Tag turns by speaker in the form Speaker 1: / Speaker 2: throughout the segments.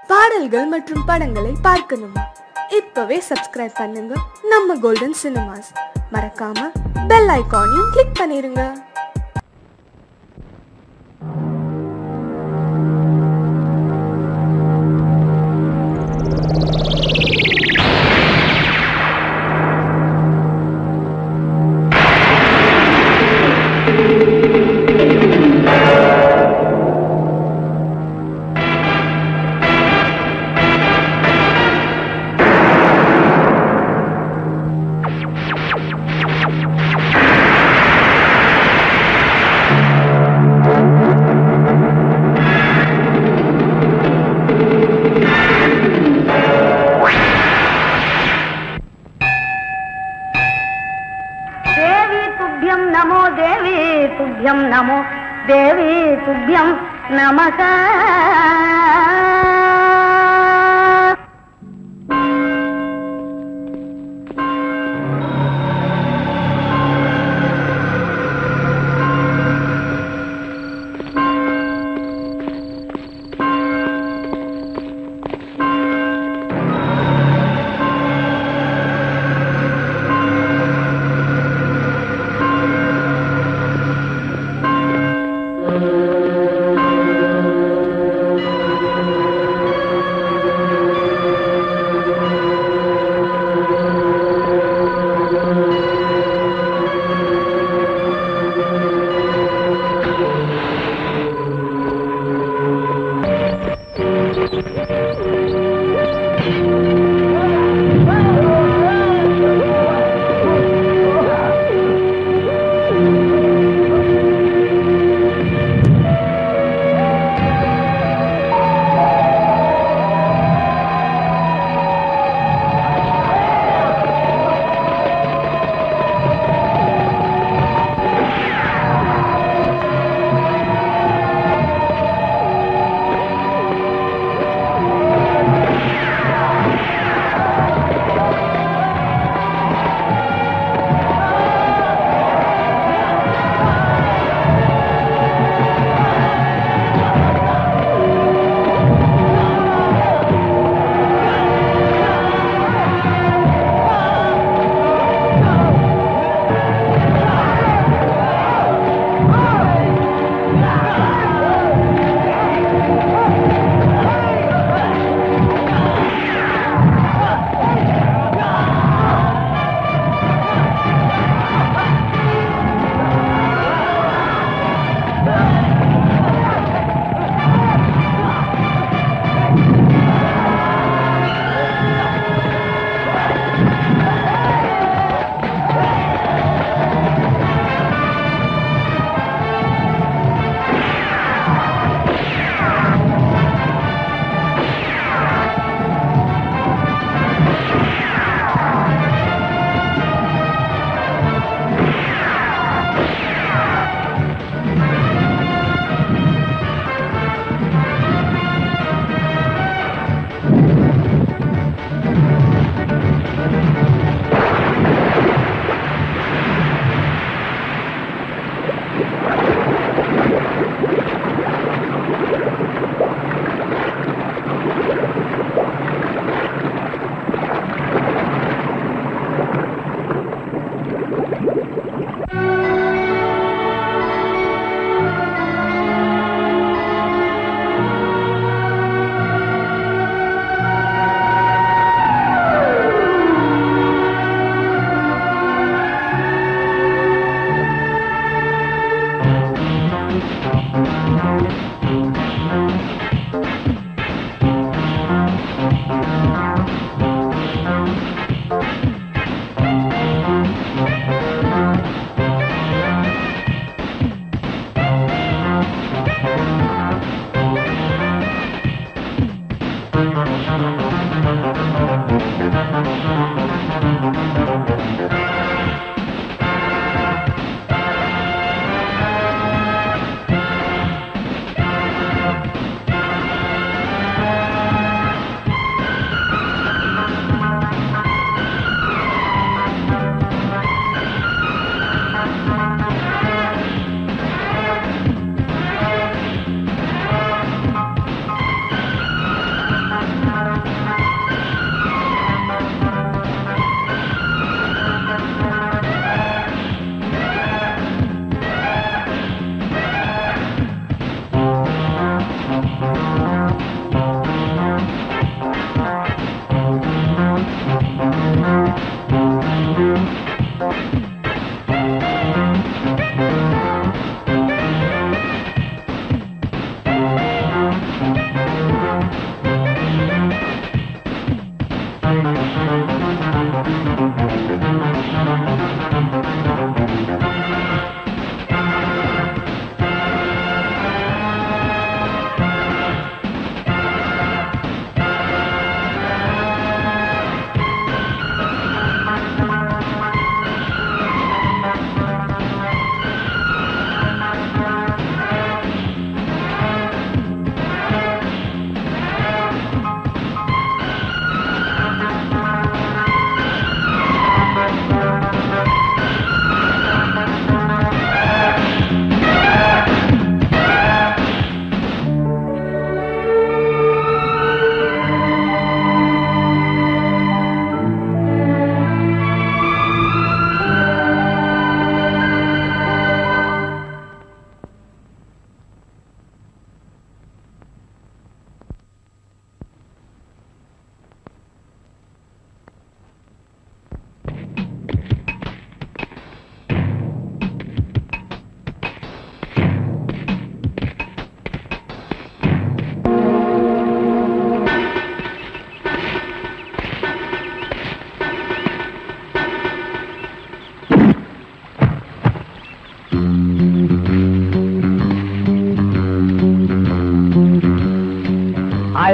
Speaker 1: பாடல்கள் மற்றும் படங்களை பார்க்கணுமா இப்பவே சப்ஸ்கிரைப் பண்ணுங்க நம்ம கோல்டன் சினிமாஸ் மறக்காம பெல் ஐகானையும் கிளிக் பண்ணிருங்க
Speaker 2: దేవి తుభ్యం నమో దేవి తుభ్యం నమో దేవి తుభ్యం నమః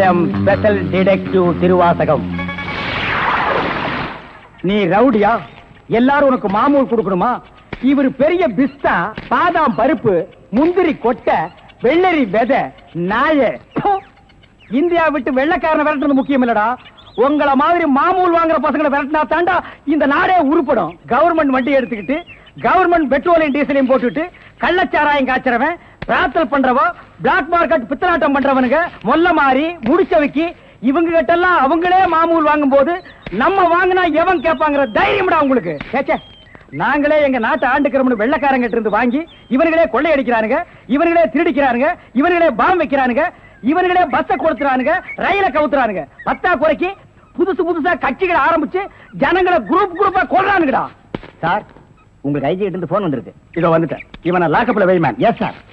Speaker 3: எம் ஸ்பெஷல் டிடெக்டிவ் திருவாசகம் நீ ரவுடியா எல்லாரும் உனக்கு மாமூல் கொடுக்கணுமா இவர் பெரிய பிஸ்தா பாதாம் பருப்பு முந்திரி கொட்டை வெள்ளரி விதை நாய ப்பு. இந்தியா விட்டு வெள்ளைக்காரனை விரட்டுறது முக்கியம் இல்லடா உங்கள மாதிரி மாமூல் வாங்குற பசங்களை விரட்டினா தாண்டா இந்த நாடே உருப்படும் கவர்மெண்ட் வண்டி எடுத்துக்கிட்டு கவர்மெண்ட் பெட்ரோலையும் டீசலையும் போட்டுட்டு கள்ளச்சாராயம் காய்ச்சறவன் பிரார்த்தல் பண்றவன் பிளாக் மார்க்கெட் பித்தலாட்டம் பண்றவனுங்க மொல்ல மாறி முடிச்சவைக்கு இவங்க கிட்ட எல்லாம் அவங்களே மாமூல் வாங்கும் போது நம்ம வாங்கினா எவன் கேட்பாங்கிற தைரியம்டா உங்களுக்கு கேச்சே நாங்களே எங்க நாட்டை ஆண்டுக்கிறோம்னு வெள்ளக்காரங்க இருந்து வாங்கி இவனுங்களே கொள்ளையடிக்கிறானுங்க இவனுங்களே திருடிக்கிறானுங்க இவனுங்களே பாம் வைக்கிறானுங்க இவனுங்களே பஸ்ஸ கொடுத்துறானுங்க ரயில கவுத்துறானுங்க பத்தா குறைக்கு புதுசு புதுசா கட்சிகளை ஆரம்பிச்சு ஜனங்களை குரூப் குரூப்பா கொள்றானுங்கடா சார் உங்களுக்கு ஐஜி இருந்து போன் வந்திருக்கு இதோ வந்துட்டேன் இவனை லாக்கப்ல வை man yes sir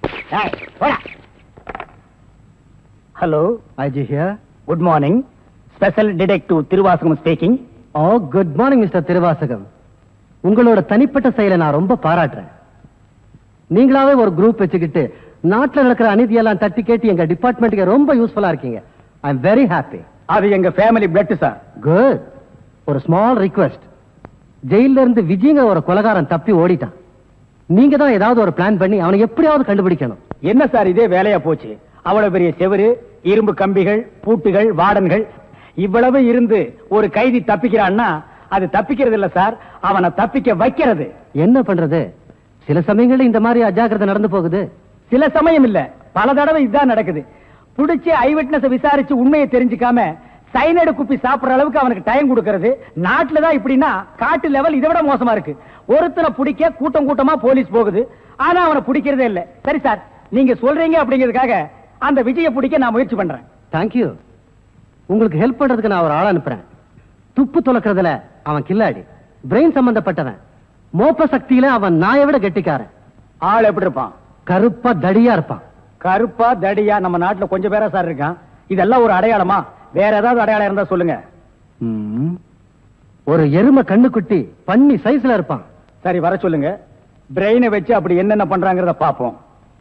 Speaker 3: hello
Speaker 4: IG here
Speaker 3: good morning special detective Thiruvasagam speaking
Speaker 4: oh good morning mister Thiruvasagam உங்களோட தனிப்பட்ட செயலை நான் ரொம்ப பாராட்டுறேன் நீங்களாவே ஒரு குரூப் வச்சுக்கிட்டு நாட்டுல நடக்கிற அநீதியெல்லாம் தட்டி கேட்டு எங்க டிபார்ட்மெண்ட்டுக்கு ரொம்ப யூஸ்ஃபுல்லா இருக்கீங்க ஐ எம் வெரி ஹாப்பி
Speaker 3: அது எங்க ஃபேமிலி பிளட் சார்
Speaker 4: குட் ஒரு ஸ்மால் ரிக்வெஸ்ட் ஜெயில இருந்து விஜயங்க ஒரு கொலகாரன் தப்பி ஓடிட்டான் நீங்க தான் ஏதாவது ஒரு பிளான் பண்ணி அவனை எப்படியாவது கண்டுபிடிக்கணும்
Speaker 3: என்ன சார் இதே வேலையா போச்சு அவ்வளவு பெரிய செவரு இரும்பு கம்பிகள் பூட்டுகள் வார்டன்கள் இவ்வளவு இருந்து ஒரு கைதி தப்பிக்கிறான்னா அது தப்பிக்கிறது இல்ல சார் அவனை தப்பிக்க வைக்கிறது
Speaker 4: என்ன பண்றது சில சமயங்கள்ல இந்த மாதிரி அஜாக்கிரதை நடந்து போகுது
Speaker 3: சில சமயம் இல்ல பல தடவை இதுதான் நடக்குது புடிச்சு ஐ விட்னஸ் விசாரிச்சு உண்மையை தெரிஞ்சுக்காம சைனடு குப்பி சாப்பிடுற அளவுக்கு அவனுக்கு டைம் கொடுக்கறது நாட்டுல தான் இப்படின்னா காட்டு லெவல் இதை விட மோசமா இருக்கு ஒருத்தனை பிடிக்க கூட்டம் கூட்டமா போலீஸ் போகுது ஆனா அவனை பிடிக்கிறதே இல்ல சரி சார் நீங்க சொல்றீங்க அப்படிங்கிறதுக்காக அந்த விஜய பிடிக்க நான் முயற்சி பண்றேன்
Speaker 4: தேங்க்யூ உங்களுக்கு ஹெல்ப் பண்றதுக்கு நான் ஒரு ஆள் அனுப்புறேன் துப்பு துலக்கிறதுல அவன் கில்லாடி பிரெயின் சம்பந்தப்பட்டவன் மோப்ப சக்தியில அவன் நாயை விட கெட்டிக்காரன்
Speaker 3: ஆள் எப்படி இருப்பான்
Speaker 4: கருப்பா தடியா இருப்பான்
Speaker 3: கருப்பா தடியா நம்ம நாட்டுல கொஞ்சம் பேரா சார் இருக்கான் இதெல்லாம் ஒரு அடையாளமா வேற ஏதாவது அடையாளம் இருந்தா சொல்லுங்க
Speaker 4: ம். ஒரு எருமை கண்ணுக்குட்டி பன்னி சைஸ்ல இருப்பான்
Speaker 3: சரி வர சொல்லுங்க பிரெயினை வச்சு அப்படி என்னென்ன பண்றாங்கிறத பாப்போம்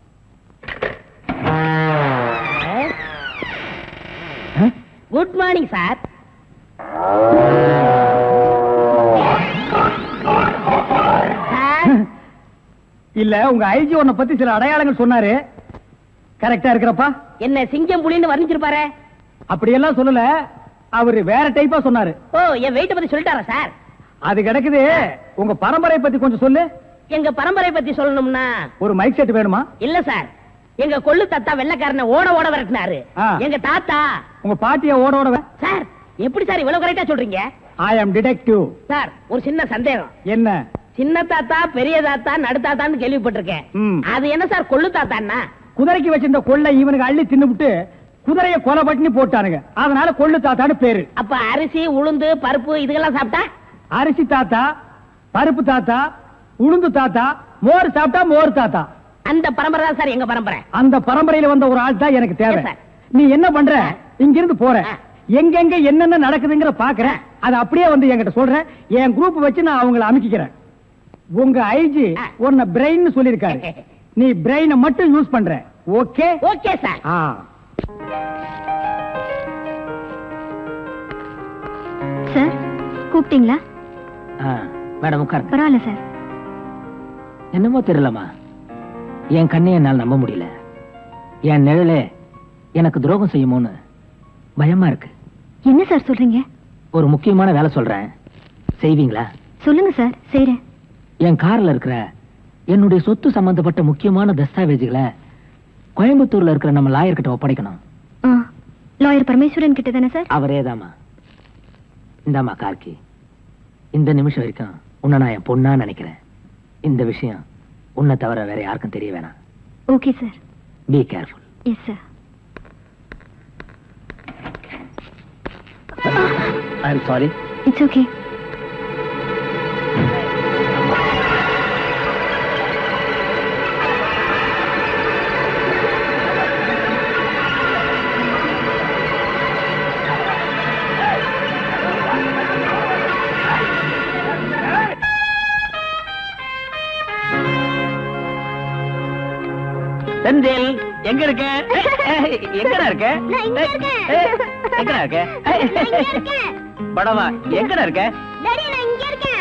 Speaker 2: குட் மார்னிங் சார்
Speaker 3: இல்ல உங்க ஐஜி உன்னை பத்தி சில அடையாளங்கள் சொன்னாரு கரெக்டா இருக்கிறப்பா
Speaker 2: என்ன சிங்கம் புலின்னு வர்ணிச்சிருப்பாரு
Speaker 3: அப்படியெல்லாம் சொல்லல அவரு வேற டைப்பா சொன்னாரு
Speaker 2: ஓ என் வெயிட்ட பத்தி சொல்லிட்டாரா சார்
Speaker 3: அது கிடக்குது உங்க பரம்பரை பத்தி கொஞ்சம் சொல்லு
Speaker 2: எங்க பரம்பரை பத்தி சொல்லணும்னா
Speaker 3: ஒரு மைக் செட் வேணுமா
Speaker 2: இல்ல சார் எங்க கொள்ளு தாத்தா வெள்ளக்காரனை ஓட ஓட விரட்டினாரு
Speaker 3: ஆ.
Speaker 2: எங்க தாத்தா
Speaker 3: உங்க பாட்டிய ஓட ஓட
Speaker 2: சார் எப்படி சார் இவ்வளவு கரெக்டா சொல்றீங்க
Speaker 3: ஐ ஆம் டிடெக்டிவ்
Speaker 2: சார் ஒரு சின்ன சந்தேகம்
Speaker 3: என்ன
Speaker 2: சின்ன தாத்தா பெரிய தாத்தா நடு தாத்தான்னு கேள்விப்பட்டிருக்கேன்
Speaker 3: ம்.
Speaker 2: அது என்ன சார் கொள்ளு தாத்தான்னா
Speaker 3: குதிரைக்கு வச்சிருந்த கொள்ளை இவனுக்கு அள்ளி தின்னுபிட்டு குதிரைய கொலை பட்டினி போட்டானுங்க அதனால கொள்ளு தாத்தான்னு பேரு
Speaker 2: அப்ப அரிசி உளுந்து பருப்பு இதுக்கெல்லாம் சாப்பிட்டா
Speaker 3: அரிசி தாத்தா பருப்பு தாத்தா உளுந்து தாத்தா மோர் சாப்பிட்டா மோர் தாத்தா
Speaker 2: அந்த பரம்பரை தான் சார் எங்க பரம்பரை
Speaker 3: அந்த பரம்பரையில வந்த ஒரு ஆள் தான் எனக்கு தேவை
Speaker 2: Yes, sir.
Speaker 3: நீ என்ன பண்ற இங்க இருந்து போற
Speaker 2: ஆ.
Speaker 3: எங்கெங்க என்னென்ன நடக்குதுங்கிற பாக்குறேன் அது அப்படியே வந்து என்கிட்ட சொல்றேன் என் குரூப் வச்சு நான் அவங்கள அமைக்கிறேன் உங்க ஐஜி
Speaker 2: ஆ.
Speaker 3: உன்னை பிரெயின் சொல்லிருக்காரு நீ பிரெயினை மட்டும் யூஸ் பண்ற ஓகே
Speaker 2: ஓகே சார்
Speaker 3: ஆ
Speaker 5: சார் கூப்பிட்டீங்களா
Speaker 6: மேடம் உட்காருங்க
Speaker 5: பரவாயில்ல சார்
Speaker 6: என்னமோ தெரியலம்மா என் கண்ணை என்னால் நம்ப முடியல என் நிழலே எனக்கு துரோகம் செய்யுமோன்னு பயமா இருக்கு
Speaker 5: என்ன சார் சொல்றீங்க
Speaker 6: ஒரு முக்கியமான வேலை சொல்றேன் செய்வீங்களா
Speaker 5: சொல்லுங்க சார் செய்றேன்
Speaker 6: என் கார்ல இருக்கிற என்னுடைய சொத்து சம்பந்தப்பட்ட முக்கியமான தஸ்தாவேஜுகளை கோயம்புத்தூர்ல இருக்கிற நம்ம லாயர் கிட்ட ஒப்படைக்கணும்
Speaker 5: ஆ லாயர் பரமேஸ்வரன் கிட்ட தானே சார்
Speaker 6: அவரேதாம்மா இந்தாம்மா கார்கி இந்த நிமிஷம் வரைக்கும் உன்னை நான் என் பொண்ணா நினைக்கிறேன் இந்த விஷயம் உன்னை தவிர வேற யாருக்கும் தெரிய வேணாம்
Speaker 5: okay sir
Speaker 6: be careful
Speaker 5: yes sir
Speaker 3: I am sorry
Speaker 5: it's okay
Speaker 6: Senthil
Speaker 3: எங்க இருக்க ஏய், எங்கடா இருக்க
Speaker 5: நான் இங்க இருக்கேன்.
Speaker 3: ஏய், எங்கடா இருக்க
Speaker 5: நான் இங்க இருக்கேன்.
Speaker 3: படவா எங்கடா இருக்க
Speaker 5: டாடி நான் இங்க இருக்கேன்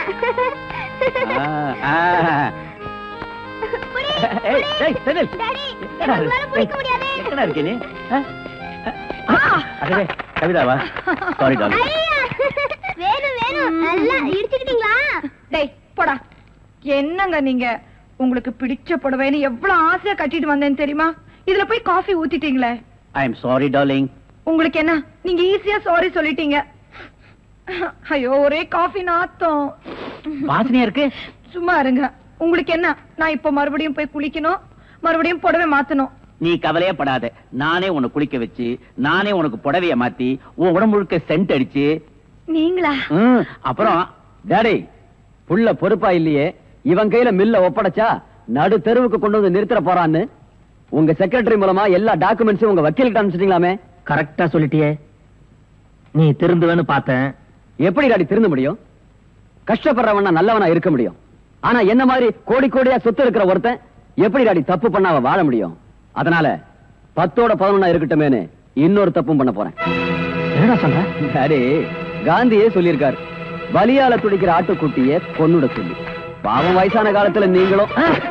Speaker 3: ஆ, ஆ.
Speaker 5: புடி,
Speaker 3: ஏய்,
Speaker 5: புடி.
Speaker 3: ஏய், செந்தில்.
Speaker 5: டாடி
Speaker 3: எங்கடா
Speaker 5: உங்களால
Speaker 3: இருக்கு?
Speaker 5: பிடிக்க முடியாது
Speaker 3: எங்கடா இருக்க நீ ஆ? ஆ, அடடே கவிதாவா சாரி டாலி
Speaker 5: ஐயா வேணும் வேணும் நல்லா இடிச்சுக்கிட்டீங்களா
Speaker 7: டேய் போடா என்னங்க நீங்க உங்களுக்கு பிடிச்ச புடவைன்னு எவ்வளவு ஆசையா கட்டிட்டு வந்தேன்னு தெரியுமா இதுல போய் காஃபி ஊத்திட்டீங்களே
Speaker 3: ஐ எம் சாரி டார்லிங்
Speaker 7: உங்களுக்கு என்ன நீங்க ஈஸியா சாரி சொல்லிட்டீங்க ஐயோ ஒரே காஃபி நாத்தம்
Speaker 3: வாசனையா இருக்கு
Speaker 7: சும்மா இருங்க உங்களுக்கு என்ன நான் இப்ப மறுபடியும் போய் குளிக்கணும் மறுபடியும் புடவை மாத்தணும்
Speaker 3: நீ கவலையே படாத நானே உன்னை குளிக்க வச்சு நானே உனக்கு புடவைய மாத்தி உன் உடம்பு முழுக்க சென்ட் அடிச்சு
Speaker 7: நீங்களா
Speaker 3: ம், அப்புறம் டாடி புள்ள பொறுப்பா இல்லையே இவன் கையில மில்ல ஒப்படைச்சா நடு தெருவுக்கு கொண்டு வந்து நிறுத்திட போறான்னு உங்க செக்ரட்டரி மூலமா எல்லா டாக்குமெண்ட்ஸும் உங்க வக்கீல்கிட்ட அனுப்பிச்சிட்டீங்களாமே
Speaker 6: கரெக்டா சொல்லிட்டியே நீ திருந்துவேன்னு பார்த்தேன்
Speaker 3: எப்படி டாடி திருந்த முடியும் கஷ்டப்படுறவனா நல்லவனா இருக்க முடியும் ஆனா என்ன மாதிரி கோடி கோடியா சொத்து இருக்கிற ஒருத்தன் எப்படி டாடி தப்பு பண்ணாம வாழ முடியும் அதனால பத்தோட பதினொன்னா இருக்கட்டுமேனு இன்னொரு தப்பும் பண்ண போறேன்
Speaker 6: என்னடா சொல்ற
Speaker 3: டாடி காந்தியே சொல்லியிருக்காரு பலியால துடிக்கிற ஆட்டுக்குட்டிய கொன்னுட சொல்லி பாவம் வயசான காலத்துல நீங்களும்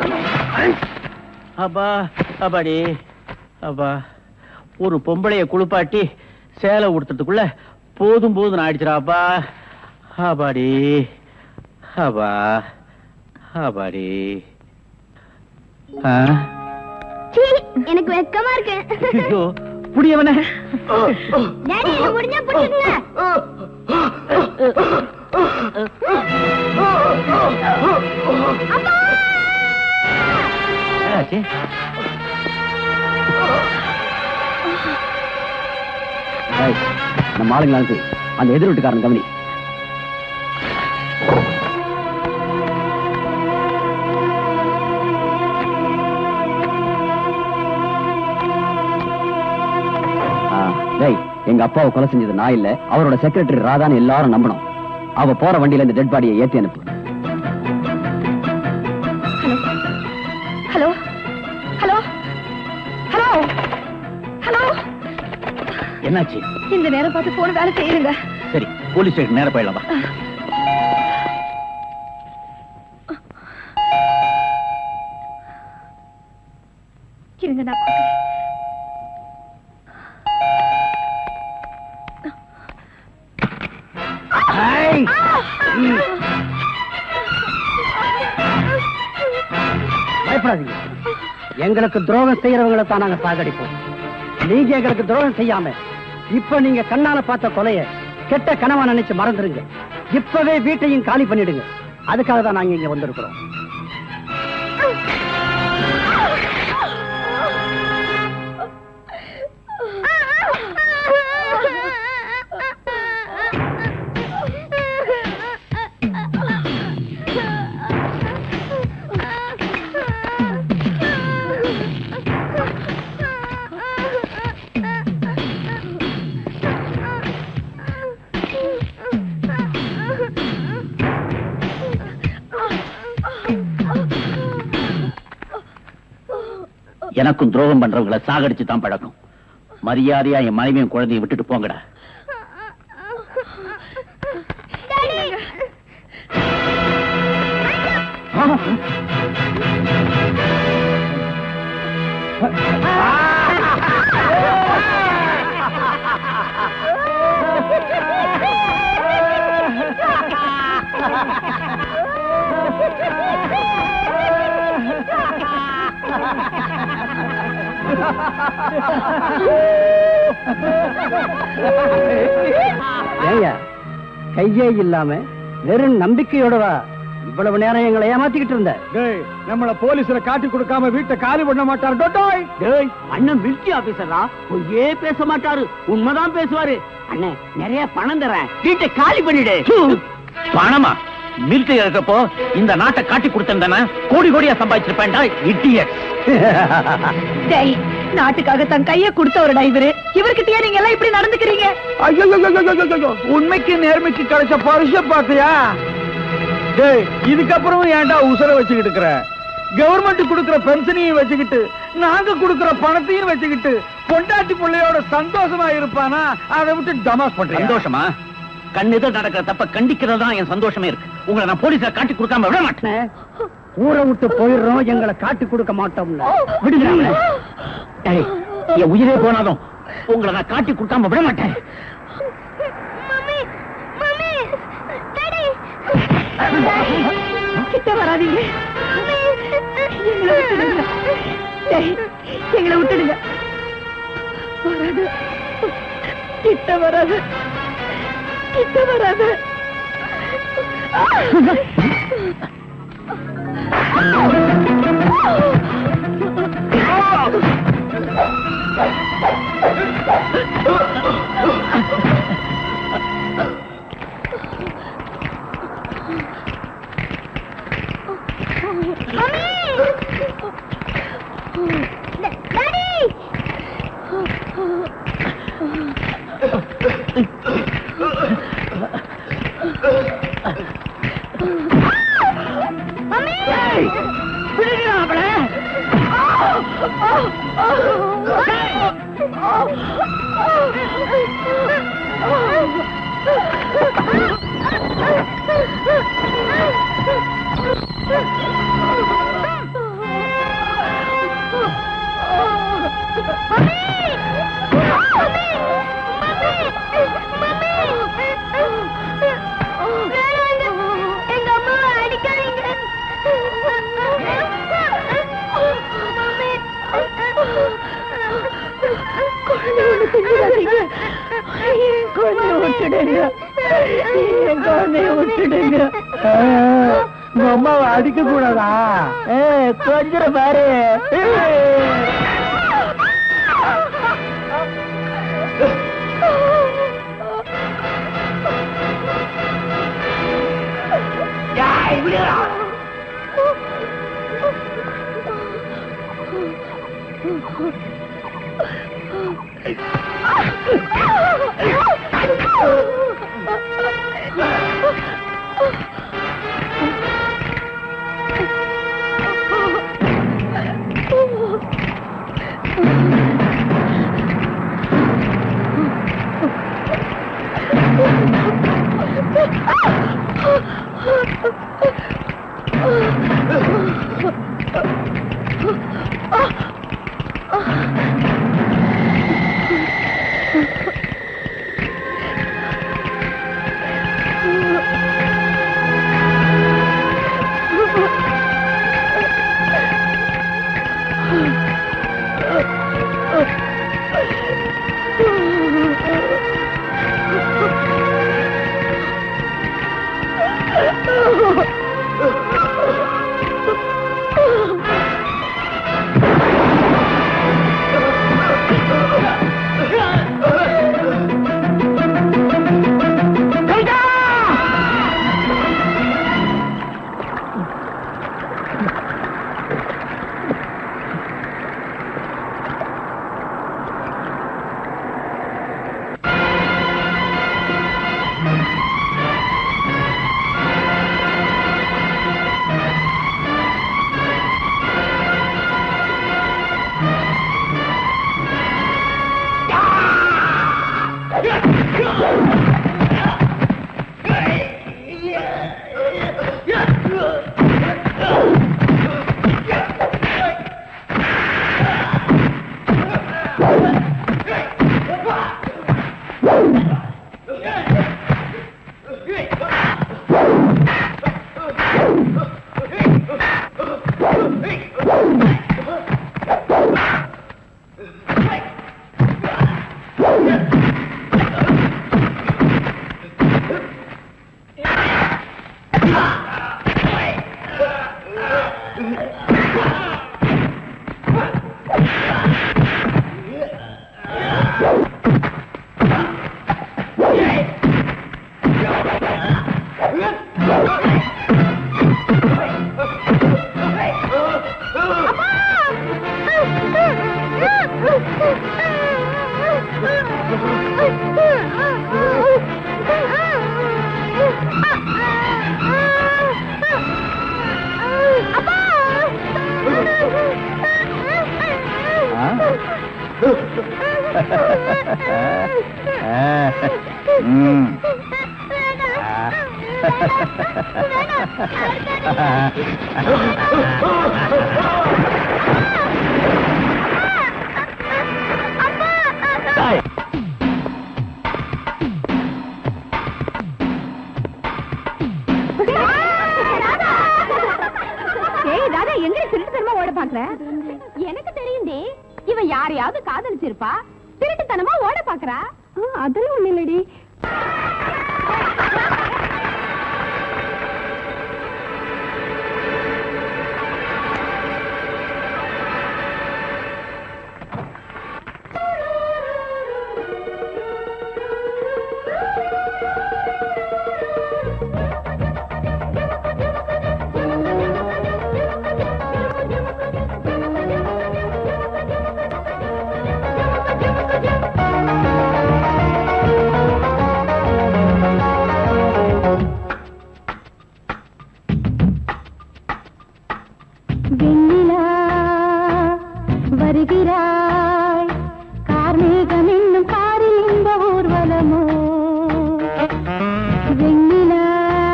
Speaker 3: அப்பா அப்பாடி அப்பா ஒரு பொம்பளைய குளிப்பாட்டி சேலை உடுத்துறதுக்குள்ள போதும் போதும் ஆயிடுச்சுடாப்பா அப்பாடி அப்பா அப்பாடி
Speaker 5: சீ, எனக்கு வெக்கமா இருக்கு
Speaker 3: ஐயோ புடியவனே
Speaker 5: டாடி என்ன முடிஞ்சா பிடிச்சுங்க
Speaker 3: என்னாச்சு ஏய், நம்ம ஆளுங்களாக்கு அந்த எதிர் வீட்டுக்காரன் கவனி ஆ, டேய் எங்க அப்பாவை கொலை செஞ்சது நான் இல்ல அவரோட செக்ரட்டரி ராதான்னு எல்லாரும் நம்பணும் அவ போற வண்டியில இந்த டெட் பாடியை ஏத்தி அனுப்பு
Speaker 7: ஹலோ ஹலோ ஹலோ ஹலோ
Speaker 3: என்னாச்சு
Speaker 7: இந்த நேரம் பார்த்து போன வேலை செய்யுங்க
Speaker 3: சரி போலீஸ் ஸ்டேஷன் நேரம் போயிடலாம் வா
Speaker 7: இருங்க நான் பார்க்கறேன்.
Speaker 3: ஏய்! ம்.
Speaker 4: பயப்படாதீங்க எங்களுக்கு துரோகம் செய்யறவங்களை தான் நாங்க சாகடிப்போம் நீங்க எங்களுக்கு துரோகம் செய்யாம இப்ப நீங்க கண்ணால பார்த்த கொலைய கெட்ட கனவா நினைச்சு மறந்துருங்க இப்பவே வீட்டையும் காலி பண்ணிடுங்க அதுக்காக தான் நாங்க இங்க வந்திருக்கிறோம்
Speaker 3: எனக்கும் துரோகம் பண்றவங்கள சாகடிச்சு தான் பழக்கம் மரியாதையா என் மனைவியும் குழந்தையும் விட்டுட்டு போங்கடா
Speaker 4: ஏங்க கையே இல்லாம வெறும் நம்பிக்கையோடவா இவ்வளவு நேரம் எங்களை ஏமாத்திக்கிட்டு இருந்த
Speaker 3: நம்மள போலீஸ்ல காட்டி கொடுக்காம வீட்டை காலி பண்ண மாட்டார் டோட்டாய்
Speaker 6: டேய் அண்ணன் மிலிட்டரி ஆபீசரா பொய்யே பேச மாட்டாரு உண்மைதான் பேசுவாரு அண்ணே நிறைய பணம் தரேன் வீட்டை காலி பண்ணிடு
Speaker 3: பணமா மிலிட்டரி இருக்கப்போ இந்த நாட்டை காட்டி கொடுத்திருந்தானே கோடி கோடியா சம்பாதிச்சிருப்பேன்டா இட்டியட்
Speaker 7: டேய் நாட்டுக்காக தன் கைய கொடுத்தவருடா இவரு இவர்கிட்டயே நீங்க எல்லாம் இப்படி நடந்துக்கிறீங்க
Speaker 3: உண்மைக்கு நேர்மைக்கு கிடைச்ச பரிச பாத்தியா டேய் இதுக்கப்புறம் ஏன்டா உசுர வச்சுக்கிட்டு இருக்கிற கவர்மெண்ட் கொடுக்கிற பென்ஷனையும் வச்சுக்கிட்டு நாங்க கொடுக்கிற பணத்தையும் வச்சுக்கிட்டு பொண்டாட்டி பிள்ளையோட சந்தோஷமா இருப்பானா அதை விட்டு டமாஸ் பண்றேன்
Speaker 8: சந்தோஷமா கண்ணெதிர் நடக்கிற தப்ப கண்டிக்கிறது தான் என் சந்தோஷமே இருக்கு உங்களை நான் போலீஸ்ல காட்டி கொடுக்காம விட மாட்டேன்
Speaker 3: ஊரை விட்டு போயிடுறோம் எங்களை காட்டி கொடுக்க மாட்டோம்ல
Speaker 8: விடுங்க அவனை. டேய், என் உயிரே போனாலும் உங்களை நான் காட்டி கொடுக்காம விட மாட்டேன்
Speaker 5: மம்மி மம்மி டாடி
Speaker 7: கிட்ட வராதீங்க எங்களை விட்டுடுங்க டேய், எங்களை விட்டுடுங்க வராது கிட்ட வராது கிட்ட வராது
Speaker 5: டாடி எங்க அம்மாவை அடிக்காதீங்க
Speaker 7: குழந்தைய விட்டுடுங்க என் குழந்தைய விட்டுடுங்க
Speaker 3: உங்க அம்மாவை அடிக்க கூடாதா கொஞ்சம் பாரு
Speaker 8: ம். தாய்.
Speaker 5: ஏய் ராதா எங்க திருட்டு தனமா ஓட பாக்குற எனக்கு தெரியுந்தே இவ யாரையாவது காதலிச்சிருப்பா திருட்டுத்தனமா ஓட பாக்குறா அதெல்லாம் ஒண்ணு இல்லடி வெண்ணிலா வருகிறாய் கார்மேகம் என்னும் காரில் இந்த ஊர்வலமோ வெண்ணிலா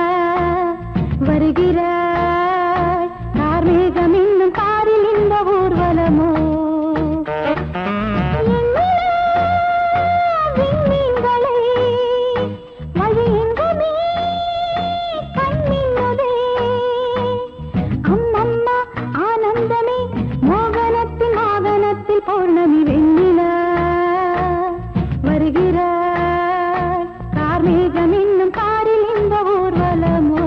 Speaker 5: வருகிறாய் கார்மேகம் என்னும் காரில் இந்த ஊர்வலமோ எண்ணிலா விண்மீன்களை வழியெங்குமே கண்மின்னுதே அம்மம்மா ஆனந்தமே மோகனத்தின் வாகனத்தில் பௌர்ணமி வெண்ணிலா வருகிறார் கார்மேகம் என்னும் காரில் இந்த ஊர்வலமோ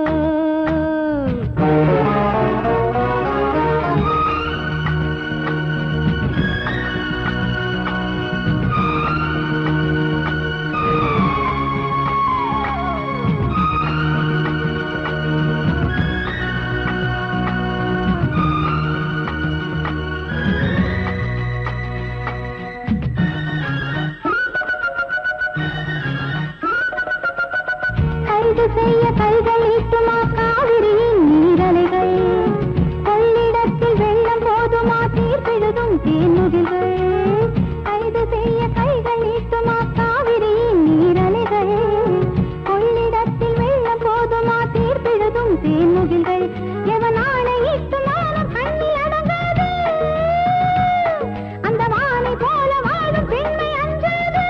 Speaker 5: கைது செய்ய கைகள் ஈட்டுமா காவிரியின் நீரலைகள் கொள்ளிடத்தில் வெள்ளம் போதுமா தீர்ப்பெழுதும் தேன்முகில்கள் கைது செய்ய கைகள் ஈட்டுமா காவிரியின் நீரலைகள் கொள்ளிடத்தில் வெள்ளம் போதுமா தீர்ப்பெழுதும் தேன்முகில்கள் எவன் ஆணையிட்டு மானம் கண்ணில் அடங்காது அந்த வானை போல வாழும் பெண்மை அஞ்சாது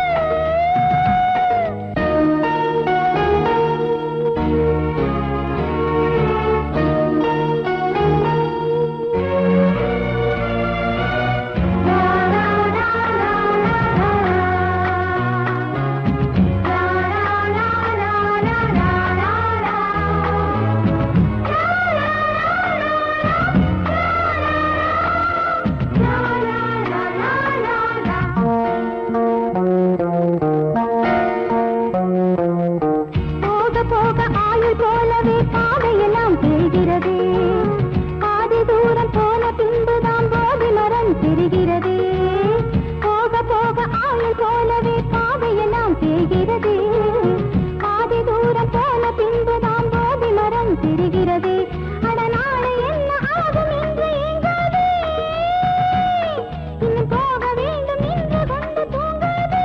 Speaker 5: போக போக ஆயுள் போலவே பாதையெல்லாம் தெரிகிறது பாதி தூரம் போன பின்புதான் போதி மரம் தெரிகிறது போக போக ஆயுள் போலவே பாதையெல்லாம் தெரிகிறது பாதி தூரம் போன பின்புதான் போதி மரம் தெரிகிறது அட நாளை என்ன ஆகும் என்று ஏங்காதே இன்னும் போக வேண்டும் என்று கொண்டு தூங்காதே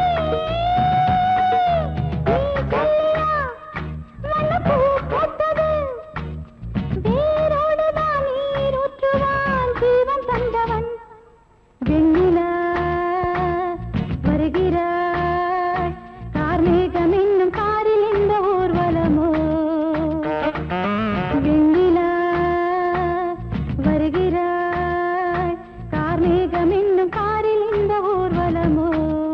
Speaker 5: நீ சொல்லியா மனப்பூ பூத்தது வேரோடுதான் நீர் ஊற்றுவான் ஜீவன் தந்தவன் வெண்ணிலா வருகிறாய் கார்மேகம் என்னும் காரில் இந்த ஊர்வலமோ வெண்ணிலா வருகிறாய் கார்மேகம் என்னும் காரில் இந்த ஊர்வலமோ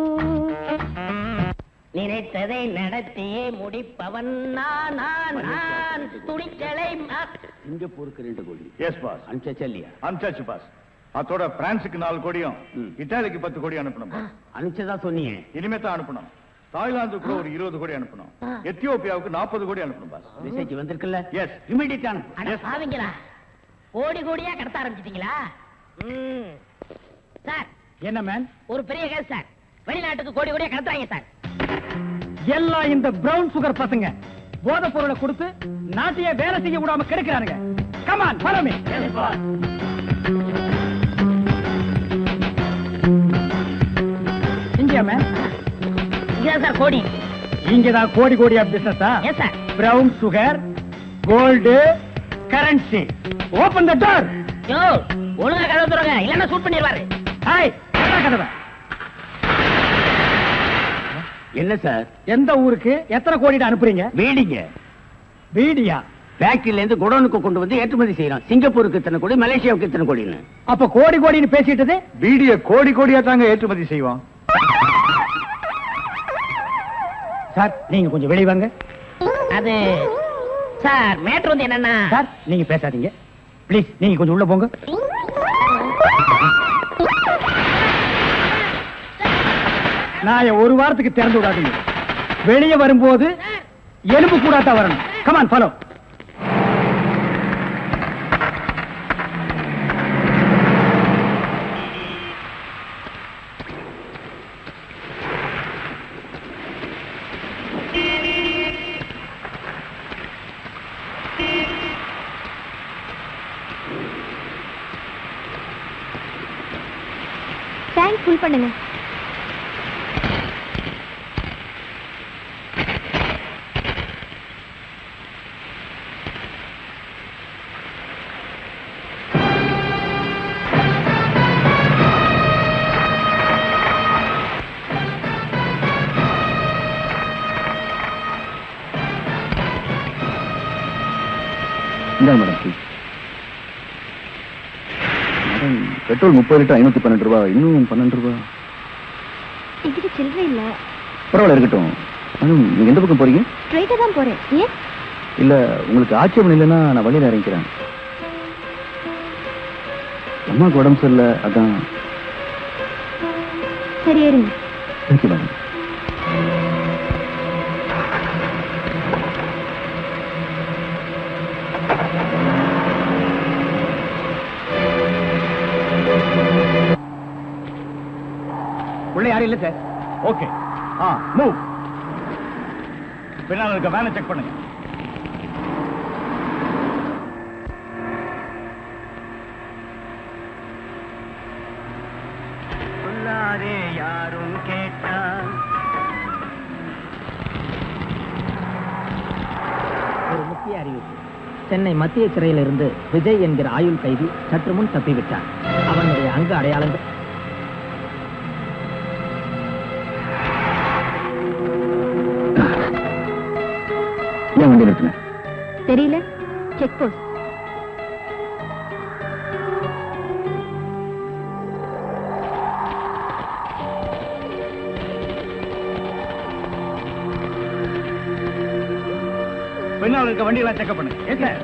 Speaker 2: நினைத்ததை நடத்தியே முடிப்பவன் நான் நான் நான் துணிச்சலை மா-
Speaker 8: சிங்கப்பூருக்கு ரெண்டு கோடி
Speaker 9: எஸ் பாஸ்
Speaker 8: அனுப்பிச்சா இல்லையா
Speaker 9: அனுப்பிச்சாச்சு பாஸ் அதோட பிரான்ஸுக்கு நாலு கோடியும்
Speaker 8: ம்.
Speaker 9: இட்டாலிக்கு பத்து கோடி அனுப்பணும் boss.
Speaker 8: அனுப்பிச்சதா சொன்னீங்க
Speaker 9: இனிமே தான் அனுப்பணும் தாய்லாந்துக்கு கூட ஒரு இருபது கோடி அனுப்பணும் எத்தியோப்பியாவுக்கு நாற்பது கோடி அனுப்பணும் பாஸ்
Speaker 8: மெசேஜ் வந்திருக்குல்ல
Speaker 9: எஸ்
Speaker 8: இமிடியேட்
Speaker 2: அட பாவிங்களா கோடி கோடியா கடத்த ஆரம்பிச்சிட்டீங்களா ம். சார்
Speaker 3: என்ன மேன்
Speaker 2: ஒரு பெரிய கேஸ் சார் வெளிநாட்டுக்கு கோடி கோடியா கடத்துறாங்க சார்
Speaker 3: எல்லாம் இந்த பிரவுன் சுகர் பசங்க போதை பொருளை கொடுத்து நாட்டையே வேலை செய்ய விடாம கெடுக்கிறானுங்க கமான் பரமே இந்தியா மேன்
Speaker 2: இங்கதான் சார் கோடி
Speaker 3: இங்கதான் கோடி கோடியா பிசினஸா
Speaker 2: yes sir
Speaker 3: brown sugar gold currency open the door
Speaker 2: yo ஒழுங்கா கதவு தருங்க இல்லன்னா ஷூட் பண்ணிடுவாரு
Speaker 3: ஹாய் கதவை
Speaker 8: என்ன சார்
Speaker 3: எந்த ஊருக்கு எத்தனை கோடிட்டு அனுப்புறீங்க
Speaker 8: வீடிங்க
Speaker 3: வீடியா
Speaker 8: ஃபேக்டரியில இருந்து குடோனுக்கு கொண்டு வந்து ஏற்றுமதி செய்யறோம் சிங்கப்பூருக்கு இத்தனை கோடி மலேசியாவுக்கு இத்தனை கோடின்னு
Speaker 3: அப்ப கோடி கோடின்னு பேசிட்டது
Speaker 9: பீடிய கோடி கோடியா தாங்க ஏற்றுமதி செய்வோம்
Speaker 3: சார் நீங்க கொஞ்சம் வெளிய வாங்க
Speaker 2: அது சார் மேட்ரு வந்து என்னன்னா
Speaker 3: சார் நீங்க பேசாதீங்க ப்ளீஸ் நீங்க கொஞ்சம் உள்ள போங்க நான் ஒரு வாரத்துக்கு திறந்து விடாதீங்க வெளியே வரும்போது எலும்பு கூடாதான் வரணும் கமான் ஃபாலோ
Speaker 5: டேங்க் ஃபுல் பண்ணுங்க
Speaker 9: இந்தாங்க மேடம் ப்ளீஸ் மேடம் பெட்ரோல் முப்பது லிட்டர் ஐநூத்தி பன்னெண்டு ரூபா இன்னும் பன்னெண்டு ரூபா
Speaker 5: என்கிட்ட சில்லறை இல்ல
Speaker 9: பரவாயில்ல இருக்கட்டும் மேடம் நீங்க எந்த பக்கம் போறீங்க
Speaker 5: ஸ்ட்ரைட்டா தான் போறேன் ஏன்
Speaker 9: இல்ல உங்களுக்கு ஆட்சேபம் இல்லைன்னா நான் வழியில இறங்கிக்கிறேன் அம்மாவுக்கு உடம்பு சரியில்லை அதான்
Speaker 5: சரி ஏறுங்க
Speaker 9: தேங்க்யூ மேடம்
Speaker 3: உள்ள யாரும் இல்ல சார்
Speaker 9: ஓகே ஆ மூவ் பின்னால் இருக்க வேனை செக் பண்ணுங்க
Speaker 3: சொல்லாதே யாரும் கேட்டா
Speaker 6: ஒரு முக்கிய அறிவிப்பு சென்னை மத்திய சிறையில் இருந்து விஜய் என்கிற ஆயுள் கைதி சற்று முன் தப்பிவிட்டார் அவனுடைய அங்க அடையாளங்கள்
Speaker 9: ஏன் வண்டி நிறுத்தினேன்
Speaker 5: தெரியல செக் போஸ்ட்
Speaker 3: பின்னால் இருக்க வண்டியெல்லாம் செக்அப் பண்ணுங்க எஸ் சார்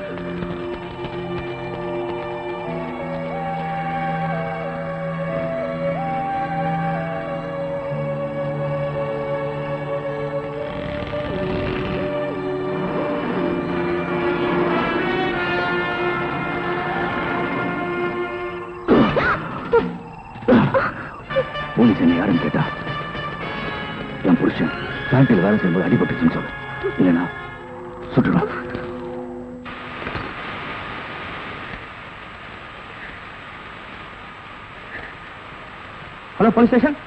Speaker 9: போலீஸ் என்ன யாருன்னு கேட்டா என் புருஷன் ஃபேக்டரியில் வேலை செய்யும்போது அடிபட்டுச்சுன்னு சொல்லு இல்லைன்னா சுட்டுடுவான்
Speaker 3: hello police station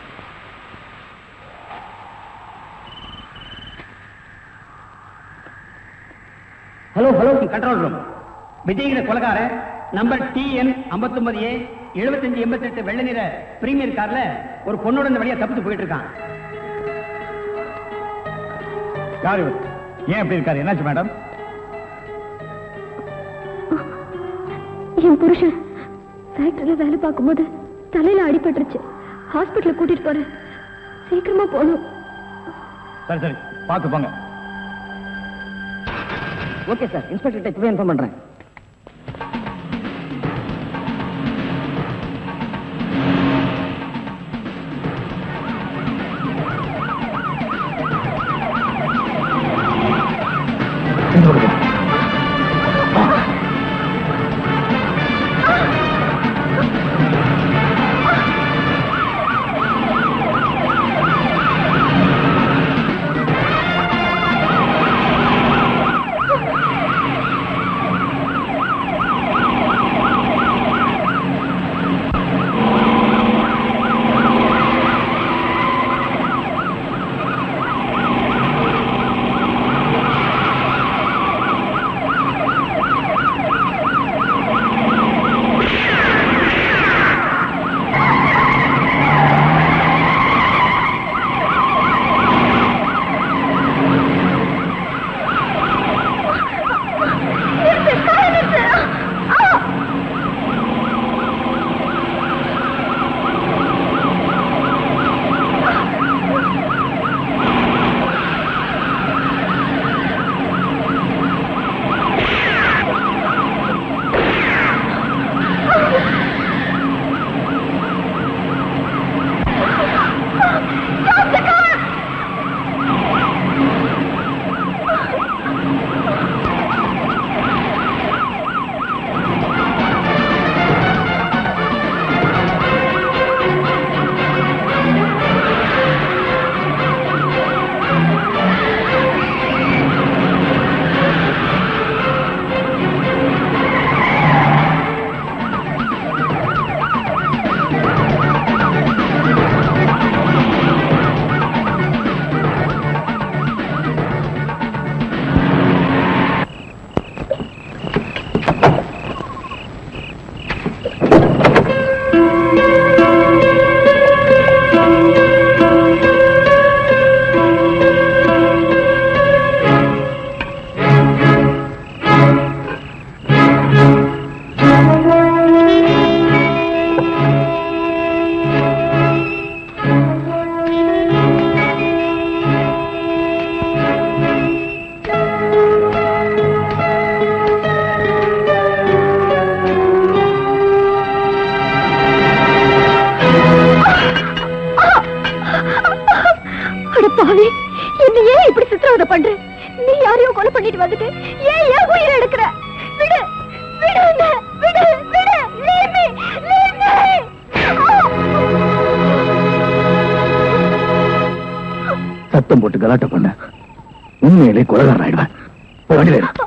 Speaker 3: hello hello control room விஜய்கிற கொலகார நம்பர் டிஎன் ஐம்பத்தொன்பது ஏ எழுபத்தஞ்சு எண்பத்தெட்டு வெள்ளை நிற பிரீமியர் கார்ல ஒரு பொண்ணோட இந்த வழியா தப்பிச்சு போயிட்டு இருக்கான் யார் இவர் ஏன் அப்படி இருக்காரு என்னாச்சு மேடம்
Speaker 5: என் புருஷன் ஃபேக்டரியில வேலை பார்க்கும்போது தலையில அடிபட்டுருச்சு ஹாஸ்பிட்டல் கூட்டிட்டு போறேன் சீக்கிரமா போகணும்
Speaker 3: சரி சரி பார்த்து போங்க
Speaker 6: ஓகே சார் இன்ஸ்பெக்டர் இப்பவே இன்ஃபார்ம் பண்றேன்
Speaker 5: சித்திரவதை பண்ற நீ யாரையும் கொலை பண்ணிட்டு வந்துட்டு ஏன் ஏன் உயிரை எடுக்கிற விடு விடு என்ன, விடு விடு leave me, leave me.
Speaker 9: சத்தம் போட்டு கலாட்ட பண்ண உண்மையிலே கொலகாரன் ஆயிடுவேன் போய் வண்டியில ஏறு.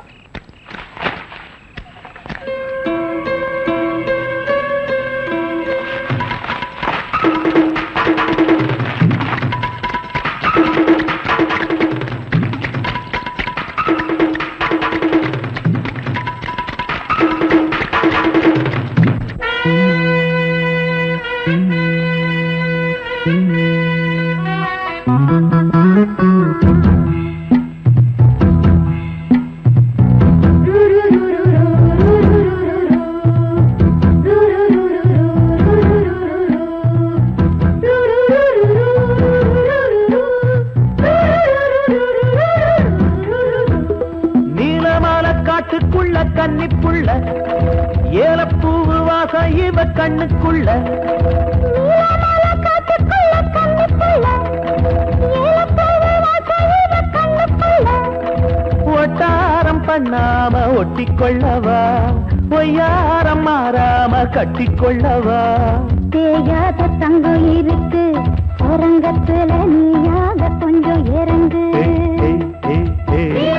Speaker 3: நீலமான காட்டுக்குள்ள கன்னிப்புள்ள ஏலப்பூவு வாசம் இவ கண்ணுக்குள்ள ஒட்டாரம் பண்ணாம ஒட்டிக்கொள்ளவா பொய்யாரம் மாறாம கட்டிக்கொள்ளவா
Speaker 5: தேயாத தங்கம் இருக்கு அரங்கத்துல நீயாக கொஞ்சம் இறங்கு
Speaker 3: ஏய், ஏய், ஏய், ஏய்.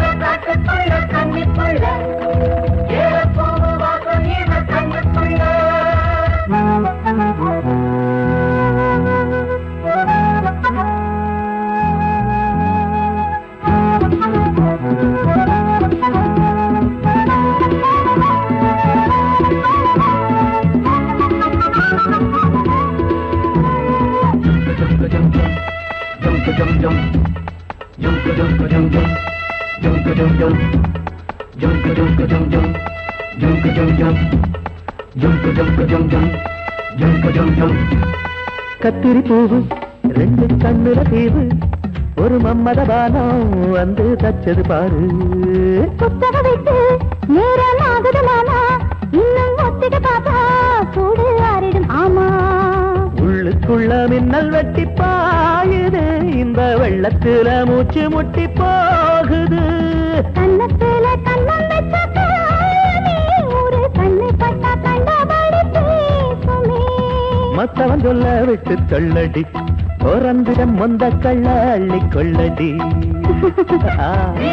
Speaker 3: கத்திரி பூவு ரெண்டு கண்ணுல தீவு ஒரு மம்மத பானம் வந்து தச்சது பாரு
Speaker 5: புத்தக விட்டு நேரம் ஆகுது மாமா இன்னும் ஒத்திக பாப்பா சூடு ஆறிடும் ஆமா
Speaker 3: உள்ளுக்குள்ள மின்னல் வெட்டி பாயுது இந்த வெள்ளத்துல மூச்சு முட்டி போகுது
Speaker 5: கண்ணத்துல கண்ணம் வச்ச காயமே ஒரு கண்ணு பட்டா கண்டபடி பேசுமே
Speaker 3: மத்தவன் சொல்ல விட்டு சொல்லடி பிறந்திடம் மொந்த கள்ள அள்ளி கொள்ளடி ஆ.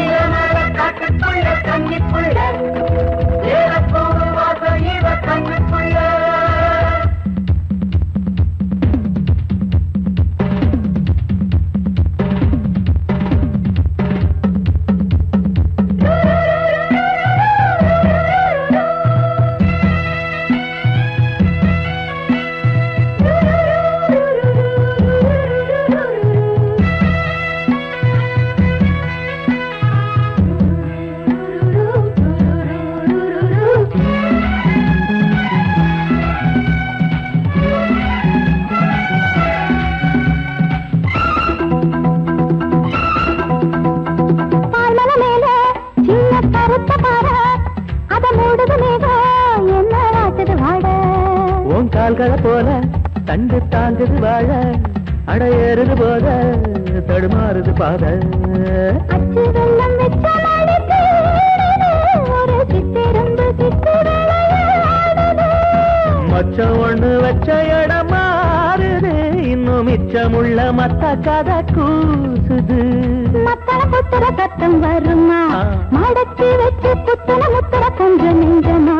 Speaker 5: பால்மலை மேல சின்ன கருத்த பாறை அத மூடுது மேகம் என்ன ஆச்சுது வாட
Speaker 3: உன் கால்களை போல தண்டு தாங்குது வாழ அடையேறுது போத தடுமாறுது பாத
Speaker 5: அச்சு வெள்ளம் வச்ச மழை தேடுது, ஒரு சித்திரம்பு சித்து விளையாடுது.
Speaker 3: மச்சம் ஒண்ணு வச்ச இடம் மாறுது இன்னும் மிச்சமுள்ள மத்த கதை கூசுது
Speaker 5: மத்தள புத்தர சத்தம் வருமா
Speaker 3: ஆ.
Speaker 5: மடக்கி வச்சு புத்தன முத்தர கொஞ்சம் நெஞ்சமா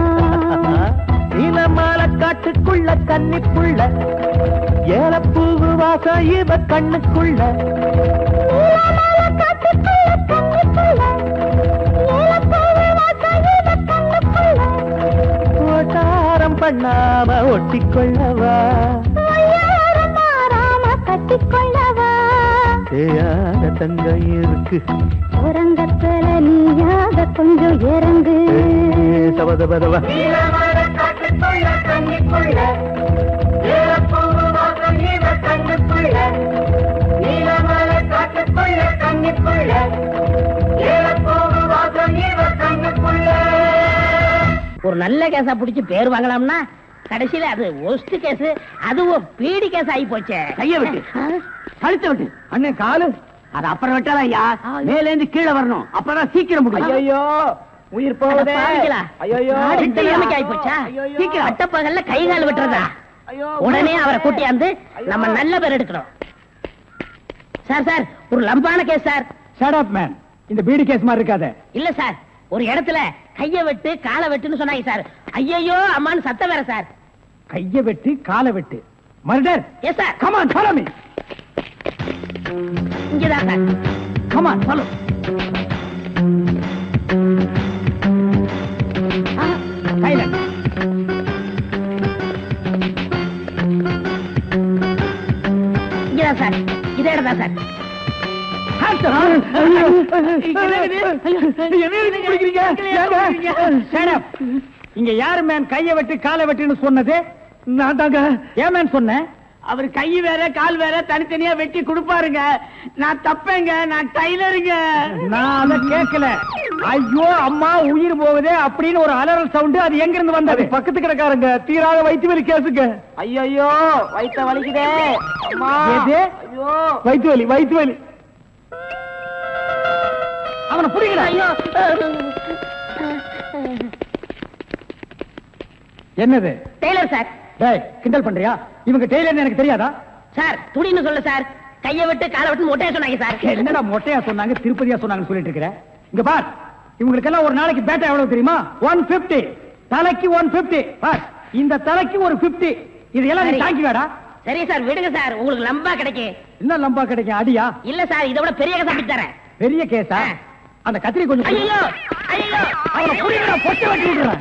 Speaker 3: நீலமால காட்டுக்குள்ள கன்னிப்புள்ள ஏலப்பூவு வாசம் இவ கண்ணுக்குள்ள
Speaker 5: நீலமலை காட்டுக்குள்ள கண்ணுக்குள்ள, ஏலப்பூவு வாசம் இவ கண்ணுக்குள்ள.
Speaker 3: ஓட்டாரம் பண்ணாம ஒட்டிக்கொள்ளவா
Speaker 5: ஒய்யாரம் மாறாம கட்டிக்கொள்ளவா
Speaker 3: தேயாத தங்கம் இருக்கு
Speaker 5: உறங்கத்துல நீயாக கொஞ்சம் இறங்கு
Speaker 3: ஏ, சபதபதவா
Speaker 2: ஒரு நல்ல கேஸா புடிச்சு பேர் வாங்கலாம்னா கடைசியில அது ஒஸ்ட் கேஸ் அதுவும் பீடி கேஸ் ஆகி போச்சே
Speaker 3: கைய விட்டு கழுத்த விட்டு அண்ணன் காலு
Speaker 8: அது அப்புறம் விட்டாலும் ஐயா மேல இருந்து கீழே வரணும் அப்பதான் சீக்கிரம் முடியும்
Speaker 3: ஐயோ உயிர்
Speaker 2: அட
Speaker 3: போகுதே
Speaker 2: பாவிகளா.
Speaker 3: ஐயோ
Speaker 2: நாடு இந்த நிலைமைக்கு ஆயிப்போச்சா சீக்கிரம் பட்டப்பகல்ல கை கால் விட்டுறதா உடனே அவரை கூட்டியாந்து நம்ம நல்ல பேர் எடுக்கணும் சார் சார் ஒரு லம்பான case sir
Speaker 3: shut up man இந்த பீடி கேஸ் மாதிரி இருக்காத
Speaker 2: இல்ல சார் ஒரு இடத்துல கைய வெட்டு காலை வெட்டுன்னு சொன்னாங்க சார் ஐயையோ அம்மான்னு சத்தம் வேற சார்
Speaker 3: கைய வெட்டு காலை வெட்டு murder
Speaker 2: yes sir
Speaker 3: come on follow me
Speaker 2: இங்கதான் sir
Speaker 3: come on follow silent
Speaker 2: இங்கதான் சார் இதே இடம் தான் சார்
Speaker 3: இங்க யாரு மேன் கைய வெட்டு காலை வெட்டுன்னு சொன்னது நான் தாங்க ஏன் மேன் சொன்னேன்
Speaker 8: அவர் கை வேற கால் வேற தனித்தனியா வெட்டி கொடுப்பாருங்க நான் தப்பேங்க நான் டைலருங்க
Speaker 3: நான் அத கேட்கல ஐயோ அம்மா உயிர் போகுதே அப்படின்னு ஒரு அலறல் சவுண்ட் அது எங்க இருந்து வந்தது பக்கத்து கிடக்காரங்க தீராத வயிற்று வலி கேசுங்க
Speaker 8: ஐயோ வயித்த வலிக்குதே அம்மா
Speaker 3: எது?
Speaker 8: ஐயோ
Speaker 3: வயிற்று வலி வயிற்று வலி அவனை புடிக்கல
Speaker 2: ஐயோ
Speaker 3: என்னது
Speaker 2: டெய்லர் சார்
Speaker 3: டேய் கிண்டல் பண்றியா இவங்க டெய்லர்னு எனக்கு தெரியாதா
Speaker 2: சார் துணின்னு சொல்ல சார் கைய விட்டு காலை விட்டு மொட்டையா சொன்னாங்க சார்
Speaker 3: என்னடா மொட்டையா சொன்னாங்க திருப்பதியா சொன்னாங்கன்னு சொல்லிட்டு இருக்கிற இங்க பார் இவங்களுக்கெல்லாம் ஒரு நாளைக்கு பேட்டா எவ்வளவு தெரியுமா ஒன் பிப்டி தலைக்கு ஒன் பிப்டி பார் இந்த தலைக்கு ஒரு பிப்டி இது எல்லாம் நீ
Speaker 2: சரி.
Speaker 3: தாங்கி வேடா
Speaker 2: சரி சார் விடுங்க சார் உங்களுக்கு லம்பா கிடைக்கும்
Speaker 3: என்ன லம்பா கிடைக்கும் அடியா
Speaker 2: இல்ல சார் இதை விட பெரிய கதை அப்படி தரேன்
Speaker 3: பெரிய கேஸா
Speaker 2: ஆ.
Speaker 3: அந்த கத்திரி கொஞ்சம் கொடு.
Speaker 2: ஐயோ ஐயோ
Speaker 3: அவனை புடிங்கடா பொட்டை வெட்டி விடுறேன்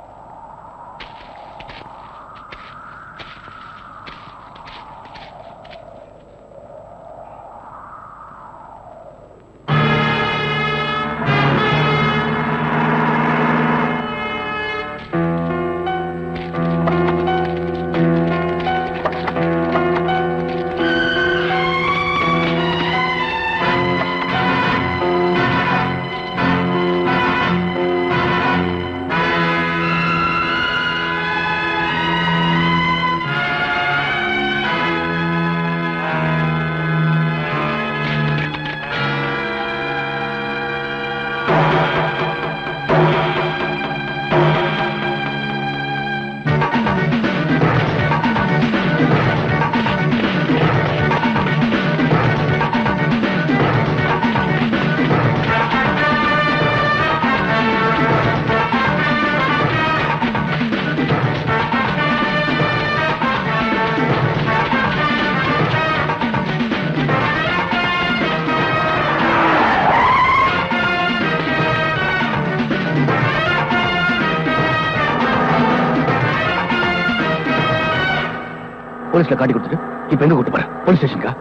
Speaker 9: போலீஸ்ல காட்டி கொடுத்துட்டு இப்ப எங்க கூட்டு போறேன் போலீஸ் ஸ்டேஷனுக்கா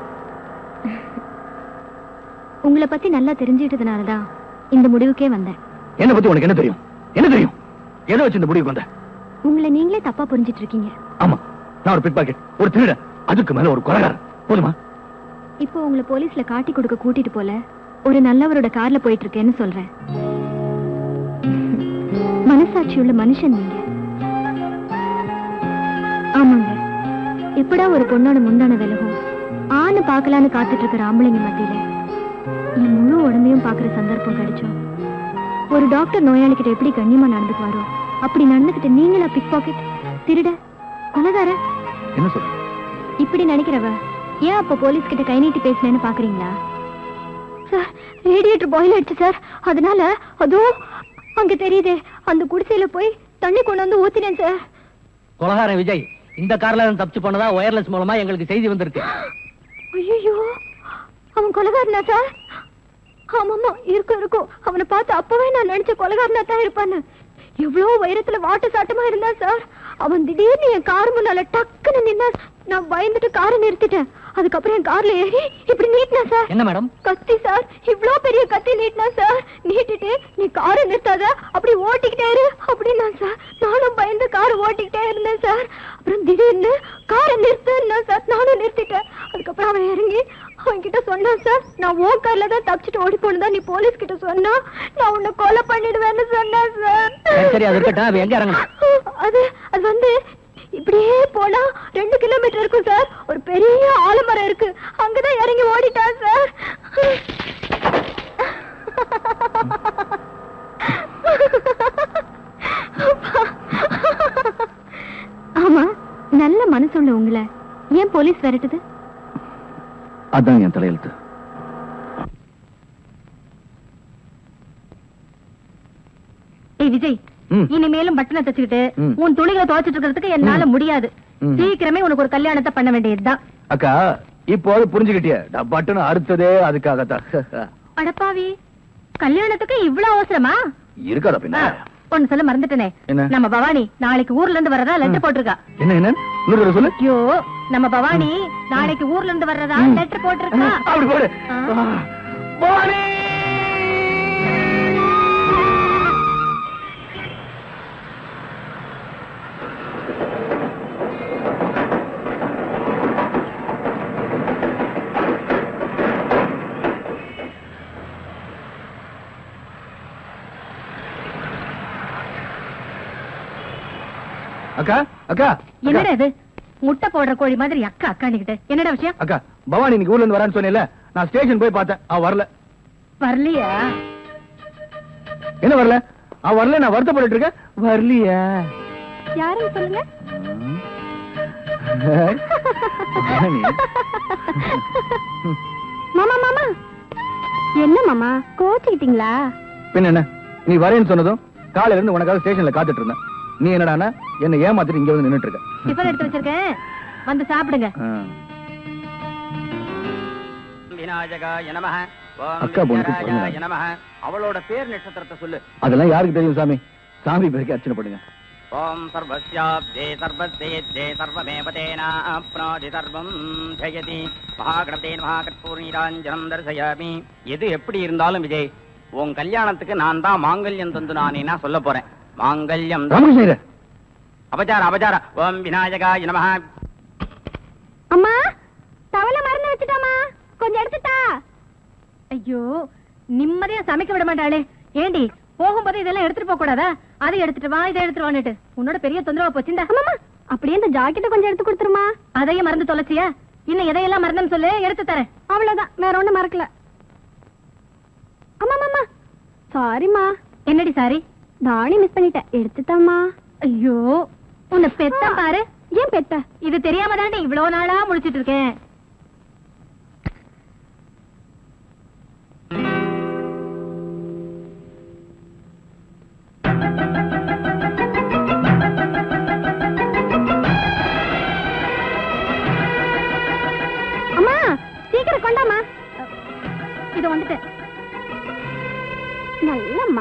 Speaker 5: உங்களை பத்தி நல்லா தெரிஞ்சுக்கிட்டதுனால தான் இந்த முடிவுக்கே வந்தேன்
Speaker 9: என்ன பத்தி உனக்கு என்ன தெரியும் என்ன தெரியும் எதை வச்சு இந்த முடிவுக்கு வந்த
Speaker 5: உங்களை நீங்களே தப்பா புரிஞ்சிட்டு இருக்கீங்க
Speaker 9: ஆமா நான் ஒரு பிக் பாக்கெட் ஒரு திருட அதுக்கு மேல ஒரு கொலகாரன் போதுமா
Speaker 5: இப்போ உங்களை போலீஸ்ல காட்டி கொடுக்க கூட்டிட்டு போல ஒரு நல்லவரோட கார்ல போயிட்டு இருக்கேன்னு சொல்றேன் மனசாட்சி உள்ள மனுஷன் நீங்க ஆமாங்க எப்படா ஒரு பொண்ணோட முந்தான விலகும் ஆணு பார்க்கலான்னு காத்துட்டு இருக்கிற ஆம்பளைங்க மத்தியில என் முழு உடம்பையும் பார்க்குற சந்தர்ப்பம் கிடைச்சோம் ஒரு டாக்டர் நோயாளிகிட்ட எப்படி கண்ணியமா நடந்துக்குவாரோ அப்படி நடந்துக்கிட்ட நீங்களா பிக் பாக்கெட் திருட கொலகார
Speaker 9: என்ன சொல்ற
Speaker 5: இப்படி நினைக்கிறவ ஏன் அப்ப போலீஸ் கிட்ட கை நீட்டி பேசலன்னு பாக்குறீங்களா சார் ரேடியேட்டர் பாயில் ஆயிடுச்சு சார் அதனால அதுவும் அங்க தெரியுதே அந்த குடிசையில போய் தண்ணி கொண்டு வந்து ஊத்தினேன் சார்
Speaker 4: கொலகாரன் விஜய் இந்த கார்ல இருந்து தப்பிச்சு போனதா ஒயர்லெஸ் மூலமா எங்களுக்கு செய்தி வந்திருக்கு
Speaker 5: ஐயோ அவன் கொலகாரனா சார் ஆமாமா இருக்கும் இருக்கும் அவனை பார்த்து அப்பவே நான் நினைச்ச கொலகாரனா தான் இருப்பான்னு எவ்வளவு உயரத்துல வாட்ட சாட்டமா இருந்தா சார் அவன் திடீர்னு என் கார் முன்னால டக்குன்னு நின்னா நான் பயந்துட்டு காரை நிறுத்திட்டேன் அதுக்கப்புறம் என் கார்ல ஏறி இப்படி நீட்டினா சார்
Speaker 4: என்ன மேடம்
Speaker 5: கத்தி சார் இவ்ளோ பெரிய கத்தி நீட்டினா சார் நீட்டிட்டு நீ காரை நிறுத்தாத அப்படி ஓட்டிக்கிட்டே இரு அப்படின்னா சார் நானும் பயந்து காரை ஓட்டிக்கிட்டே இருந்தேன் சார் அப்புறம் திடீர்னு காரை நிறுத்துன்னா சார் நானும் நிறுத்திட்டேன் அதுக்கப்புறம் அவன் இறங்கி அவன் கிட்ட சொன்னான் சார் நான் ஓ கார்ல தான் தப்பிச்சுட்டு ஓடி போனதா நீ போலீஸ் கிட்ட சொன்னா நான் உன்னை கொலை பண்ணிடுவேன்னு சொன்னேன் சார்
Speaker 4: சரி, சரி, அது இருக்கட்டும். அவன் எங்க இறங்கணும்?
Speaker 5: அது அது வந்து இப்படியே போனா ரெண்டு கிலோமீட்டர் இருக்கும் சார் ஒரு பெரிய ஆலமரம் இருக்கு அங்கதான் இறங்கி ஓடிட்டான் சார் ஆமா நல்ல மனசுள்ள உங்களை ஏன் போலீஸ் விரட்டுது
Speaker 9: அதான் என் தலையெழுத்து
Speaker 2: ஏய் விஜய்
Speaker 9: ம்.
Speaker 2: இனிமேலும் பட்டனை தச்சுக்கிட்டு
Speaker 9: ம்.
Speaker 2: உன் துணிகளை துவைச்சிட்டு இருக்கிறதுக்கு என்னால முடியாது
Speaker 9: ம்.
Speaker 2: சீக்கிரமே உனக்கு ஒரு கல்யாணத்தை பண்ண வேண்டியதுதான்
Speaker 9: அக்கா இப்போ அது புரிஞ்சுக்கிட்டிய பட்டுன்னு அறுத்ததே அதுக்காகத்தான்
Speaker 2: அடப்பாவி கல்யாணத்துக்கு இவ்வளவு அவசரமா
Speaker 9: இருக்காதா பின்ன
Speaker 2: ஆ, ஒண்ணு சொல்ல மறந்துட்டனே
Speaker 9: என்ன?
Speaker 2: நம்ம பவானி நாளைக்கு ஊர்ல இருந்து வர்றதா லெட்டர் போட்டிருக்கா
Speaker 9: என்ன என்ன இன்னொரு தடவை சொல்லு
Speaker 2: ஐயோ நம்ம பவானி நாளைக்கு ஊர்ல இருந்து வர்றதா
Speaker 9: ம்.
Speaker 2: லெட்டர் போட்டிருக்கா
Speaker 9: அப்படி போடு
Speaker 2: ஆ.
Speaker 9: ஆ. பவானி! அக்கா அக்கா
Speaker 2: என்னடா இது முட்டை போடுற கோழி மாதிரி அக்கா அக்காண்டிக்கிட்டு என்னடா விஷயம்
Speaker 9: அக்கா பவானி இன்னைக்கு ஊர்ல இருந்து வரான்னு சொன்னேன்ல நான் ஸ்டேஷன் போய் பார்த்தேன் அவ வரல
Speaker 2: வரலையா
Speaker 9: என்ன வரல அவ வரல நான் வருத்தப்பட்டு இருக்கேன் வரலையா
Speaker 5: யாருன்னு சொல்லுங்க
Speaker 9: பவானி
Speaker 5: மாமா மாமா என்ன மாமா கோச்சுக்கிட்டீங்களா
Speaker 9: பின்ன என்ன நீ வரேன்னு சொன்னதும் காலையில இருந்து உனக்காக ஸ்டேஷன்ல காத்துட்டு இருந்தேன் நீ என்னடான்னா என்ன ஏமாத்திட்டு இங்க வந்து நின்னுட்டு இருக்க
Speaker 2: டிஃபன் எடுத்து வச்சிருக்கேன் வந்து சாப்பிடுங்க
Speaker 9: ஆ.
Speaker 8: விநாயகாய நமः ஓம்
Speaker 9: அக்கா பொண்ணுக்கு
Speaker 8: விநாயகாய
Speaker 9: பிறந்த
Speaker 8: நமः அவளோட பேர் நட்சத்திரத்தை சொல்லு
Speaker 9: அதெல்லாம் யாருக்கு தெரியும் சாமி சாமி பேருக்கு அர்ச்சனை பண்ணுங்க
Speaker 8: ஓம் சர்வஸ்யாப்தே சர்வசேத்யே சர்வமேவ தேனாப்னோதி சர்வம் ஜெயதி மகாகணபதேன் மகாகற்பூர்ணீராஞ்சனம் தரிசயாமி எது எப்படி இருந்தாலும் விஜய் உன் கல்யாணத்துக்கு நான் தான் மாங்கல்யம் தந்து நானேனா சொல்ல போறேன் மாங்கல்யம்
Speaker 9: ராமகிருஷ்ணர்
Speaker 8: அபச்சார அபச்சார ஓம் விநாயகாய நமः
Speaker 5: அம்மா தவளை மறந்து வச்சுட்டாமா கொஞ்சம் எடுத்துட்டா
Speaker 2: ஐயோ நிம்மதியா சமைக்க விட மாட்டாளே ஏண்டி போகும்போது இதெல்லாம் எடுத்துட்டு போக கூடாதா அதை எடுத்துட்டு வா இதை எடுத்துட்டு வான்னுட்டு உன்னோட பெரிய தொந்தரவா போச்சுண்டா
Speaker 5: அம்மாமா அப்படியே இந்த ஜாக்கெட்டை கொஞ்சம் எடுத்து கொடுத்துருமா
Speaker 2: அதையும் மறந்து தொலைச்சியா இன்னும் எதையெல்லாம் மறந்தேன்னு சொல்லு எடுத்து தரேன்
Speaker 5: அவ்வளவுதான் வேற ஒண்ணும் மறக்கல அம்மா மாமா சாரிம்மா
Speaker 2: என்னடி சாரி
Speaker 5: நானே மிஸ் பண்ணிட்டேன் எடுத்துட்டாமா
Speaker 2: ஐயோ உன்னை பெத்த பாரு
Speaker 5: ஏன் பெத்த
Speaker 2: இது தெரியாம தாண்டி இவ்வளவு நாளா முழிச்சிட்டு இருக்கேன்
Speaker 5: அம்மா சீக்கிரம் கொண்டாமா
Speaker 2: இது வந்துட்டேன்
Speaker 5: நல்லம்மா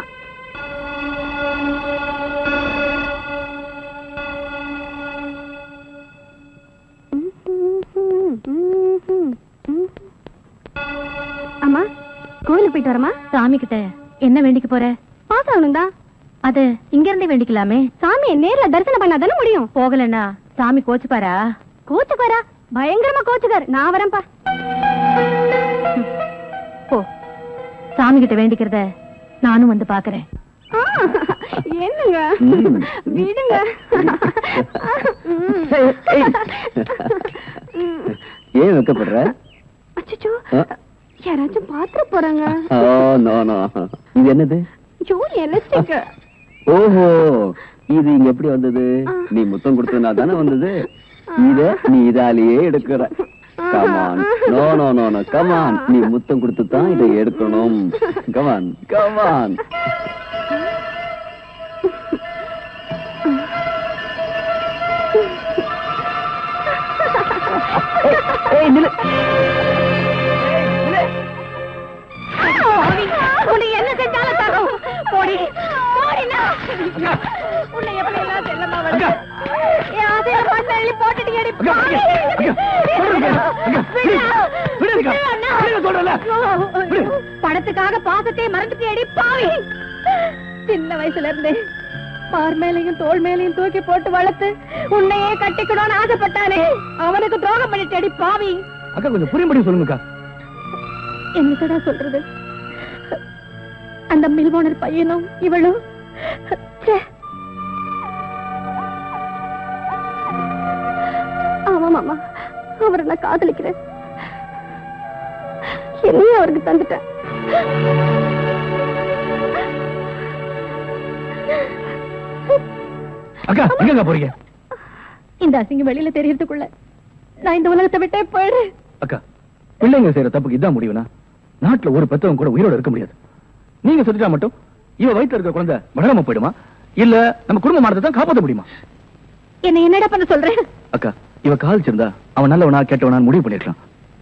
Speaker 5: அம்மா கோயிலுக்கு போயிட்டு வரமா
Speaker 2: சாமி கிட்ட என்ன வேண்டிக்க போற
Speaker 5: பாஸ் ஆகணும் தான்
Speaker 2: அது இங்க இருந்தே வேண்டிக்கலாமே
Speaker 5: சாமியை நேர்ல தரிசனம் பண்ணாதானே முடியும்
Speaker 2: போகலன்னா சாமி கோச்சுப்பாரா
Speaker 5: கோச்சுக்காரா பயங்கரமா கோச்சுக்காரு நான் வரேன்ப்பா
Speaker 2: போ சாமி கிட்ட வேண்டிக்கிறத நானும் வந்து பாக்குறேன்
Speaker 5: ஆ, என்னங்க
Speaker 9: ம்.
Speaker 5: விடுங்க
Speaker 9: ஏன் வைக்கப்படுற
Speaker 5: அச்சோ யாராச்சும் பாத்துற போறாங்க
Speaker 9: ஓ நோ நோ இது என்னது
Speaker 5: ஐயோ எலஸ்டிக்
Speaker 9: ஓஹோ இது இங்க எப்படி வந்தது நீ முத்தம் கொடுத்ததுனால தானே வந்தது இத நீ இதாலேயே எடுக்கிற come on no no no no come on நீ முத்தம் கொடுத்து தான் இதை எடுக்கணும் கமான் கமான்
Speaker 2: உன்னை என்ன செஞ்சாலும் தரும் போடி போடினா உன்னை எப்படி எல்லாம் செல்லமா வளர்த்து என் ஆசையில மண்ணை அள்ளி போட்டுட்டு அடி பாவி. விடு. விடு அண்ணா. பணத்துக்காக பாசத்தை மறந்துட்டு அடி பாவி சின்ன வயசுல இருந்தே மார் மேலையும் தோள் மேலையும் தூக்கி போட்டு வளர்த்து உன்னையே கட்டிக்கணும்னு ஆசைப்பட்டானே அவனுக்கு துரோகம் பண்ணிட்டு அடி பாவி
Speaker 9: அக்கா கொஞ்சம் புரியும்படி சொல்லுங்கக்கா
Speaker 2: என்னடா சொல்றது அந்த மில் ஓனர் பையனும் இவளும் ச்சே.
Speaker 5: மாமா அவரை நான் காதலிக்கிறேன் என்னையும் அவருக்கு தந்துட்டேன்
Speaker 3: அக்கா எங்க போறீங்க
Speaker 2: இந்த அசிங்கம் வெளியில தெரியறதுக்குள்ள நான் இந்த உலகத்தை விட்டே போயிடுறேன்
Speaker 3: அக்கா பிள்ளைங்க செய்யற தப்புக்கு இதான் முடிவுனா நாட்டுல ஒரு பெத்தவங்க கூட உயிரோட இருக்க முடியாது நீங்க சொல்லிட்டா மட்டும் இவ வயித்துல இருக்க குழந்தை வளராம போயிடுமா இல்ல நம்ம குடும்ப மானத்தை தான் காப்பாத்த முடியுமா
Speaker 2: என்ன என்னடா பண்ண சொல்றேன்
Speaker 3: அக்கா இவ காதலிச்சிருந்தா அவன் நல்லவனா கெட்டவனா முடிவு பண்ணிருக்கலாம்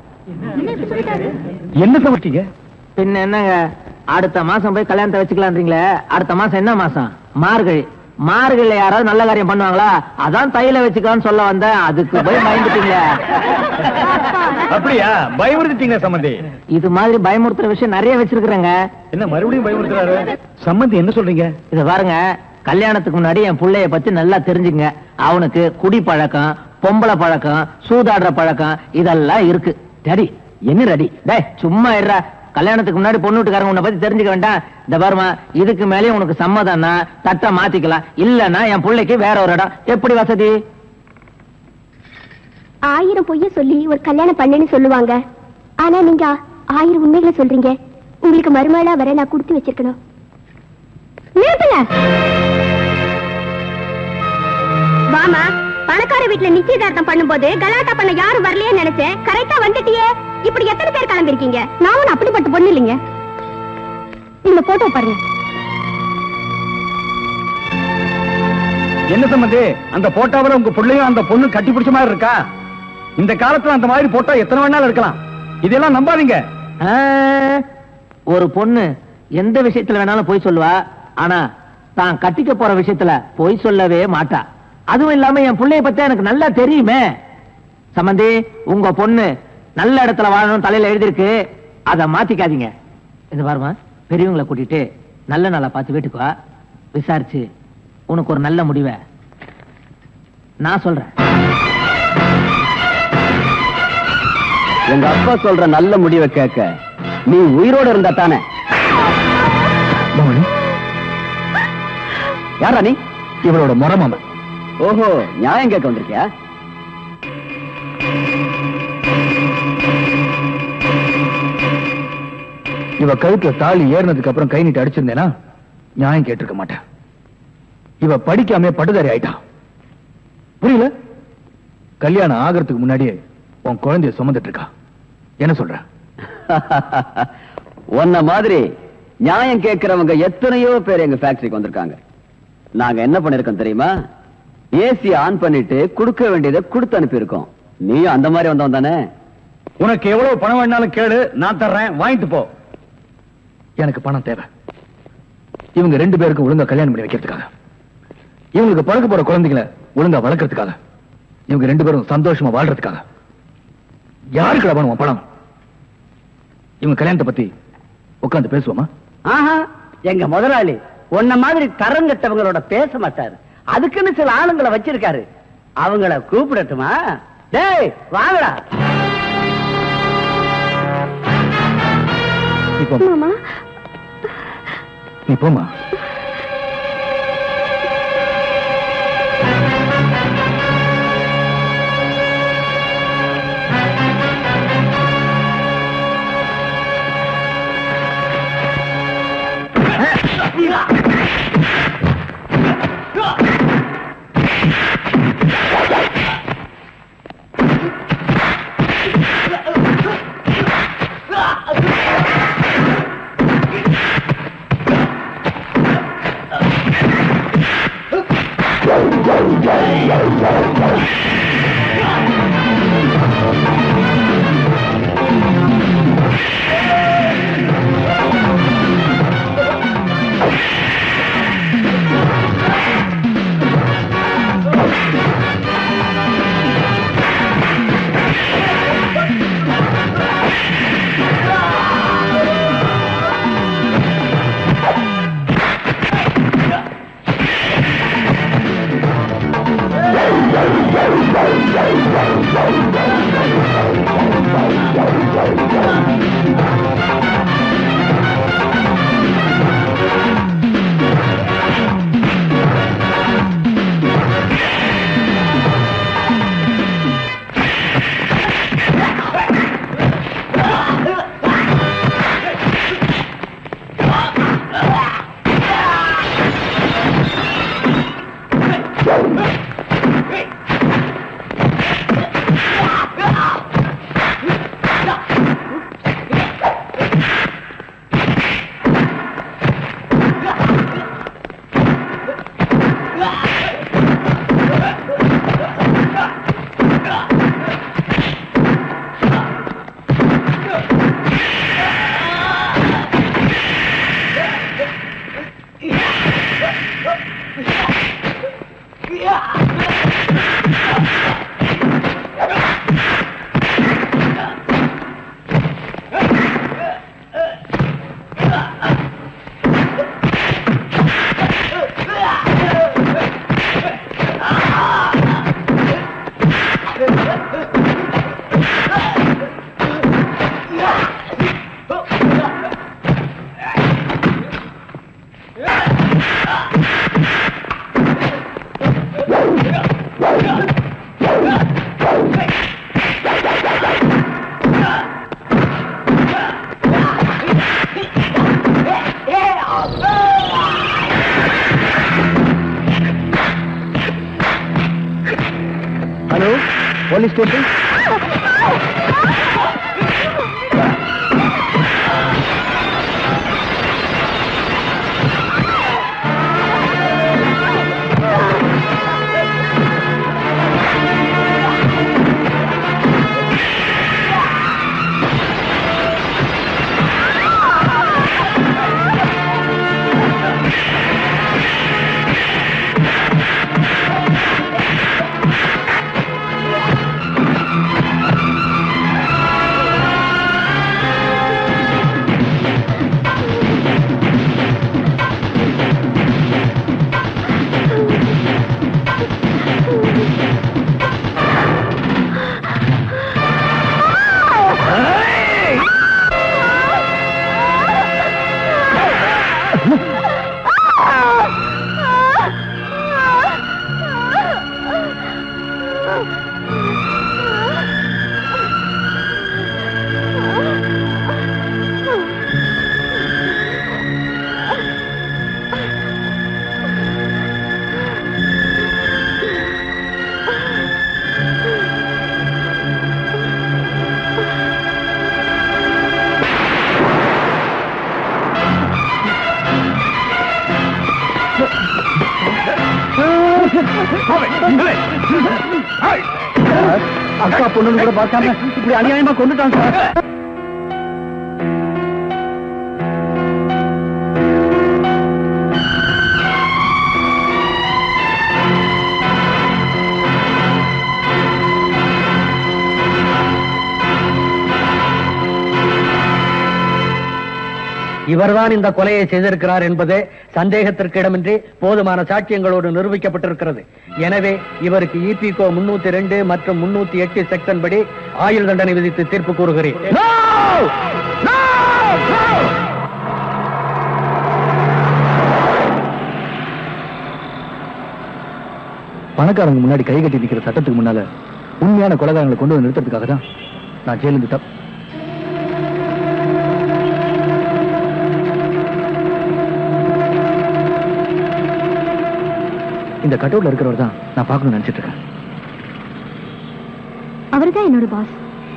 Speaker 3: என்ன சமைச்சீங்க
Speaker 6: பின்ன என்னங்க அடுத்த மாசம் போய் கல்யாணத்தை வச்சுக்கலான்றீங்களே அடுத்த மாசம் என்ன மாசம் மார்கழி மார்கழில யாராவது நல்ல காரியம் பண்ணுவாங்களா அதான் தையில வச்சுக்கலாம்னு சொல்ல வந்தேன் அதுக்கு போய் பயந்துட்டீங்களே
Speaker 3: அப்படியா பயமுறுத்திட்டீங்க சம்பந்தி
Speaker 6: இது மாதிரி பயமுறுத்துற விஷயம் நிறைய வச்சிருக்கிறேங்க
Speaker 3: என்ன மறுபடியும் பயமுறுத்துறாரு சம்பந்தி என்ன சொல்றீங்க
Speaker 6: இத பாருங்க கல்யாணத்துக்கு முன்னாடி என் புள்ளைய பத்தி நல்லா தெரிஞ்சுங்க அவனுக்கு குடி பழக்கம் பொம்பளை பழக்கம் சூதாடுற பழக்கம் இதெல்லாம் இருக்கு ரெடி என்ன ரெடி டேய் சும்மா இருடா கல்யாணத்துக்கு முன்னாடி பொண்ணு வீட்டுக்காரங்க உன்னை பத்தி தெரிஞ்சுக்க வேண்டாம் இந்த பாருமா இதுக்கு மேலேயும் உனக்கு சம்மதம்னா தட்டை மாத்திக்கலாம் இல்லன்னா என் பிள்ளைக்கு வேற ஒரு இடம் எப்படி வசதி
Speaker 5: ஆயிரம் பொய்ய சொல்லி ஒரு கல்யாணம் பண்ணேன்னு சொல்லுவாங்க ஆனா நீங்க ஆயிரம் உண்மைகளை சொல்றீங்க உங்களுக்கு மருமகளா வர நான் கொடுத்து வச்சிருக்கணும் நிறுத்துங்க வாமா பணக்கார வீட்டுல நிச்சயதார்த்தம் பண்ணும்போது கலாட்டா பண்ண யாரும் வரலையே நினைச்சேன் கரெக்டா வந்துட்டியே இப்படி எத்தனை பேர் கிளம்பிருக்கீங்க நான் ஒன்னும் அப்படிப்பட்ட பொண்ணு இல்லைங்க இந்த போட்டோ பாருங்க
Speaker 3: என்ன சம்பந்தி அந்த போட்டோவில் உங்க பிள்ளையும் அந்த பொண்ணு கட்டி பிடிச்ச மாதிரி இருக்கா இந்த காலத்துல அந்த மாதிரி போட்டோ எத்தனை வேணாலும் இருக்கலாம் இதெல்லாம் நம்பாதீங்க
Speaker 6: ஆ, ஒரு பொண்ணு எந்த விஷயத்துல வேணாலும் போய் சொல்லுவா ஆனா தான் கட்டிக்க போற விஷயத்துல பொய் சொல்லவே மாட்டா அதுவும் இல்லாம என் புள்ளைய பத்தி எனக்கு நல்லா தெரியுமே சம்பந்தி உங்க பொண்ணு நல்ல இடத்துல வாழணும் தலையில எழுதிருக்கு அத மாத்திக்காதீங்க இந்த பாருமா பெரியவங்களை கூட்டிட்டு நல்ல நாளா பார்த்து வீட்டுக்கு வா விசாரிச்சு உனக்கு ஒரு நல்ல முடிவை நான் சொல்றேன்
Speaker 9: எங்க அப்பா சொல்ற நல்ல முடிவை கேட்க நீ உயிரோட இருந்தா தானே
Speaker 3: பவானி
Speaker 9: யாரா நீ
Speaker 3: இவளோட முறமாம
Speaker 9: ஓஹோ நியாயம் கேட்க வந்திருக்கியா
Speaker 3: இவ கழுத்துல தாலி ஏறினதுக்கு அப்புறம் கை நீட்டு அடிச்சிருந்தேனா நியாயம் கேட்டிருக்க மாட்டேன் இவ படிக்காம பட்டுதாரி ஆயிட்டா புரியல கல்யாணம் ஆகிறதுக்கு முன்னாடியே உன் குழந்தைய சுமந்துட்டு இருக்கா என்ன சொல்ற
Speaker 9: உன்ன மாதிரி நியாயம் கேட்கிறவங்க எத்தனையோ பேர் எங்க ஃபேக்டரிக்கு வந்திருக்காங்க நாங்க என்ன பண்ணிருக்கோம் தெரியுமா ஏசி ஆன் பண்ணிட்டு கொடுக்க வேண்டியதை கொடுத்து அனுப்பியிருக்கோம் நீயும் அந்த மாதிரி வந்தவன் தானே
Speaker 3: உனக்கு எவ்வளவு பணம் வேணாலும் கேளு நான் தர்றேன் வாங்கிட்டு போ எனக்கு பணம் தேவை இவங்க ரெண்டு பேருக்கும் ஒழுங்கா கல்யாணம் பண்ணி வைக்கிறதுக்காக இவங்களுக்கு பிறக்க போற குழந்தைகளை ஒழுங்கா வளர்க்கறதுக்காக இவங்க ரெண்டு பேரும் சந்தோஷமா வாழ்றதுக்காக யாருக்கு வேணும் உன் பணம் இவங்க கல்யாணத்தை பத்தி உட்கார்ந்து பேசுவோமா
Speaker 10: ஆஹா எங்க முதலாளி உன்ன மாதிரி தரங்கட்டவங்களோட பேச மாட்டாரு அதுக்குன்னு சில ஆளுங்களை வச்சிருக்காரு அவங்கள கூப்பிடட்டுமா டேய் வாங்கடா
Speaker 3: நீ போ
Speaker 5: மாமா
Speaker 3: நீ போமா போலீஸ் ஸ்டேஷன் அக்கா பொண்ணுன்னு கூட பார்க்காம இப்படி அநியாயமா கொண்டுட்டான் சார்
Speaker 4: இவர்தான் இந்த கொலையை செய்திருக்கிறார் என்பதே சந்தேகத்திற்கு இடமின்றி போதுமான சாட்சியங்களோடு நிரூபிக்கப்பட்டிருக்கிறது எனவே இவருக்கு இபிகோ முன்னூத்தி ரெண்டு மற்றும் முன்னூத்தி எட்டு செக்ஷன் படி ஆயுள் தண்டனை விதித்து தீர்ப்பு கூறுகிறேன்
Speaker 3: பணக்காரங்க முன்னாடி கை கட்டி நிக்கிற சட்டத்துக்கு முன்னால உண்மையான கொலைகாரங்களை கொண்டு வந்து நிறுத்துறதுக்காக தான் நான் ஜெயிலிருந்து தப் இந்த கட்டவுட்ல இருக்கிறவர் தான் நான் பார்க்கணும்னு நினைச்சிட்டு இருக்கேன்
Speaker 5: அவர்தான் என்னோட பாஸ்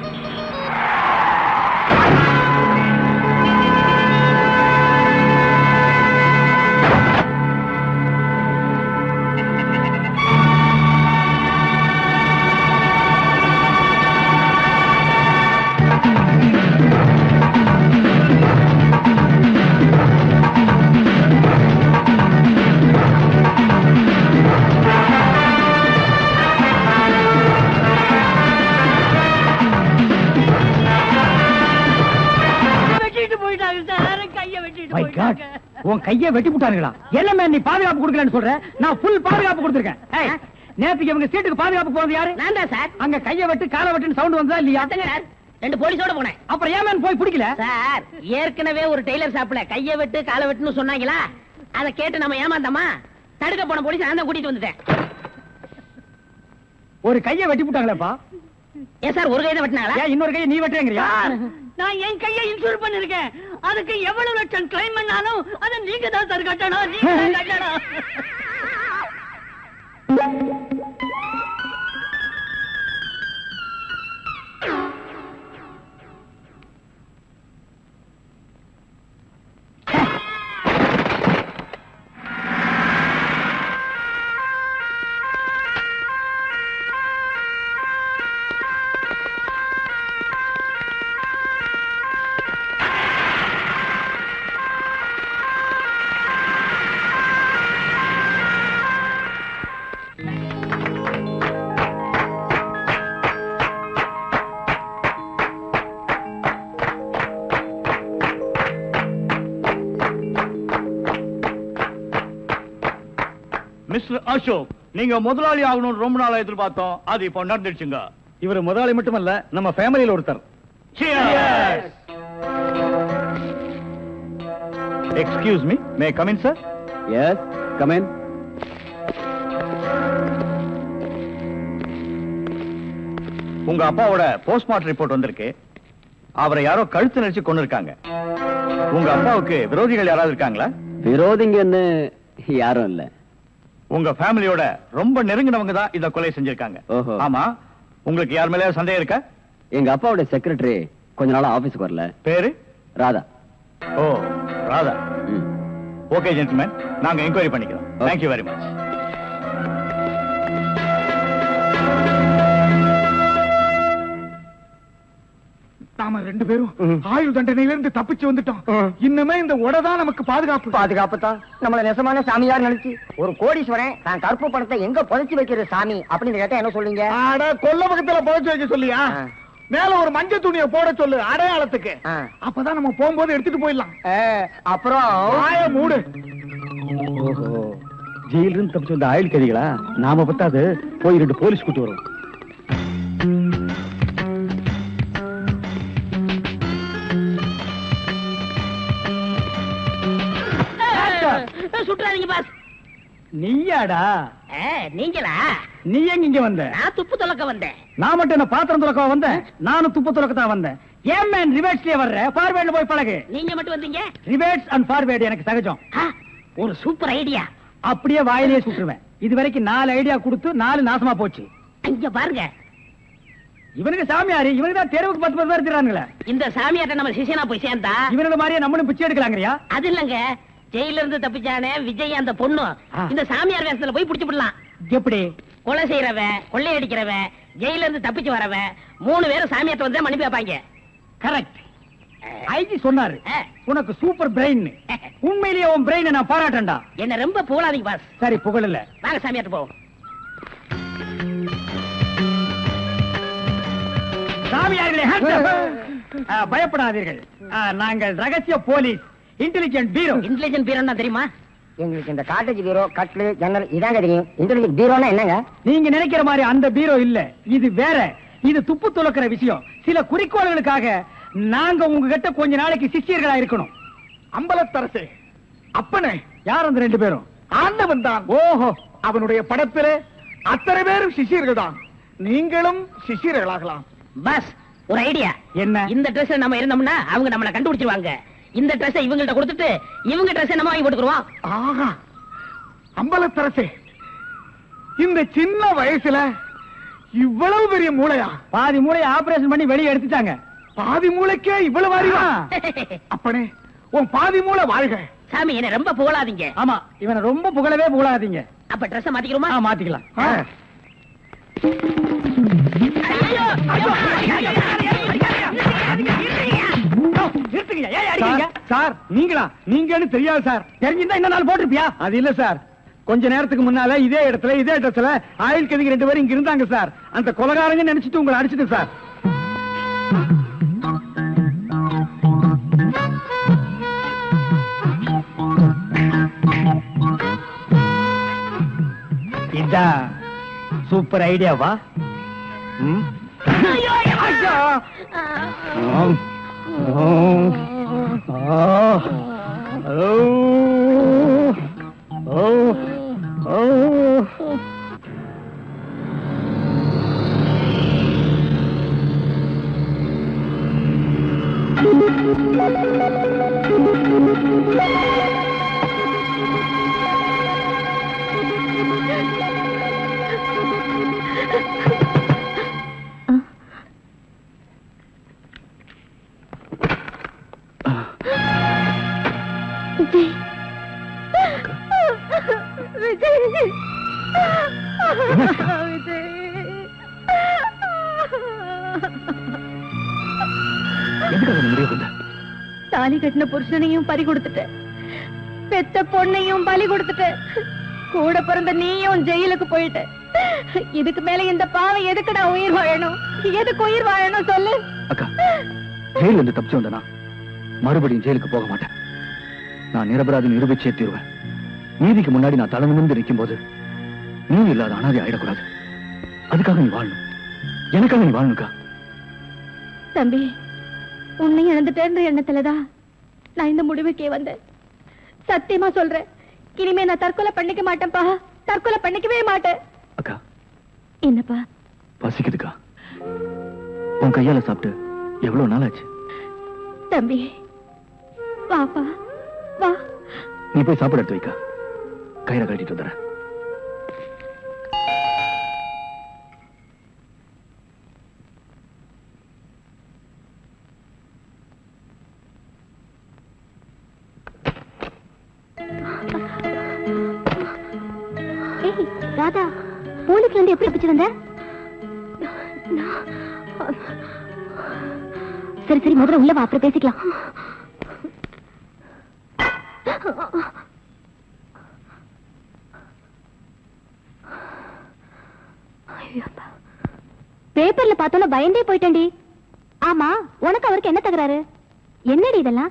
Speaker 3: My God, உன் கைய வெட்டி விட்டானுங்களா என்ன நீ பாதுகாப்பு கொடுக்கலன்னு சொல்ற நான் ஃபுல் பாதுகாப்பு கொடுத்திருக்கேன் ஏய், நேத்துக்கு இவங்க சீட்டுக்கு பாதுகாப்பு போனது யாரு
Speaker 11: நான் தான் சார்
Speaker 3: அங்க கைய வெட்டு காலை வெட்டுன்னு சவுண்ட் வந்ததா இல்லையா
Speaker 11: சார் ரெண்டு போலீஸோட போனேன்
Speaker 3: அப்புறம் ஏன் போய் பிடிக்கல
Speaker 11: சார் ஏற்கனவே ஒரு டெய்லர் ஷாப்ல கைய வெட்டு காலை வெட்டுன்னு சொன்னாங்களா அதை கேட்டு நம்ம ஏமாந்தோமா தடுக்க போன போலீஸ் நான் தான் கூட்டிட்டு வந்துட்டேன்
Speaker 3: ஒரு கைய வெட்டி விட்டாங்களேப்பா
Speaker 11: ஏன் சார் ஒரு கைதை வெட்டினாங்களா
Speaker 3: ஏன் இன்னொரு கைய நீ வெட்டுறேங்கறியா
Speaker 11: நான் என் கையை இன்சூர் பண்ணிருக்கேன் அதுக்கு எவ்வளவு லட்சம் கிளைம் பண்ணாலும் அதை நீங்க தான் சார் கட்டணும் நீங்க தான் கட்டணும்
Speaker 12: மிஸ்டர் அசோக் நீங்க முதலாளி ஆகணும்னு ரொம்ப நாளா எதிர்பார்த்தோம் அது இப்போ நடந்துடுச்சுங்க
Speaker 3: இவர் முதலாளி மட்டுமல்ல நம்ம ஃபேமிலியில ஒருத்தர்
Speaker 12: excuse me may come in sir
Speaker 9: yes come in
Speaker 12: உங்க அப்பாவோட போஸ்ட்மார்ட்டம் ரிப்போர்ட் வந்திருக்கு அவரை யாரோ கழுத்து நடிச்சு கொண்டு இருக்காங்க உங்க அப்பாவுக்கு விரோதிகள் யாராவது இருக்காங்களா
Speaker 9: விரோதிங்கன்னு யாரும் இல்ல
Speaker 12: உங்க ஃபேமிலியோட ரொம்ப நெருங்கினவங்க தான் இத கொலை செஞ்சிருக்காங்க
Speaker 9: ஓஹோ.
Speaker 12: ஆமா உங்களுக்கு யார் மேல சந்தேகம் இருக்கா
Speaker 9: எங்க அப்பாவோட செக்ரட்டரி கொஞ்ச நாளா ஆபீஸ்க்கு வரல
Speaker 12: பேரு
Speaker 9: ராதா
Speaker 12: ஓ ராதா
Speaker 9: ம்.
Speaker 12: ஓகே ஜென்டில்மேன் நாங்க என்கொயரி பண்ணிக்கிறோம் தேங்க்யூ வெரி மச்
Speaker 13: நாம ரெண்டு பேரும் ஆயுள் தண்டனையில இருந்து தப்பிச்சு வந்துட்டோம் இன்னுமே இந்த உடை தான் நமக்கு பாதுகாப்பு
Speaker 10: பாதுகாப்பு தான் நம்மள நெசமான சாமியார் நினைச்சு ஒரு கோடீஸ்வரன் தான் கருப்பு பணத்தை எங்க புதைச்சு வைக்கிறது சாமி அப்படின்னு கேட்டா என்ன சொல்றீங்க
Speaker 13: ஆட கொல்ல பக்கத்துல புதைச்சு வைக்க சொல்லியா
Speaker 10: ஆ.
Speaker 13: மேல ஒரு மஞ்சள் துணியை போட சொல்லு அடையாளத்துக்கு
Speaker 10: ஆ.
Speaker 13: அப்பதான் நம்ம போகும்போது எடுத்துட்டு போயிடலாம்
Speaker 10: அப்புறம்
Speaker 13: வாய மூடு
Speaker 3: ஓஹோ ஜெயில இருந்து தப்பிச்சு வந்த ஆயுள் கைதிகளா நாம பத்தாது போய் ரெண்டு போலீஸ் கூட்டி வரும்
Speaker 11: சுற்றாதீங்க பாஸ்
Speaker 3: நீயாடா
Speaker 11: ஏ, நீங்களா
Speaker 3: நீ எங்க இங்க வந்த
Speaker 11: நான் துப்பு துலக்க வந்தேன்
Speaker 3: நான் மட்டும் என்ன பாத்திரம் துறக்க வந்தேன் நானும் துப்பு துறக்க தான் வந்தேன் ஏன் மேன் ரிவேட்ஸ்லயே வர்ற ஃபார்வேர்ட்ல போய் பழகு
Speaker 11: நீங்க மட்டும் வந்தீங்க
Speaker 3: ரிவேட்ஸ் அண்ட் ஃபார்வேர்டு எனக்கு சகஜம்
Speaker 11: ஆ, ஒரு சூப்பர் ஐடியா
Speaker 3: அப்படியே வாயிலேயே சுட்டுருவேன் இது வரைக்கும் நாலு ஐடியா கொடுத்து நாலு நாசமா போச்சு
Speaker 11: இங்க பாருங்க
Speaker 3: இவனுக்கு சாமியாரு இவனுக்கு தான் தெருவுக்கு பத்து பத்து பேர் இருக்கிறாங்களே
Speaker 11: இந்த சாமியார்ட்ட நம்ம சிஷியனா போய் சேர்ந்தா
Speaker 3: இவனோட மாதிரியே நம்மளும் பிச்சை எடுக்கலாங்கறியா
Speaker 11: அது இல்லங்க ஜெயில இருந்து தப்பிச்சானே விஜய் அந்த பொண்ணு
Speaker 3: ஆ.
Speaker 11: இந்த சாமியார் வேஷத்துல போய் புடிச்சு விடலாம்
Speaker 3: எப்படி
Speaker 11: கொலை செய்யறவன் கொள்ளையடிக்கிறவன் ஜெயில இருந்து தப்பிச்சு வரவன் மூணு பேரும் சாமியார்ட்ட வந்து மன்னிப்பு வைப்பாங்க
Speaker 3: கரெக்ட் ஐஜி சொன்னாரு
Speaker 11: ஆ.
Speaker 3: உனக்கு சூப்பர் பிரெயின் உண்மையிலேயே உன் பிரெயினை நான் பாராட்டேன்டா
Speaker 11: என்ன ரொம்ப புகழாதீங்க பாஸ்
Speaker 3: சரி புகழல
Speaker 11: வாங்க சாமியார்ட்ட போவோம்
Speaker 3: சாமியார்களே hands up. ஆ, பயப்படாதீர்கள் ஆ, நாங்கள் ரகசிய போலீஸ் இன்டெலிஜென்ட் பீரோ
Speaker 11: இன்டெலிஜென்ட் பீரோன்னா தெரியுமா
Speaker 10: எங்களுக்கு இந்த காட்டேஜ் பீரோ கட்லு ஜன்னல் இதாங்க தெரியும் இன்டர்நெட் பீரோனா என்னங்க
Speaker 3: நீங்க நினைக்கிற மாதிரி அந்த பீரோ இல்ல இது வேற இது துப்பு துளக்கிற விஷயம் சில குறிக்கோள்களுக்காக நாங்க உங்ககிட்ட கொஞ்ச நாளைக்கு சிஷியர்களா இருக்கணும்
Speaker 13: அம்பலத்தரசே அப்பனே
Speaker 3: யார் அந்த ரெண்டு பேரும்
Speaker 13: ஆண்டவன் தான்
Speaker 3: ஓஹோ
Speaker 13: அவனுடைய படத்திலே அத்தனை பேரும் சிஷியர்கள் தான் நீங்களும் சிஷியர்களாகலாம்
Speaker 11: பாஸ் ஒரு ஐடியா
Speaker 3: என்ன
Speaker 11: இந்த ட்ரெஸ் நம்ம இருந்தோம்னா அவங்க நம்மள கண்டுபிடிச்சிருவாங்க இந்த ட்ரெஸ் இவங்கள்ட்ட கொடுத்துட்டு இவங்க ட்ரெஸ் நம்ம வாங்கி போட்டுக்குருவோம்
Speaker 13: ஆஹா அம்பலத்தரசே இந்த சின்ன வயசுல இவ்வளவு பெரிய மூளையா
Speaker 3: பாதி மூளையை ஆபரேஷன் பண்ணி வெளியே எடுத்துட்டாங்க
Speaker 13: பாதி மூளைக்கே இவ்வளவு அறிவா அப்பனே உன் பாதி மூளை வாழ்க
Speaker 11: சாமி என்ன ரொம்ப புகழாதீங்க
Speaker 3: ஆமா இவனை ரொம்ப புகழவே புகழாதீங்க
Speaker 11: அப்ப ட்ரெஸ் மாத்திக்கிறோமா
Speaker 3: ஆ, மாத்திக்கலாம்
Speaker 13: ஆ.
Speaker 11: ஐயோ, ஐயோ, ஐயோ,
Speaker 3: நிறுத்துங்க ஏன் அடிக்கிறீங்க
Speaker 13: சார், சார் நீங்களா நீங்கன்னு தெரியாது சார்
Speaker 3: தெரிஞ்சிருந்தா இந்த நாள் போட்டிருப்பியா
Speaker 13: அது இல்ல சார் கொஞ்ச நேரத்துக்கு முன்னால இதே இடத்துல இதே இடத்துல ஆயுள் கதிக்கு ரெண்டு பேரும் இங்க இருந்தாங்க சார் அந்த கொலகாரங்க நினைச்சிட்டு உங்களை அடிச்சிட்டு சார்
Speaker 3: இதான் சூப்பர் ஐடியாவா ம்? ஐயா! ஆம். ஆம். ஆ. ஓ. ஓ. ஓ.
Speaker 5: விஜய் விஜய்
Speaker 12: எதுக்காக நீ முடிவு வந்த
Speaker 2: தாலி கட்டின புருஷனையும் பறி கொடுத்துட்ட பெத்த பொண்ணையும் பலி கொடுத்துட்ட கூட பிறந்த நீயும் ஜெயிலுக்கு போயிட்ட இதுக்கு மேல இந்த பாவம் எதுக்குடா உயிர் வாழணும் எதுக்கு உயிர் வாழணும் சொல்லு
Speaker 12: அக்கா ஜெயில இருந்து தப்பிச்சு வந்தனா மறுபடியும் ஜெயிலுக்கு போக மாட்டேன் நான் நிரபராதி நிரூபிச்சே தீருவேன் நீதிக்கு முன்னாடி நான் தலை நிமிர்ந்து நிற்கும் போது நீ இல்லாத அனாதை ஆயிடக்கூடாது அதுக்காக நீ வாழணும் எனக்காக நீ வாழணுக்கா
Speaker 2: தம்பி உன்னை இழந்துட்டேன்ற எண்ணத்துலதான் நான் இந்த முடிவுக்கே வந்தேன் சத்தியமா சொல்றேன் இனிமே நான் தற்கொலை பண்ணிக்க மாட்டேன்ப்பா தற்கொலை பண்ணிக்கவே மாட்டேன்
Speaker 12: அக்கா
Speaker 2: என்னப்பா
Speaker 12: பசிக்குதுக்கா உன் கையால சாப்பிட்டு எவ்வளவு நாள் ஆச்சு
Speaker 2: தம்பி வாப்பா வா
Speaker 12: நீ போய் சாப்பாடு எடுத்து வைக்கா கயிறை கட்டிட்டு வந்துடுறேன்
Speaker 5: ராதா போலீஸ்ல இருந்து எப்படி தப்பிச்சு வந்த சரி சரி முதல்ல உள்ள வா அப்புறம் பேசிக்கலாம் பேப்பர்ல பார்த்தோன்னு பயந்தே போயிட்டேன்டி ஆமா உனக்கு அவருக்கு என்ன தகராறு என்னடி இதெல்லாம்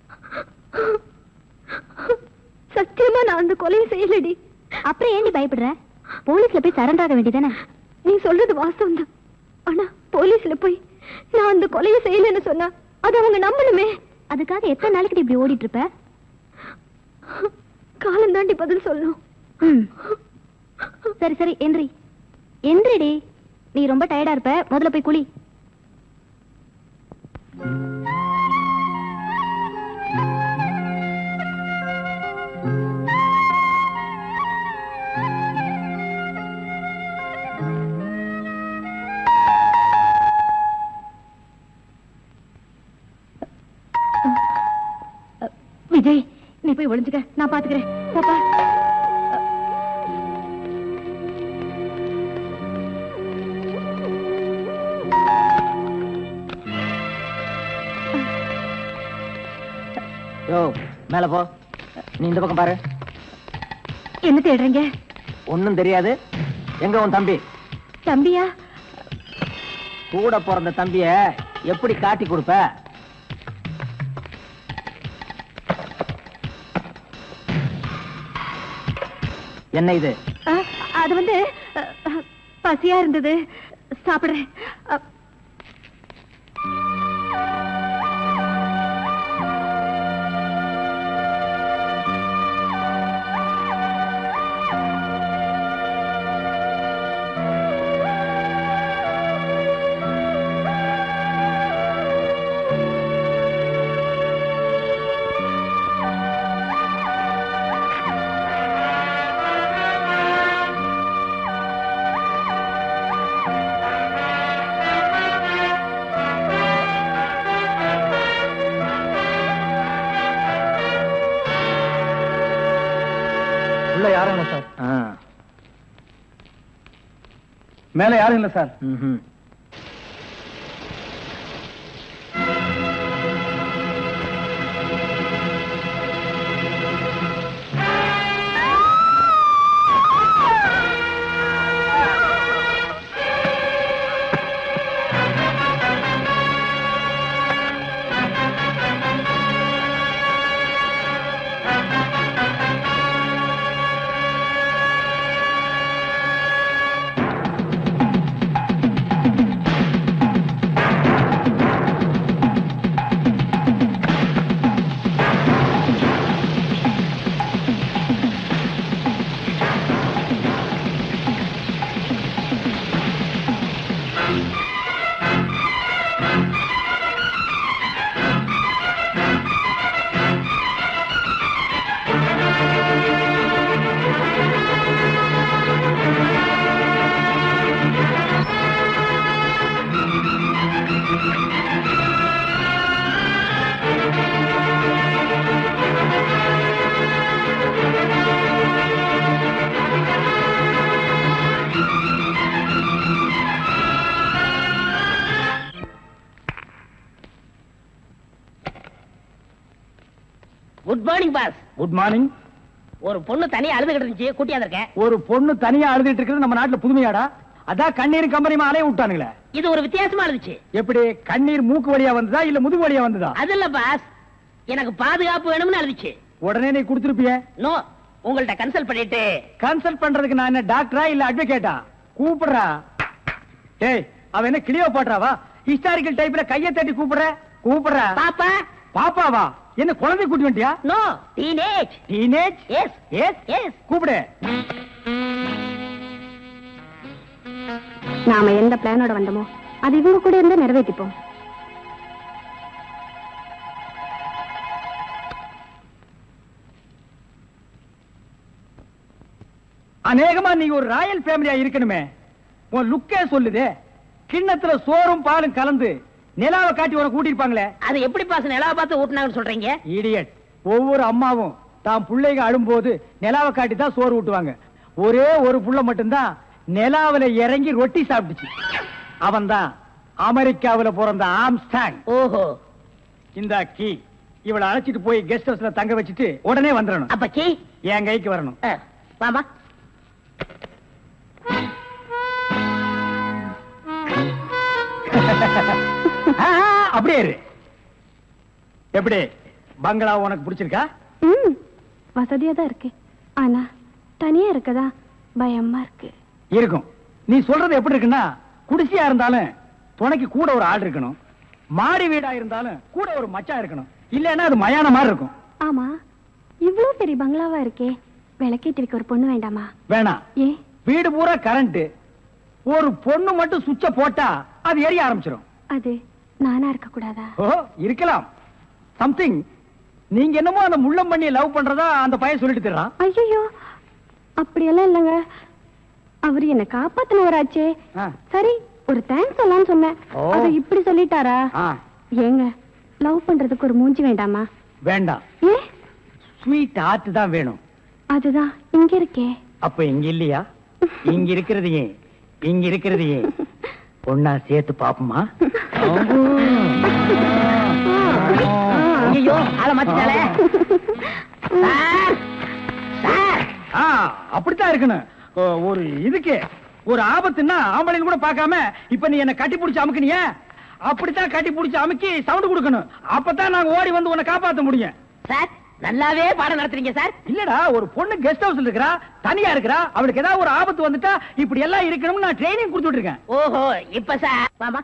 Speaker 5: சத்தியமா நான் அந்த கொலையை செய்யலடி அப்புறம் ஏன்டி பயப்படுற போலீஸ்ல போய் சரண்டர் ஆக வேண்டியதானே நீ சொல்றது வாஸ்தவம் தான் ஆனா போலீஸ்ல போய் நான் அந்த கொலையை செய்யலன்னு சொன்னா அது அவங்க நம்பணுமே அதுக்காக எத்தனை நாளைக்கு இப்படி ஓடிட்டு இருப்ப காலம் தாண்டி பதில் சொல்லணும் சரி சரி எந்திரி எந்திரிடி நீ ரொம்ப டயர்டா இருப்ப முதல்ல போய் குளி விஜய் நீ போய் ஒளிஞ்சுக்க நான் பாத்துக்கிறேன் பாப்பா
Speaker 6: யோ மேல போ நீ இந்த பக்கம் பாரு
Speaker 5: என்ன தேடுறீங்க
Speaker 6: ஒண்ணும் தெரியாது எங்க உன் தம்பி
Speaker 5: தம்பியா
Speaker 6: கூட பிறந்த தம்பிய எப்படி காட்டி கொடுப்ப என்ன இது
Speaker 5: அ, அது வந்து அ, அ, பசியா இருந்தது சாப்பிடுறேன் அ,
Speaker 3: உள்ள யாரும் இல்ல சார்
Speaker 6: ஆ.
Speaker 3: மேல யாரும் இல்ல சார்
Speaker 6: ம்ஹும்.
Speaker 11: Good morning boss
Speaker 3: good morning
Speaker 11: ஒரு பொண்ணு தனியா அழுதுகிட்டு இருந்துச்சு கூட்டியா இருக்கேன்
Speaker 3: ஒரு பொண்ணு தனியா அழுதுட்டு இருக்கிறது நம்ம நாட்டுல புதுமையாடா அதான் கண்ணீர் கம்பரிமா அலைய விட்டானுங்களே
Speaker 11: இது ஒரு வித்தியாசமா இருந்துச்சு
Speaker 3: எப்படி கண்ணீர் மூக்கு வழியா வந்ததா இல்ல முதுகு வழியா வந்ததா
Speaker 11: அது இல்ல பாஸ் எனக்கு பாதுகாப்பு வேணும்னு அழுதுச்சு
Speaker 3: உடனே நீ கொடுத்துருப்பிய
Speaker 11: நோ உங்கள்ட்ட கன்சல்ட் பண்ணிட்டு
Speaker 3: கன்சல்ட் பண்றதுக்கு நான் என்ன டாக்டரா இல்ல அட்வொகேட்டா கூப்பிடுறா டேய் அவ என்ன கிளியோ போடுறாவா ஹிஸ்டாரிக்கல் டைப்ல கைய தட்டி கூப்பிடுற கூப்பிடுறா
Speaker 11: பாப்பா
Speaker 3: பாப்பாவா என்ன குழந்தை கூட்டி வந்துட்டியா
Speaker 11: no teenage
Speaker 3: teenage
Speaker 11: yes
Speaker 3: yes
Speaker 11: yes
Speaker 3: கூப்பிடு
Speaker 5: நாம எந்த பிளானோட வந்தோமோ அது இவங்க கூட இருந்து நிறைவேற்றிப்போம்
Speaker 3: அநேகமா நீங்க ஒரு ராயல் ஃபேமிலியா இருக்கணுமே உன் லுக்கே சொல்லுதே கிண்ணத்துல சோறும் பாலும் கலந்து நிலாவை காட்டி உனக்கு கூட்டிருப்பாங்களே
Speaker 11: அது எப்படி பாஸ் நிலா பார்த்து ஊட்டினாங்கன்னு சொல்றீங்க
Speaker 3: இடியட் ஒவ்வொரு அம்மாவும் தான் பிள்ளைங்க அழும்போது நிலாவை காட்டி தான் சோறு ஊட்டுவாங்க ஒரே ஒரு புள்ள மட்டும்தான் நிலாவுல இறங்கி ரொட்டி சாப்பிட்டுச்சு அவன்தான் அமெரிக்காவுல பிறந்த ஆம்ஸ்டாங்
Speaker 11: ஓஹோ
Speaker 3: இந்த கீ இவளை அழைச்சிட்டு போய் கெஸ்ட் ஹவுஸ்ல தங்க வச்சுட்டு உடனே வந்துடணும்
Speaker 11: அப்ப கீ
Speaker 3: என் கைக்கு வரணும்
Speaker 11: வாமா
Speaker 3: ஆ, அப்படியே இரு எப்படி பங்களா உனக்கு பிடிச்சிருக்கா
Speaker 5: ம் வசதியா தான் இருக்கு ஆனா தனியா இருக்கதா பயமா இருக்கு
Speaker 3: இருக்கும் நீ சொல்றது எப்படி இருக்குன்னா குடிசையா இருந்தாலும் துணைக்கு கூட ஒரு ஆள் இருக்கணும் மாடி வீடா இருந்தாலும் கூட ஒரு மச்சான் இருக்கணும் இல்லைன்னா அது மயான மாதிரி இருக்கும்
Speaker 5: ஆமா இவ்ளோ பெரிய பங்களாவா இருக்கே விளக்கேத்தி வைக்க ஒரு பொண்ணு வேண்டாமா
Speaker 3: வேணாம்
Speaker 5: ஏன்
Speaker 3: வீடு பூரா கரண்ட் ஒரு பொண்ணு மட்டும் சுவிட்ச போட்டா அது எரிய ஆரம்பிச்சிடும்
Speaker 5: அது நானா இருக்க கூடாதா
Speaker 3: ஓ இருக்கலாம் சம்திங் நீங்க என்னமோ அந்த முள்ளம் பண்ணி லவ் பண்றதா அந்த பையன் சொல்லிட்டு தர்றான்
Speaker 5: ஐயோ அப்படியெல்லாம் இல்லைங்க அவரு என்ன காப்பாத்தினவராச்சே
Speaker 3: ஆ.
Speaker 5: சரி ஒரு தேங்க்ஸ் சொல்லலாம்னு சொன்னேன்
Speaker 3: ஓ.
Speaker 5: அத இப்படி சொல்லிட்டாரா
Speaker 3: ஆ,
Speaker 5: ஏங்க லவ் பண்றதுக்கு ஒரு மூஞ்சி வேண்டாமா
Speaker 3: வேண்டாம்
Speaker 5: ஏ
Speaker 3: ஸ்வீட் ஆர்ட் தான் வேணும்
Speaker 5: அதுதான் இங்க இருக்கே
Speaker 3: அப்ப இங்க இல்லையா இங்க இருக்கிறது ஏன் இங்க இருக்கிறது ஏன் ஒன்னா சேர்த்து பாப்போமா
Speaker 11: ஐயோ ஆள மாத்திட்டாளே சார் சார்
Speaker 3: ஆ, அப்படித்தான் இருக்கணும் ஓ, ஒரு இதுக்கு ஒரு ஆபத்துன்னா ஆம்பளைன்னு கூட பார்க்காம இப்ப நீ என்ன கட்டி பிடிச்சு அமுக்குனிய அப்படித்தான் கட்டி பிடிச்சு அமுக்கி சவுண்ட் கொடுக்கணும் அப்பதான் நாங்க ஓடி வந்து உன்னை காப்பாத்த முடியும்
Speaker 11: சார் நல்லாவே பாடம் நடத்துறீங்க சார்
Speaker 3: இல்லடா ஒரு பொண்ணு கெஸ்ட் ஹவுஸ்ல இருக்கிறா தனியா இருக்கிறா அவளுக்கு ஏதாவது ஒரு ஆபத்து வந்துட்டா இப்படி எல்லாம் இருக்கணும்னு நான் ட்ரைனிங் கொடுத்துட்டு இருக்கேன்
Speaker 11: ஓஹோ இப்ப சார் வாமா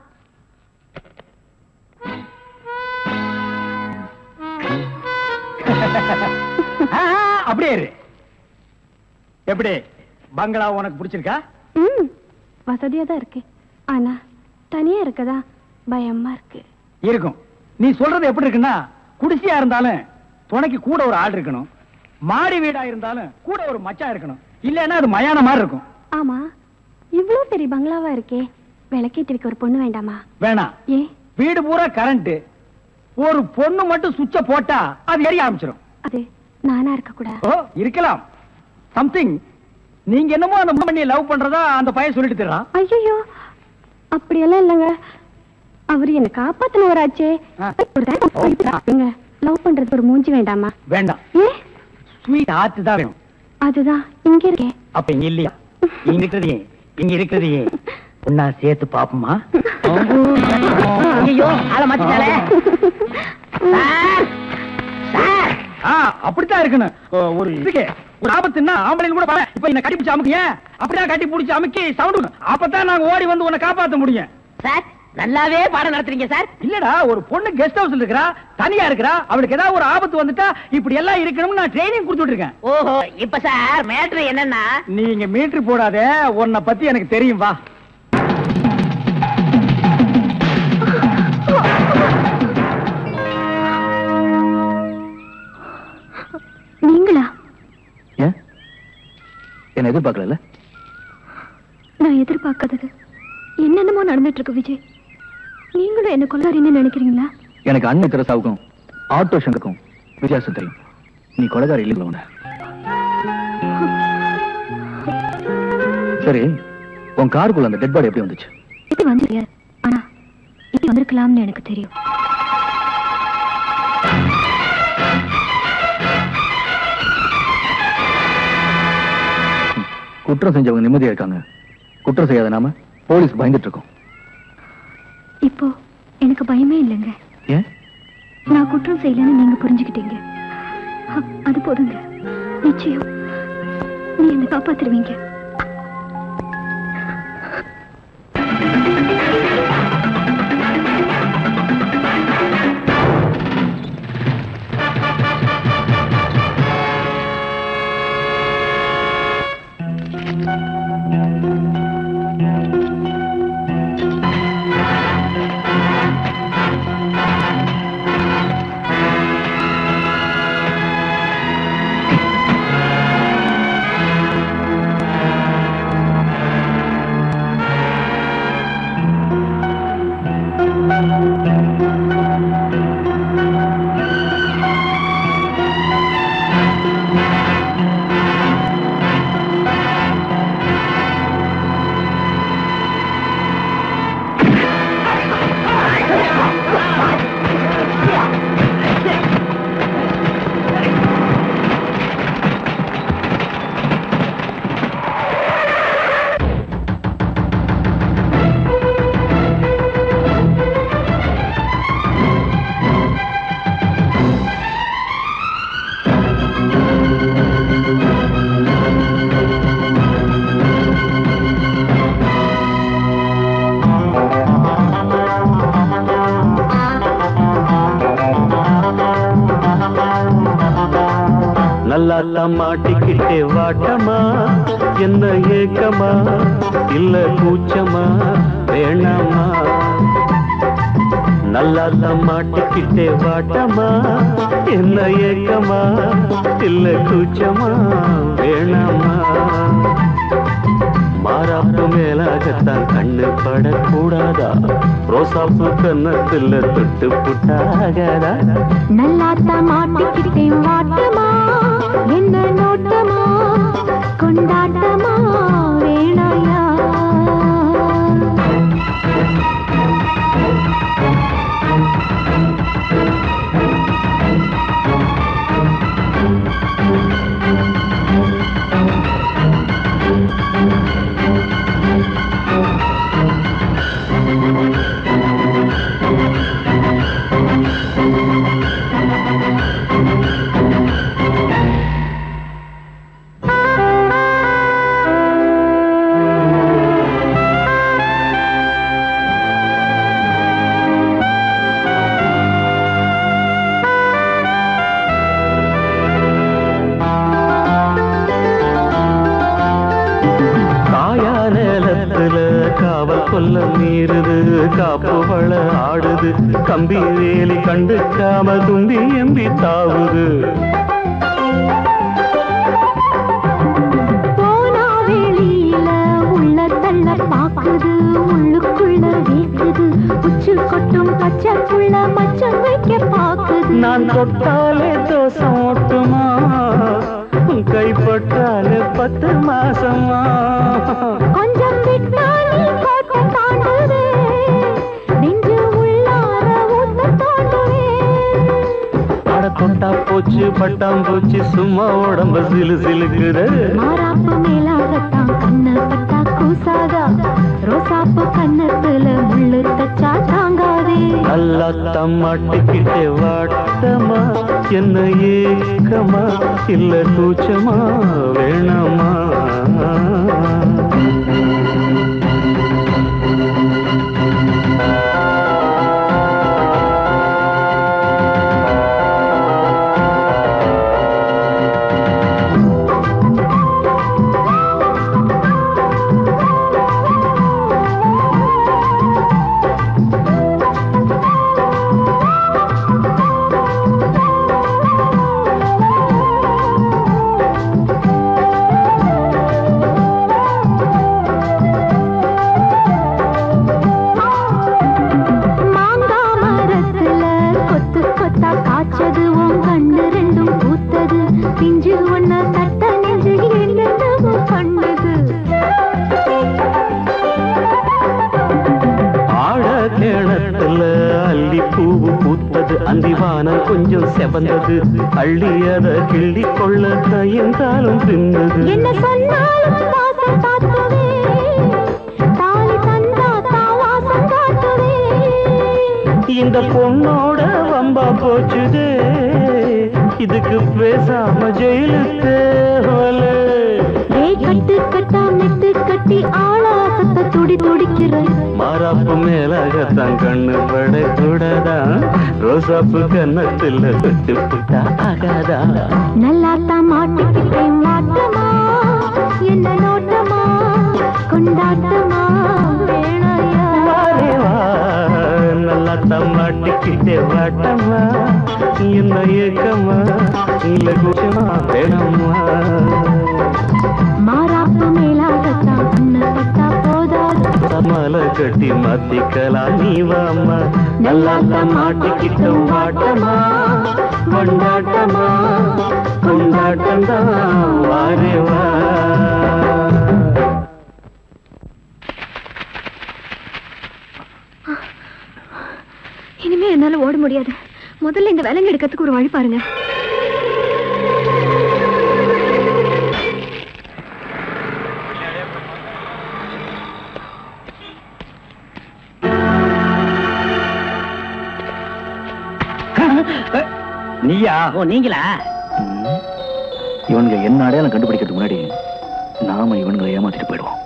Speaker 3: ஆ, அப்படியே இரு எப்படி பங்களா உனக்கு பிடிச்சிருக்கா
Speaker 5: ம் வசதியா தான் இருக்கு ஆனா தனியா இருக்கதா பயமா இருக்கு
Speaker 3: இருக்கும் நீ சொல்றது எப்படி இருக்குன்னா குடிசையா இருந்தாலும் துணைக்கு கூட ஒரு ஆள் இருக்கணும் மாடி வீடா இருந்தாலும் கூட ஒரு மச்சான் இருக்கணும் இல்லைன்னா அது மயான மாதிரி இருக்கும்
Speaker 5: ஆமா இவ்ளோ பெரிய பங்களாவா இருக்கே விளக்கேத்தி வைக்க ஒரு பொண்ணு வேண்டாமா
Speaker 3: வேணாம்
Speaker 5: ஏ
Speaker 3: வீடு பூரா கரண்ட் ஒரு பொண்ணு மட்டும் சுவிட்ச போட்டா அது எரிய ஆரம்பிச்சிடும்
Speaker 5: அது நானா இருக்க கூடாது
Speaker 3: ஓ இருக்கலாம் சம்திங் நீங்க என்னமோ அந்த பண்ணி லவ் பண்றதா அந்த பையன் சொல்லிட்டு தர்றான்
Speaker 5: ஐயோ அப்படியெல்லாம் இல்லைங்க அவரு என்ன காப்பாத்தினவராச்சே
Speaker 3: ஆ.
Speaker 5: ஒரு ஏங்க லவ் பண்றதுக்கு ஒரு மூஞ்சி வேண்டாமா
Speaker 3: வேண்டாம்
Speaker 5: ஏ
Speaker 3: ஸ்வீட் ஆர்ட் தான் வேணும்
Speaker 5: அதுதான் இங்க இருக்கே
Speaker 3: அப்ப இங்க இல்லையா இங்க இருக்கிறது ஏன் இங்க இருக்கிறது ஏன் ஒன்னா சேர்த்து பாப்போமா
Speaker 11: ஐயோ ஆள மாத்திட்டாளே சார் சார்
Speaker 3: ஆ, அப்படித்தான் இருக்கணும் ஓ, ஒரு இதுக்கு ஒரு ஆபத்துன்னா ஆம்பளைன்னு கூட பாரு. இப்ப என்ன கட்டி பிடிச்சு அமுக்கிய அப்படிதான் கட்டி பிடிச்சு அமுக்கி சவுண்ட் அப்பதான் நாங்க ஓடி வந்து உன்னை காப்பாத்த முடியும்
Speaker 11: சார் நல்லாவே பாடம் நடத்துறீங்க சார்
Speaker 3: இல்லடா ஒரு பொண்ணு கெஸ்ட் ஹவுஸ்ல இருக்கிறா தனியா இருக்கிறா அவளுக்கு ஏதாவது ஒரு ஆபத்து வந்துட்டா இப்படி எல்லாம் இருக்கணும்னு நான் ட்ரைனிங் கொடுத்துட்டு இருக்கேன்
Speaker 11: ஓஹோ இப்ப சார் மேட்ரு என்னன்னா
Speaker 3: நீங்க மீட்டர் போடாத உன்னை பத்தி எனக்கு தெரியும் வா
Speaker 5: நீங்களா
Speaker 12: ஏன் என்ன எதிர்பார்க்கல
Speaker 5: நான் எதிர்பார்க்காதது என்னென்னமோ நடந்துட்டு இருக்கு விஜய் நீங்களும் என்ன கொள்ளாரின்னு நினைக்கிறீங்களா
Speaker 12: எனக்கு அண்ணன் தெரசாவுக்கும் ஆட்டோ சங்கருக்கும் வித்தியாசம் தெரியும் நீ கொலகார இல்லை உன சரி உன் காருக்குள்ள அந்த டெட் பாடி எப்படி வந்துச்சு
Speaker 5: எப்படி வந்து தெரியாது ஆனா இப்படி வந்திருக்கலாம்னு எனக்கு தெரியும்
Speaker 12: குற்றம் செஞ்சவங்க நிம்மதியா இருக்காங்க குற்றம் செய்யாத நாம போலீஸ் பயந்துட்டு இருக்கோம்
Speaker 5: இப்போ எனக்கு பயமே இல்லைங்க
Speaker 12: ஏன்
Speaker 5: நான் குற்றம் செய்யலன்னு நீங்க புரிஞ்சுக்கிட்டீங்க அ- அது போதுங்க நிச்சயம் நீ என்ன காப்பாத்துருவீங்க
Speaker 12: ஆ
Speaker 14: நல்லா மாட்டிக்கிட்டே வாட்டமா என்ன ஏக்கமா இல்ல கூச்சமா வேணாமா நல்லா மாட்டிக்கிட்டே வாட்டமா என்ன ஏக்கமா இல்ல கூச்சமா வேணாமா மாறாப்பு மேலாகத்தான் கண்ணு படக்கூடாதா ரோசாப்பு கன்னத்துல தொட்டு புட்டாகாதா
Speaker 5: நல்லாத்த மாட்டிக்கிட்டேன் வாட்டமா என்ன நோட்டமா கொண்டாட்டமா வேணாயா
Speaker 14: காயா நேலத்துல காவல் கொல்ல மீறுது காப்பு வள ஆடுது கம்பி வேலி கண்டுக்காம தும்பி எம்பி தாவுது
Speaker 5: போனா வெளியில உள்ள தள்ள பாக்குது உள்ளுக்குள்ள வேக்குது உச்சு கொட்டும் பச்சை புள்ள மச்சம் வைக்க பாக்குது
Speaker 14: நான் தொட்டாலே தோசம் ஓட்டுமா உன் கைப்பட்டாலே பத்து மாசமா
Speaker 5: கொஞ்சம் விட்டா நீ கோட்டை தாண்டுதே நெஞ்சு உள்ளார ஊத்த தோண்டுவே
Speaker 14: அட தொட்டா போச்சு பட்டாம் போச்சு சும்மா உடம்பு சிலு சிலுக்குது
Speaker 5: மாறாப்பு மேலாகத்தான் கண்ணு பட்டா கூசாதா ரோசாப்பு கண்ணத்துல முள்ளு தச்சா தாங்காதே
Speaker 14: நல்லா தம்மாட்டிக்கிட்டே வாட்டமா என்ன ஏக்கமா இல்ல கூச்சமா வேணாமா
Speaker 5: மாங்கா மரத்துல கொத்து கொத்தா காய்ச்சது உன் கண்ணு ரெண்டும் பூத்தது பிஞ்சு ஒன்ன தட்ட நெஞ்சு என்னென்னமோ பண்ணுது
Speaker 14: ஆழ கிணத்துல அள்ளி பூவு பூத்தது அந்திவானம் கொஞ்சம் செவந்தது அள்ளி அத கிள்ளி கொள்ள கையந்தாலும் தின்னது
Speaker 5: என்ன சொன்னாலும் வாசம் காட்டுவே தாலி தந்தா தான் வாசம் காட்டுவே
Speaker 14: இந்த பொண்ணோட வம்பா போச்சுதே இதுக்கு பேசாம ஜெயிலு தேவல
Speaker 5: ஏய் கட்டு கட்டா மெட்டு கட்டி ஆளாசத்தை துடி துடிக்கிற
Speaker 14: மாறாப்பு மேலாகத்தான் கண்ணு படக்கூடாதா ரோசாப்பு கன்னத்துல தொட்டு புட்டா ஆகாதா
Speaker 5: நல்லாத்தான் மாட்டிக்கிட்டேன் வாட்டமா என்ன நோட்டமா கொண்டாட்டமா வேணாயா
Speaker 14: வாரே வா, நல்லா தம்மாட்டிக்கிட்டே வாட்டமா என்ன ஏக்கமா இல்ல குஷமா வேணாமா
Speaker 5: மாறாப்பு மேலாகத்தான் கண்ணு பட்டா போதாது
Speaker 14: மாலை கட்டி மாத்திக்கலாம் நீ வாமா நல்லா மாட்டிக்கிட்ட வாட்டமா கொண்டாட்டமா கொண்டாட்டம் தான் வாரே வா
Speaker 5: இனிமே என்னால ஓட முடியாது முதல்ல இந்த விலங்கு எடுக்கிறதுக்கு ஒரு வழி பாருங்க
Speaker 12: நீயா
Speaker 11: ஓ நீங்களா
Speaker 12: இவனுங்க என்ன அடையாளம் கண்டுபிடிக்கிறதுக்கு முன்னாடி நாம இவனுங்களை ஏமாத்திட்டு போயிடுவோம்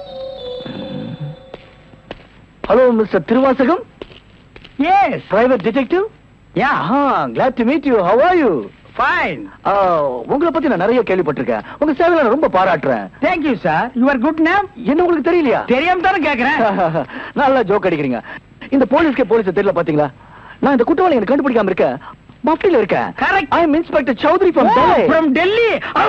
Speaker 12: hello mister Thiruvasagam yes private detective yeah glad to meet you how are you
Speaker 3: fine
Speaker 12: உங்களை பத்தி நான் நிறைய கேள்விப்பட்டிருக்கேன் உங்க சேவையில நான் ரொம்ப பாராட்டுறேன்
Speaker 3: thank you sir your good name
Speaker 12: என்ன உங்களுக்கு தெரியலையா
Speaker 3: தெரியாம தானே கேக்குறேன்
Speaker 12: நல்லா ஜோக் அடிக்கிறீங்க இந்த போலீஸ்க்கே போலீஸ் தெரியல பாத்தீங்களா நான் இந்த குற்றவாளி எனக்கு கண்டுபிடிக்காம இருக்கேன் மப்டில இருக்கேன்
Speaker 3: correct
Speaker 12: I am inspector Chowdhury from Delhi
Speaker 3: from Delhi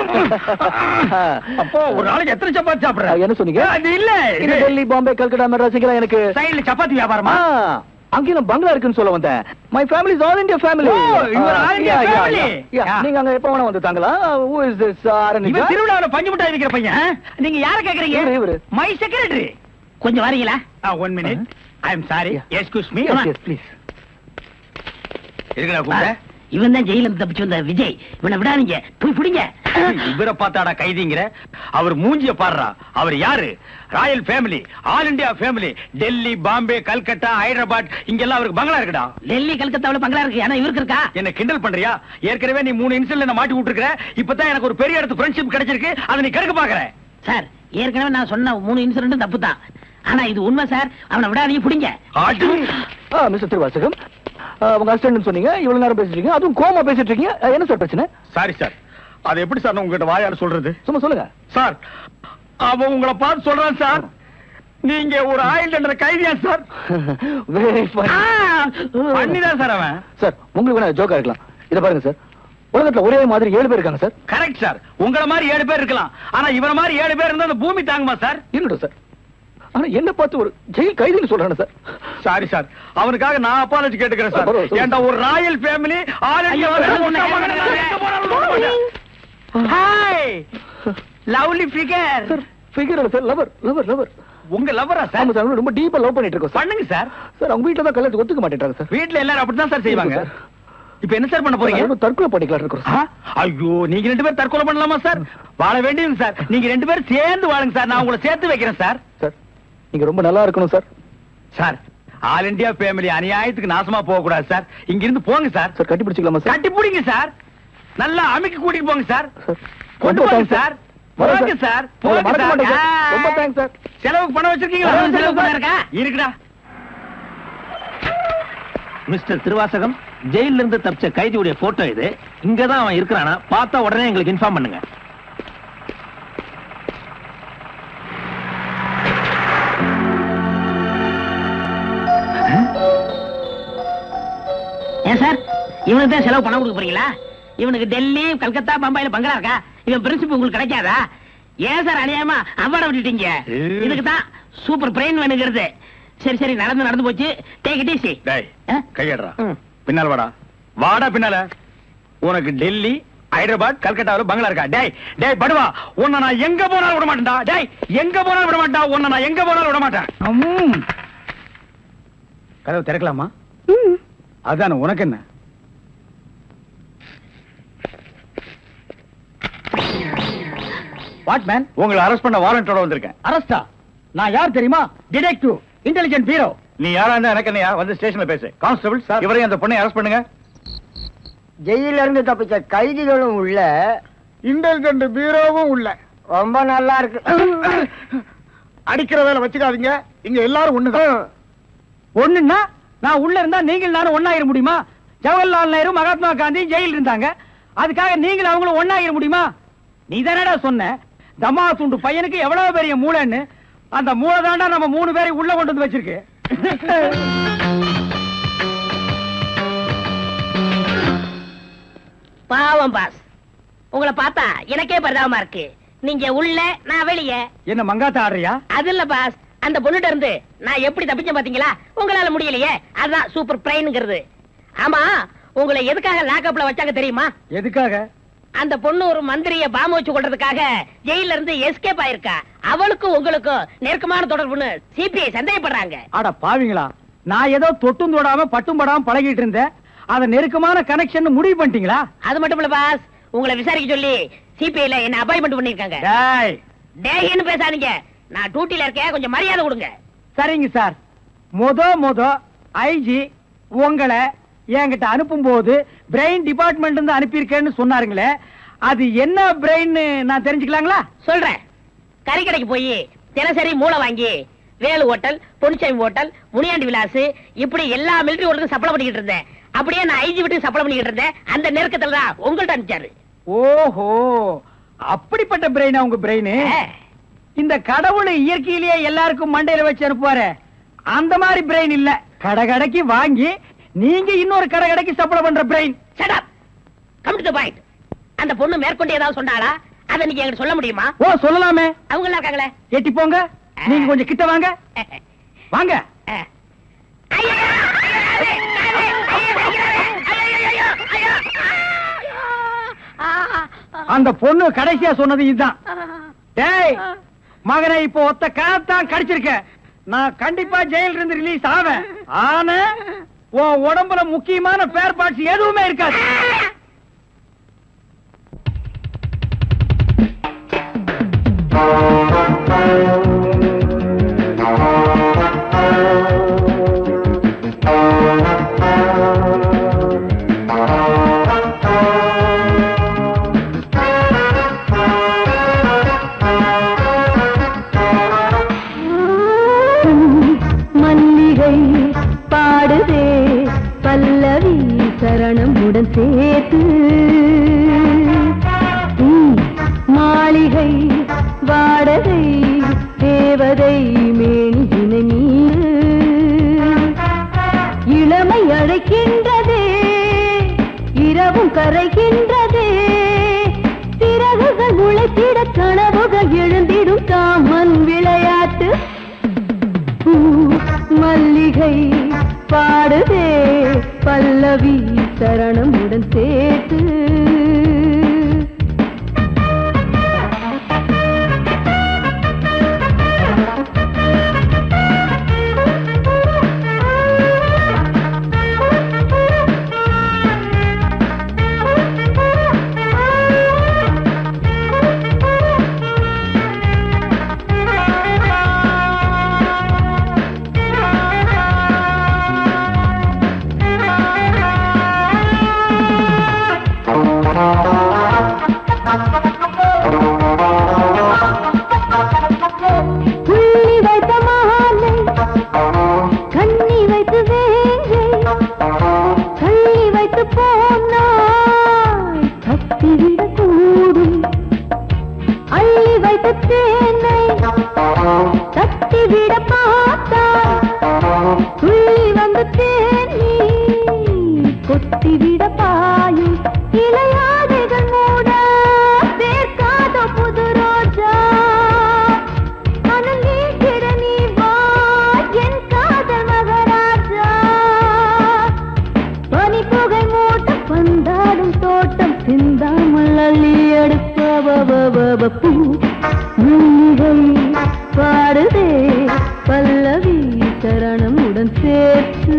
Speaker 3: அப்போ ஒரு நாளைக்கு எத்தனை சப்பாத்தி சாப்பிடுற
Speaker 12: என்ன சொன்னீங்க
Speaker 3: அது இல்ல
Speaker 12: இது டெல்லி பாம்பே கல்கட்டா மெட்ராஸ் இங்கெல்லாம் எனக்கு
Speaker 3: சைடுல சப்பாத்தி வியாபாரமா
Speaker 12: அங்கே நான் பங்களா இருக்குன்னு சொல்ல வந்தேன் my family is all India family
Speaker 3: Oh, you are all India family. Yeah.
Speaker 12: நீங்க அங்க எப்ப வேணா வந்து தாங்களா ஹூ இஸ் திஸ் ஆரன்
Speaker 3: இவன் திருவிழாவுல பஞ்சு மிட்டாய் விக்கிற பையன் நீங்க யார கேக்குறீங்க
Speaker 12: இவரு, இவரு.
Speaker 3: மை செக்ரட்டரி
Speaker 11: கொஞ்சம் வரீங்களா
Speaker 3: one minute I am sorry excuse me
Speaker 12: please
Speaker 3: இருக்கடா கூப்பிட
Speaker 11: இவன் தான் ஜெயில இருந்து தப்பிச்சு வந்த விஜய் இவனை விடாதீங்க போய் பிடிங்க
Speaker 3: இவரை பார்த்தாடா கைதிங்கிற அவர் மூஞ்சிய பாடுறா அவர் யாரு royal family all India family Delhi Bombay Calcutta Hyderabad இங்கெல்லாம் அவருக்கு பங்களா இருக்குடா
Speaker 11: டெல்லி கல்கத்தாவுல பங்களா இருக்கு ஆனா இவருக்கு இருக்கா
Speaker 3: என்ன கிண்டல் பண்றியா ஏற்கனவே நீ மூணு இன்சிடென்ட் என்ன மாட்டி விட்டுருக்க இப்பதான் எனக்கு ஒரு பெரிய இடத்து ஃப்ரெண்ட்ஷிப் கிடைச்சிருக்கு அதை நீ கெடுக்க பாக்குற
Speaker 11: சார் ஏற்கனவே நான் சொன்ன மூணு இன்சிடென்ட் தப்பு தான் ஆனா இது உண்மை சார் அவனை விடாதீங்க பிடிங்க
Speaker 12: மிஸ்டர் திருவாசகம் ஆ, உங்க அசிஸ்டன்ட் சொன்னீங்க இவ்வளவு நேரம் பேசிட்டு இருக்கீங்க அதுவும் கோமா பேசிட்டு இருக்கீங்க ஆ, என்ன சார் பிரச்சனை
Speaker 3: சாரி சார் அது எப்படி சார் நான் உங்ககிட்ட வாயால சொல்றது
Speaker 12: சும்மா சொல்லுங்க
Speaker 3: சார் அவன் உங்களை பார்த்து சொல்றான் சார் நீங்க ஒரு ஆயில் என்ற கைதியா சார்
Speaker 12: வெரி
Speaker 3: பண்ணிதான் சார் அவன்
Speaker 12: சார் உங்களுக்கு வேணா ஜோக்கா இருக்கலாம் இத பாருங்க சார் உலகத்துல ஒரே மாதிரி ஏழு பேர் இருக்காங்க சார்
Speaker 3: கரெக்ட் சார் உங்கள மாதிரி ஏழு பேர் இருக்கலாம் ஆனா இவன மாதிரி ஏழு பேர் இருந்தா அந்த பூமி தாங்குமா சார்
Speaker 12: இருக்கட்டும் சார் ஆனா என்ன பார்த்து ஒரு ஜெயில் கைதின்னு சொல்றானே சார்
Speaker 3: சாரி சார் அவனுக்காக நான் அப்பாலஜி கேட்டுக்கிறேன் சார்
Speaker 12: பரவாயில்ல, சொல்லுங்க.
Speaker 3: ஏன்டா ஒரு ராயல் ஃபேமிலி ஆல்
Speaker 11: ஐயோ,
Speaker 3: இந்தியா
Speaker 11: வேண்டாம்,
Speaker 3: hi lovely figure
Speaker 12: sir figure sir lover lover lover
Speaker 3: உங்க லவ்வரா சார்
Speaker 12: ஆமா சார் ரொம்ப டீப்பா லவ் பண்ணிட்டு இருக்கோம் சார்
Speaker 3: பண்ணுங்க சார்
Speaker 12: சார் அவங்க வீட்டுல தான் கல்யாணத்துக்கு ஒத்துக்க மாட்டேன்றாங்க சார்
Speaker 3: வீட்ல எல்லாரும் அப்படிதான் சார் செய்வாங்க
Speaker 12: சார்.
Speaker 3: இப்போ என்ன சார் பண்ண போறீங்க
Speaker 12: நாங்க தற்கொலை பண்ணிக்கலாம் இருக்கிறோம்
Speaker 3: ஆ? ஐயோ நீங்க ரெண்டு பேரும் தற்கொலை பண்ணலாமா சார் வாழ வேண்டியது சார் நீங்க ரெண்டு பேரும் சேர்ந்து வாழுங்க சார் நான் உங்களை சேர்த்து வைக்கிறேன் சார்
Speaker 12: சார் நீங்க ரொம்ப நல்லா இருக்கணும் sir
Speaker 3: sir all India family அநியாயத்துக்கு நாசமா போக கூடாது சார் இங்க இருந்து போங்க சார்
Speaker 12: சார் கட்டி பிடிச்சிக்கலாமா சார்
Speaker 3: கட்டி பிடிங்க சார் நல்லா அமைக்க கூட்டிட்டு போங்க சார்
Speaker 12: சார்
Speaker 3: கொண்டு
Speaker 12: ரொம்ப
Speaker 3: போங்க
Speaker 12: thanks
Speaker 3: சார்
Speaker 12: வரேன்
Speaker 3: போங்க சார்
Speaker 12: உங்களை
Speaker 3: போங்க
Speaker 12: மறக்க மாட்டேன் சார்.
Speaker 3: சார்.
Speaker 12: ரொம்ப தேங்க்ஸ் சார்
Speaker 3: செலவுக்கு பணம் வச்சிருக்கீங்களா
Speaker 11: செலவு செலவு பணம் இருக்கா?
Speaker 3: இருக்குடா
Speaker 6: மிஸ்டர் திருவாசகம் ஜெயில இருந்து தப்பிச்ச கைதியுடைய போட்டோ இது இங்கதான் அவன் இருக்கிறானா பார்த்தா உடனே எங்களுக்கு இன்ஃபார்ம் பண்ணுங்க
Speaker 11: ஏன் சார் இவனுக்கு தான் செலவு பணம் கொடுக்க போறீங்களா இவனுக்கு டெல்லி கல்கத்தா பம்பாயில பங்களா இருக்கா இவன் பிரின்சிபல் உங்களுக்கு கிடைக்காதா ஏன் சார் அநியாயமா அவார்ட விட்டுட்டீங்க இதுக்கு தான் சூப்பர் பிரெயின் வேணுங்கிறது சரி சரி நடந்து நடந்து போச்சு டேக் இட் ஈஸி
Speaker 3: டேய் கையடுறா பின்னால வாடா வாடா பின்னால உனக்கு டெல்லி ஹைதராபாத் கல்கட்டாவில் பங்களா இருக்கா டேய் டேய் படுவா உன்னை நான் எங்க போனாலும் விட மாட்டேன்டா டேய் எங்க போனாலும் விட மாட்டா உன்னை நான் எங்க போனாலும் விட மாட்டேன் அம்ம். கதவு திறக்கலாமா அதானே உனக்கு என்ன வாட் மேன் உங்களை அரெஸ்ட் பண்ண வாரண்டோட வந்திருக்கேன்
Speaker 13: அரஸ்டா நான் யார் தெரியுமா டிடெக்டிவ் இன்டெலிஜென்ட் பீரோ
Speaker 3: நீ யாரா இருந்தா எனக்கு என்னையா வந்து ஸ்டேஷன்ல பேசு கான்ஸ்டபிள் சார் இவரையும் அந்த பொண்ணை அரெஸ்ட் பண்ணுங்க
Speaker 10: ஜெயில இருந்து தப்பிச்ச கைதிகளும் உள்ள
Speaker 13: இன்டெலிஜென்ட் பீரோவும் உள்ள
Speaker 10: ரொம்ப நல்லா இருக்கு
Speaker 13: அடிக்கிற வேலை வச்சுக்காதீங்க இங்க எல்லாரும் ஒண்ணுதான் ஒண்ணுன்னா நான் உள்ள இருந்தா நீங்கள் நானும் ஒண்ணாயிர முடியுமா ஜவஹர்லால் நேரு மகாத்மா காந்தி ஜெயில் இருந்தாங்க அதுக்காக நீங்கள் அவங்களும் ஒண்ணாயிர முடியுமா நீ தானடா சொன்ன தமா துண்டு பையனுக்கு எவ்வளவு பெரிய மூளைன்னு அந்த மூளை தாண்டா நம்ம மூணு பேரை உள்ள கொண்டு வந்து வச்சிருக்கு
Speaker 11: பாவம் பாஸ் உங்களை பார்த்தா எனக்கே பரிதாபமா இருக்கு நீங்க உள்ள நான் வெளியே
Speaker 13: என்ன மங்காத்த ஆடுறியா
Speaker 11: அது இல்ல பாஸ் அந்த பொண்ணுட்ட இருந்து நான் எப்படி தப்பிச்சேன் பாத்தீங்களா உங்களால முடியலையே அதுதான் சூப்பர் பிரைன்ங்கிறது ஆமா உங்களை எதுக்காக லாக்அப்ல வச்சாங்க தெரியுமா
Speaker 13: எதுக்காக
Speaker 11: அந்த பொண்ணு ஒரு மந்திரிய பாம்பு வச்சு கொள்றதுக்காக ஜெயில இருந்து எஸ்கேப் ஆயிருக்கா அவளுக்கும் உங்களுக்கும் நெருக்கமான தொடர்புன்னு சிபிஐ சந்தேகப்படுறாங்க
Speaker 13: அட பாவிங்களா நான் ஏதோ தொட்டும் தொடாம பட்டும் படாம பழகிட்டு இருந்தேன் அத நெருக்கமான கனெக்ஷன் முடிவு பண்ணிட்டீங்களா
Speaker 11: அது மட்டும் இல்ல பாஸ் உங்களை விசாரிக்க சொல்லி சிபிஐல என்ன அப்பாயின்மெண்ட் பண்ணிருக்காங்க
Speaker 13: டேய்
Speaker 11: டேய்னு பேசாதீங்க நான் டியூட்டில இருக்கேன் கொஞ்சம் மரியாதை கொடுங்க
Speaker 13: சரிங்க சார் மொத மொத ஐஜி உங்களை என்கிட்ட அனுப்பும் போது பிரெயின் டிபார்ட்மெண்ட் இருந்து அனுப்பியிருக்கேன்னு சொன்னாருங்களே அது என்ன பிரெயின் நான் தெரிஞ்சுக்கலாங்களா
Speaker 11: சொல்றேன் கறிக்கடைக்கு போய் தினசரி மூளை வாங்கி வேலு ஹோட்டல் பொன்னிச்சாமி ஹோட்டல் முனியாண்டி விலாஸ் இப்படி எல்லா மிலிட்டரி ஹோட்டலுக்கும் சப்ளை பண்ணிக்கிட்டு இருந்தேன் அப்படியே நான் ஐஜி விட்டு சப்ளை பண்ணிக்கிட்டு இருந்தேன் அந்த நெருக்கத்துல தான் உங்கள்ட்ட அனுப்பிச்சாரு
Speaker 3: ஓஹோ அப்படிப்பட்ட பிரெயினா உங்க பிரெயின் இந்த கடவுள் இயற்கையிலேயே எல்லாருக்கும் மண்டையில வச்சு அனுப்புவாரு அந்த மாதிரி பிரெயின் இல்ல கடை கடைக்கு வாங்கி நீங்க இன்னொரு கடை கடைக்கு சப்ளை பண்ற brain
Speaker 11: shut up come to the point அந்த பொண்ணு மேற்கொண்டு ஏதாவது சொன்னாளா அதை நீங்க என்கிட்ட சொல்ல முடியுமா
Speaker 3: ஓ சொல்லலாமே
Speaker 11: அவங்க எல்லாம் இருக்காங்களே
Speaker 3: எட்டி போங்க நீங்க கொஞ்சம் கிட்ட வாங்க வாங்க அந்த பொண்ணு கடைசியா சொன்னது இதுதான் டேய் மகனை இப்போ ஒத்த காத்தான் கடிச்சிருக்க நான் கண்டிப்பா ஜெயில இருந்து ரிலீஸ் ஆவேன் ஆனா உன் உடம்புல முக்கியமான பேர் பார்ட்ஸ் எதுவுமே இருக்காது
Speaker 2: மல்லிகை பாடுதே பல்லவி சரணமுடன் சேர்த்து ம், மாளிகை வாடகை தேவதை மேனியினை மீது இளமை அழைக்கின்றதே இரவும் கரைகின்றதே சிறகுகள் முளைத்திட கனவுகள் எழுந்திடும் காமன் விளையாட்டு பூ மல்லிகை பாடுதே பல்லவி சரணமுடன் சேர்த்து புள்ளி வைத்த மாலை கண்ணி வைத்து வேங்கை கள்ளி வைத்து போனாய் தப்பிவிட கூடும் அள்ளி வைத்த தேனை தட்டிவிட பார்த்தாய் துள்ளி வந்து தேனி கொத்திவிட பாயும் இளையாதைகள் மூட சேர்க்காத புது ரோஜா மனம் நீக்கிட நீ வா என் காதல் மகராஜா பனி புகை மூட்டம் பந்தாடும் தோட்டம் சிந்தாமல் அள்ளி அடுப்ப பூ மல்லிகை பாடுதே பல்லவி சரணமுடன் சேர்த்து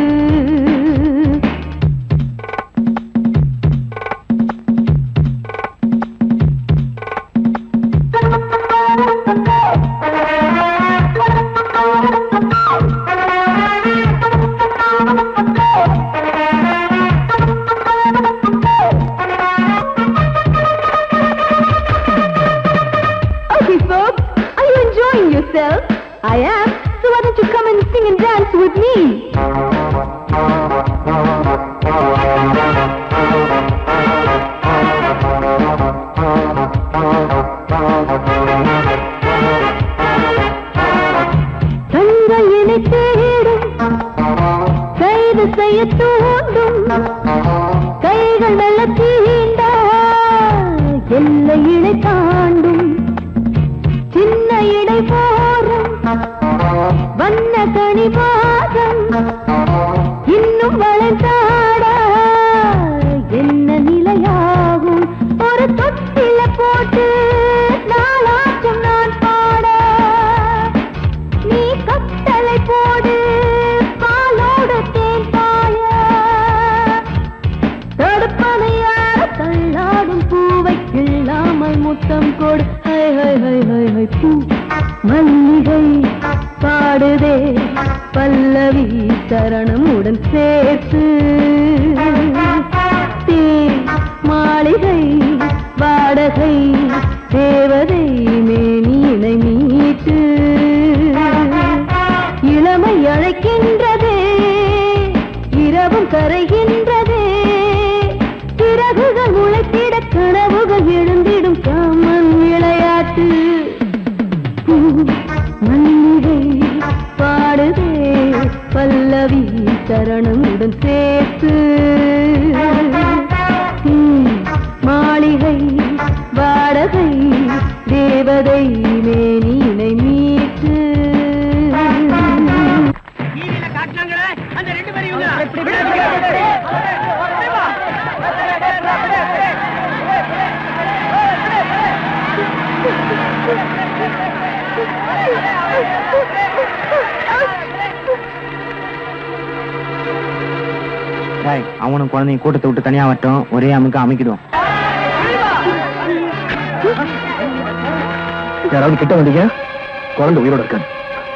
Speaker 2: Okay, folks, are you enjoying yourself? I am. So why don't you come and sing and dance with me? தங்கையினை தேடும் கைது செய்ய தூண்டும் கைகள் நல்ல தீண்டா எல்லை இடை தாண்டும் சின்ன இடை போரும் வண்ண கனி பாதம் இன்னும் வளர்ந்தாடா என்ன நிலையாகும் ஒரு தொட்டில போட்டு நாளாச்சும் நான் பாட நீ கட்டளை போடு பாலோடு தேன் பாய தடுப்பனையார தள்ளாடும் பூவை கிள்ளாமல் முத்தம் கொடு ஹை ஹை ஹை ஹை ஹை பூ மல்லிகை பாடுதே பல்லவி சரணமுடன் சேர்த்து தேன் மாளிகை வாடகை தேவதை மேனியினை மீட்டு இளமை அழைக்கின்றதே இரவும் கரைகின்ற
Speaker 15: தேவதை மேனினை மீட்டு
Speaker 11: அந்த ரெண்டு பேரையும்
Speaker 6: அவனும் குழந்தைங்க கூட்டத்தை விட்டு தனியா வரட்டும் ஒரே அமுக்கு அமைக்கிடுவோம்
Speaker 12: யாராவது கிட்ட வந்தீங்க குழந்தை உயிரோட இருக்காது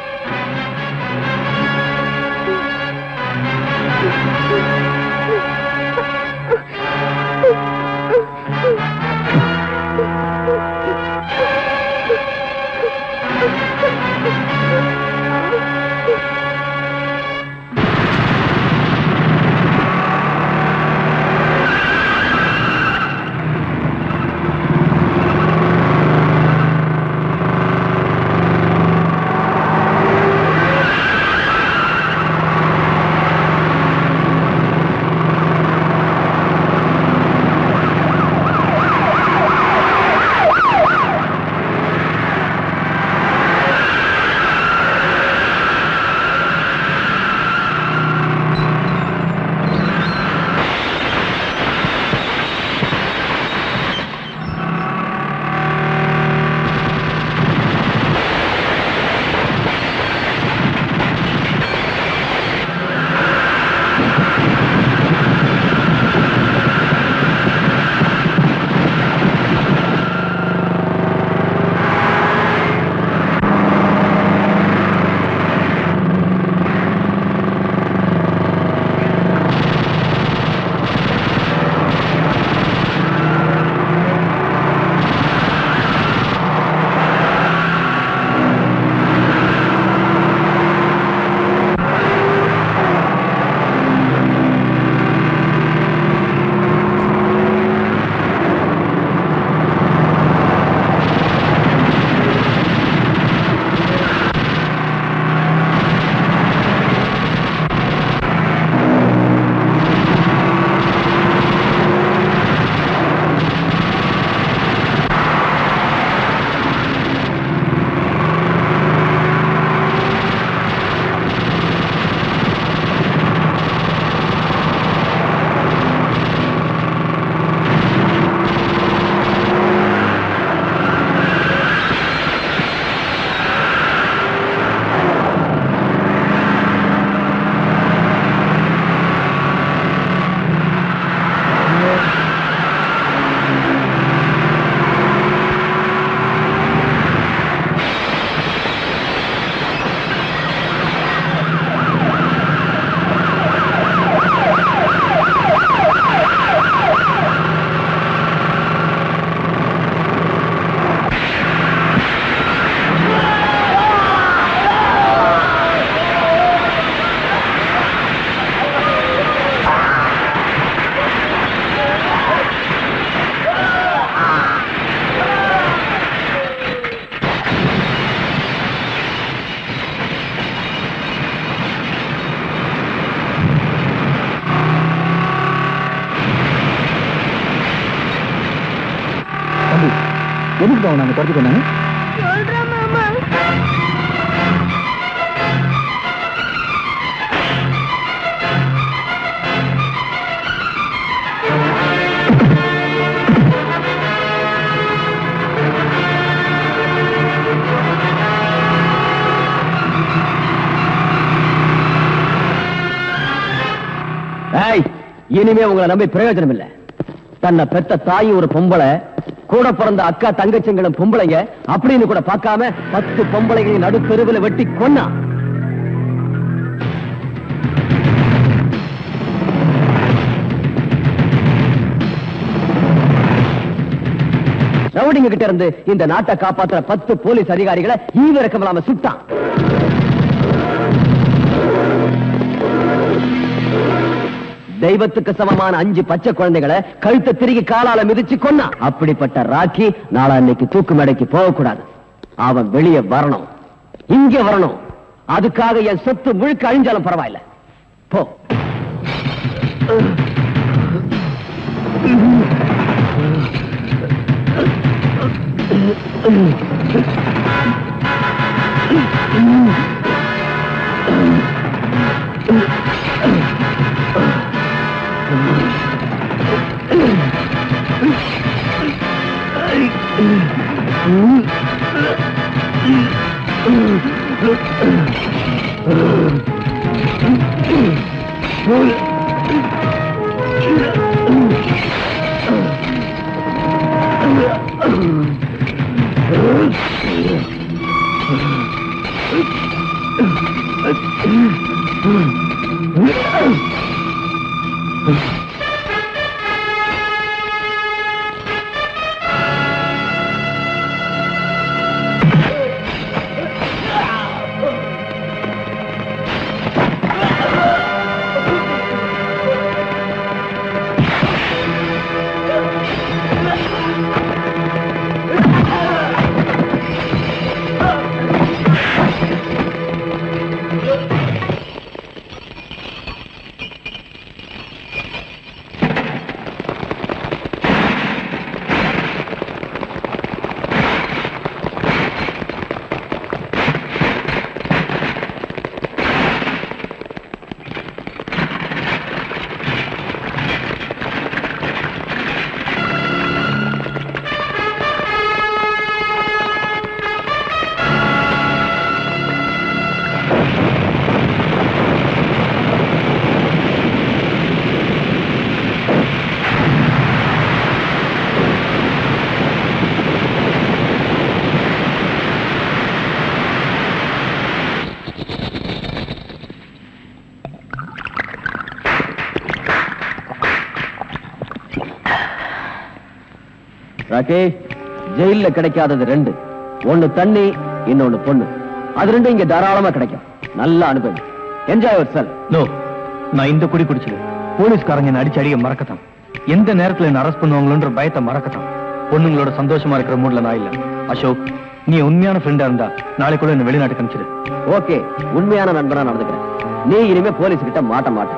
Speaker 12: தம்பி எதுக்கு அவன் நாங்க துரத்தி கொண்டாங்க
Speaker 9: ஏய் இனிமே உங்களை நம்பி பிரயோஜனம் இல்ல தன்னை பெத்த தாயும் ஒரு பொம்பளை கூட பிறந்த அக்கா தங்கச்சிங்களும் பொம்பளைங்க அப்படின்னு கூட பார்க்காம பத்து பொம்பளைகளை நடுத்தெருவில் வெட்டி கொன்னா ரவுடிங்க கிட்ட இருந்து இந்த நாட்டை காப்பாத்துற பத்து போலீஸ் அதிகாரிகளை ஈவிரக்கம் இல்லாம சுட்டான் தெய்வத்துக்கு சமமான அஞ்சு பச்சை குழந்தைகளை கழுத்தை திருகி காலால மிதிச்சு கொன்னா அப்படிப்பட்ட ராக்கி நாளா இன்னைக்கு தூக்கு மேடைக்கு போகக்கூடாது அவன் வெளியே வரணும் இங்க வரணும் அதுக்காக என் சொத்து முழுக்க அழிஞ்சாலும் பரவாயில்ல போ
Speaker 12: Mm-hmm.
Speaker 9: ராகேஷ் ஜெயில்ல கிடைக்காதது ரெண்டு ஒண்ணு தண்ணி இன்னொன்னு பொண்ணு அது ரெண்டும் இங்க தாராளமா கிடைக்கும் நல்ல அனுபவம் என்ஜாய் யுவர் செல்
Speaker 12: நோ நான் இந்த குடி குடிச்சது போலீஸ்காரங்க என்ன அடிச்சு அடிக்க மறக்கத்தான் எந்த நேரத்துல என்ன அரெஸ்ட் பண்ணுவாங்களோன்ற பயத்தை மறக்கத்தான் பொண்ணுங்களோட சந்தோஷமா இருக்கிற மூட்ல நான் இல்ல அசோக் நீ உண்மையான ஃப்ரெண்டா இருந்தா நாளைக்குள்ள என்ன வெளிநாட்டுக்கு அனுப்பிச்சிடு
Speaker 9: ஓகே உண்மையான நண்பனா நடந்துக்கிறேன் நீ இனிமே போலீஸ் கிட்ட மாட்ட மாட்ட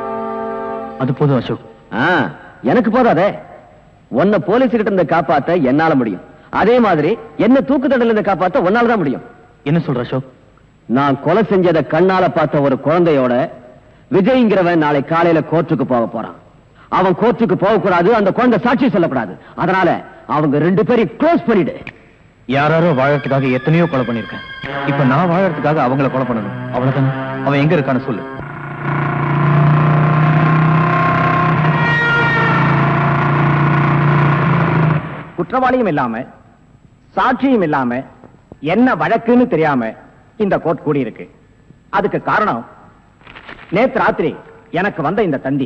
Speaker 12: அது போதும் அசோக்
Speaker 9: ஆ, எனக்கு போதாதே உன்னை போலீஸ் கிட்ட இருந்து காப்பாத்த என்னால முடியும் அதே மாதிரி என்ன தூக்கு தண்டல இருந்து காப்பாத்த உன்னால தான் முடியும்
Speaker 12: என்ன சொல்ற அசோக்
Speaker 9: நான் கொலை செஞ்சதை கண்ணால பார்த்த ஒரு குழந்தையோட விஜய்ங்கிறவன் நாளை காலையில கோர்ட்டுக்கு போக போறான் அவன் கோர்ட்டுக்கு போக கூடாது அந்த குழந்தை சாட்சி சொல்லக்கூடாது அதனால அவங்க ரெண்டு பேரையும் க்ளோஸ் பண்ணிடு
Speaker 12: யாராரோ வாழறதுக்காக எத்தனையோ கொலை பண்ணிருக்கேன் இப்ப நான் வாழறதுக்காக அவங்கள கொலை பண்ணணும் அவ்வளவுதானே அவன் எங்க இருக்கான்னு சொல்லு
Speaker 3: குற்றவாளியும் இல்லாம சாட்சியும் இல்லாம என்ன வழக்குன்னு தெரியாம இந்த கோர்ட் கூடி இருக்கு அதுக்கு காரணம் நேத்து ராத்திரி எனக்கு வந்த இந்த தந்தி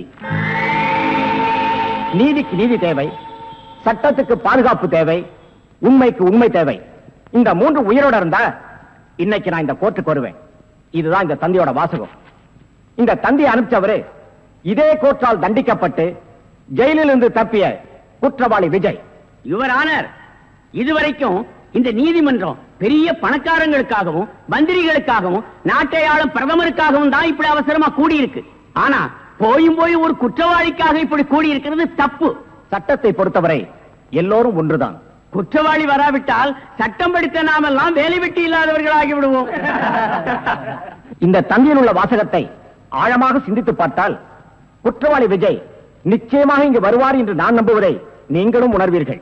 Speaker 3: நீதிக்கு நீதி தேவை சட்டத்துக்கு பாதுகாப்பு தேவை உண்மைக்கு உண்மை தேவை இந்த மூன்று உயிரோட இருந்தா இன்னைக்கு நான் இந்த கோர்ட்டுக்கு வருவேன் இதுதான் இந்த தந்தியோட வாசகம் இந்த தந்தியை அனுப்பிச்சவரு இதே கோர்ட்டால் தண்டிக்கப்பட்டு ஜெயிலில் இருந்து தப்பிய குற்றவாளி விஜய்
Speaker 10: யுவர் ஆனர் இதுவரைக்கும் இந்த நீதிமன்றம் பெரிய பணக்காரங்களுக்காகவும் மந்திரிகளுக்காகவும் நாட்டை ஆளும் பிரதமருக்காகவும் தான் இப்படி அவசரமா கூடியிருக்கு ஆனா போயும் போய் ஒரு குற்றவாளிக்காக இப்படி கூடியிருக்கிறது தப்பு
Speaker 3: சட்டத்தை பொறுத்தவரை எல்லோரும் ஒன்றுதான்
Speaker 10: குற்றவாளி வராவிட்டால் சட்டம் படித்த நாமெல்லாம் வேலை வெட்டி இல்லாதவர்களாகி விடுவோம்
Speaker 3: இந்த தந்தியில் உள்ள வாசகத்தை ஆழமாக சிந்தித்து பார்த்தால் குற்றவாளி விஜய் நிச்சயமாக இங்கு வருவார் என்று நான் நம்புவதை நீங்களும் உணர்வீர்கள்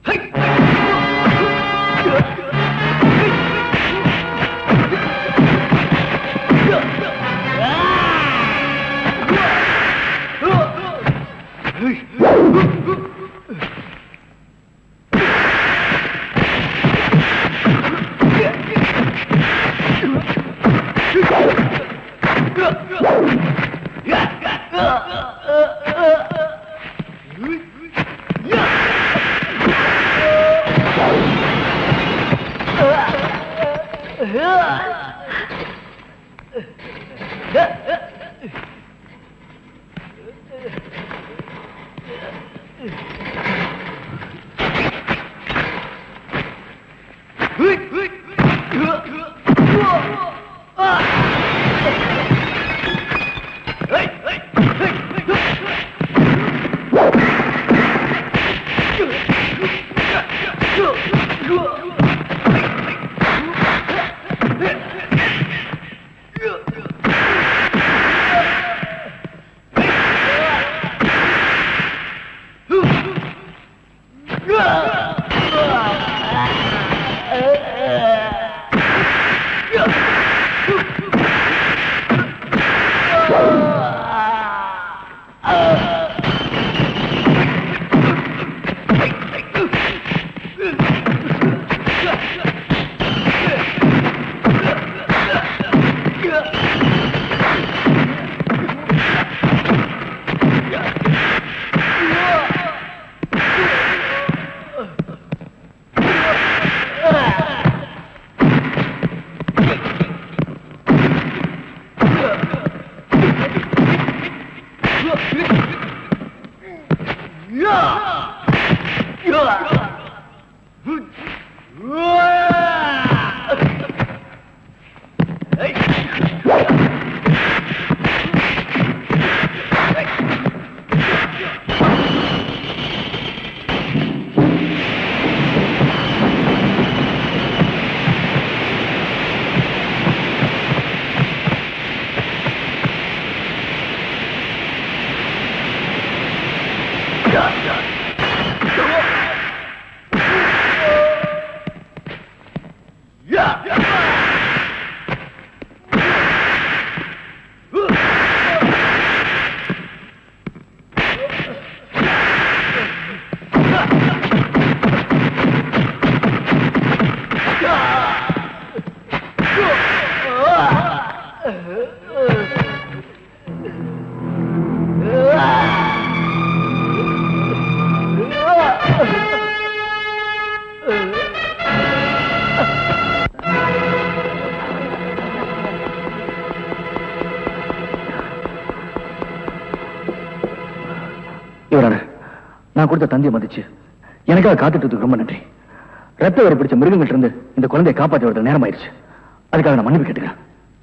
Speaker 12: இவரான நான் கொடுத்த தந்தியை மதிச்சு எனக்காக காத்துட்டதுக்கு ரொம்ப நன்றி ரத்த வரை பிடிச்ச மிருகங்கள்ட்ட இருந்து இந்த குழந்தையை காப்பாற்ற வர நேரம் ஆயிடுச்சு அதுக்காக நான் மன்னிப்பு கேட்டுக்கிறேன்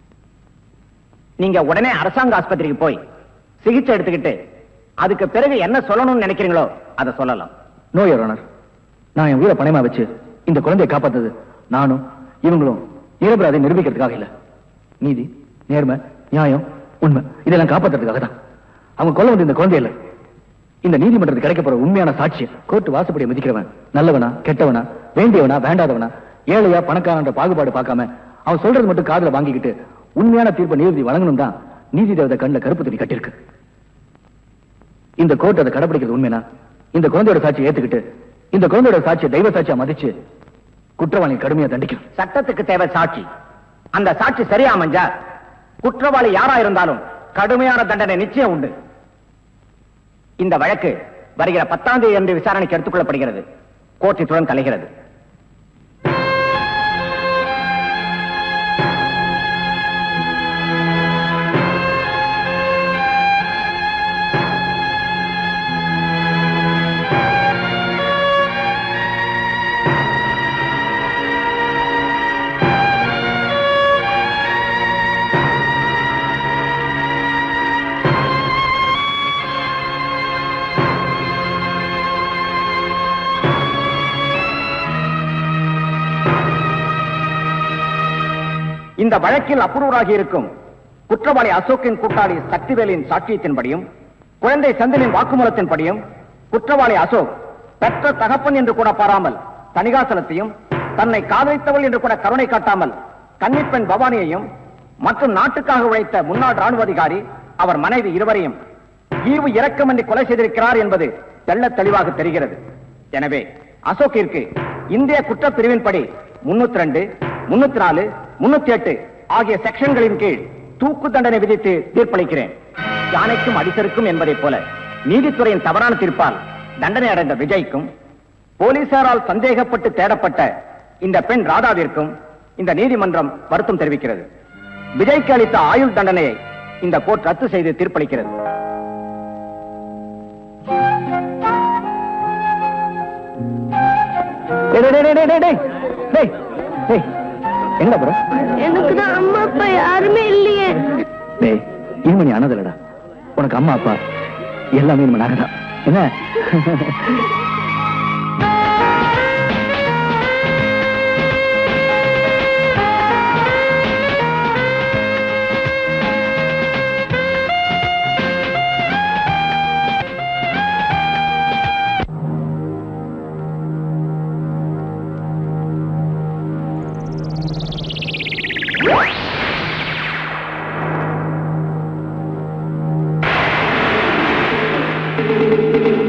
Speaker 10: நீங்க உடனே அரசாங்க ஆஸ்பத்திரிக்கு போய் சிகிச்சை எடுத்துக்கிட்டு அதுக்கு பிறகு என்ன சொல்லணும்னு நினைக்கிறீங்களோ அதை சொல்லலாம்
Speaker 12: நோ யுவர் ஆனர் நான் என் உயிரை பணயமா வச்சு இந்த குழந்தையை காப்பாத்தது நானும் இவங்களும் நிரபராதை நிரூபிக்கிறதுக்காக இல்ல நீதி நேர்மை நியாயம் உண்மை இதெல்லாம் காப்பாத்துறதுக்காக தான் அவங்க கொல்ல வந்து இந்த குழந்தை இல்ல இந்த நீதிமன்றத்துக்கு கிடைக்க போற உண்மையான சாட்சியம் கோர்ட் வாசப்படியை மதிக்கிறவன் நல்லவனா கெட்டவனா வேண்டியவனா வேண்டாதவனா ஏழையா பணக்காரன்ற பாகுபாடு பார்க்காம அவன் சொல்றது மட்டும் காதுல வாங்கிக்கிட்டு உண்மையான தீர்ப்பை நீதி வழங்கணும் தான் நீதி தேவதை கண்ணுல கருப்பு துணி கட்டிருக்கு இந்த கோர்ட் அதை கடைபிடிக்கிறது உண்மைனா இந்த குழந்தையோட சாட்சியை ஏத்துக்கிட்டு இந்த குழந்தையோட சாட்சியை தெய்வ சாட்சியா மதிச்சு குற்றவாளி கடுமையா தண்டிக்கும்
Speaker 10: சட்டத்துக்கு தேவை சாட்சி அந்த சாட்சி சரியா அமைஞ்சா குற்றவாளி யாரா இருந்தாலும் கடுமையான தண்டனை நிச்சயம் உண்டு இந்த வழக்கு வருகிற பத்தாம் தேதி அன்று விசாரணைக்கு எடுத்துக் கொள்ளப்படுகிறது கோர்ட் இத்துடன் கலைகிறது இந்த வழக்கில் அப்ரூவராகி இருக்கும் குற்றவாளி அசோக்கின் கூட்டாளி சக்திவேலின் சாட்சியத்தின்படியும் குழந்தை செந்திலின் வாக்குமூலத்தின்படியும் குற்றவாளி அசோக்
Speaker 3: பெற்ற தகப்பன் என்று கூட பாராமல் தணிகாசலத்தையும் தன்னை காதலித்தவள் என்று கூட கருணை காட்டாமல் கன்னிப்பெண் பவானியையும் மற்றும் நாட்டுக்காக உழைத்த முன்னாள் ராணுவ அதிகாரி அவர் மனைவி இருவரையும் ஈவு இரக்கமின்றி கொலை செய்திருக்கிறார் என்பது தெள்ளத் தெளிவாக தெரிகிறது எனவே அசோக்கிற்கு இந்திய குற்றப் பிரிவின்படி முன்னூத்தி ரெண்டு முன்னூத்தி நாலு முன்னூத்தி எட்டு ஆகிய செக்ஷன்களின் கீழ் தூக்கு தண்டனை விதித்து தீர்ப்பளிக்கிறேன் யானைக்கும் அடிசருக்கும் என்பதைப் போல நீதித்துறையின் தவறான தீர்ப்பால் தண்டனை அடைந்த விஜய்க்கும் போலீசாரால் சந்தேகப்பட்டு தேடப்பட்ட இந்த பெண் ராதாவிற்கும் இந்த நீதிமன்றம் வருத்தம் தெரிவிக்கிறது விஜய்க்கு அளித்த ஆயுள் தண்டனையை இந்த கோர்ட் ரத்து செய்து தீர்ப்பளிக்கிறது டேய், டேய், டேய், டேய், டேய், டேய், டேய், எங்க bro?
Speaker 5: எனக்கு தான் அம்மா அப்பா யாருமே இல்லையே
Speaker 12: டேய் இனிமே நீ அனதலடா உனக்கு அம்மா அப்பா எல்லாமே இனிமே நாங்க தான் என்ன
Speaker 5: ஆ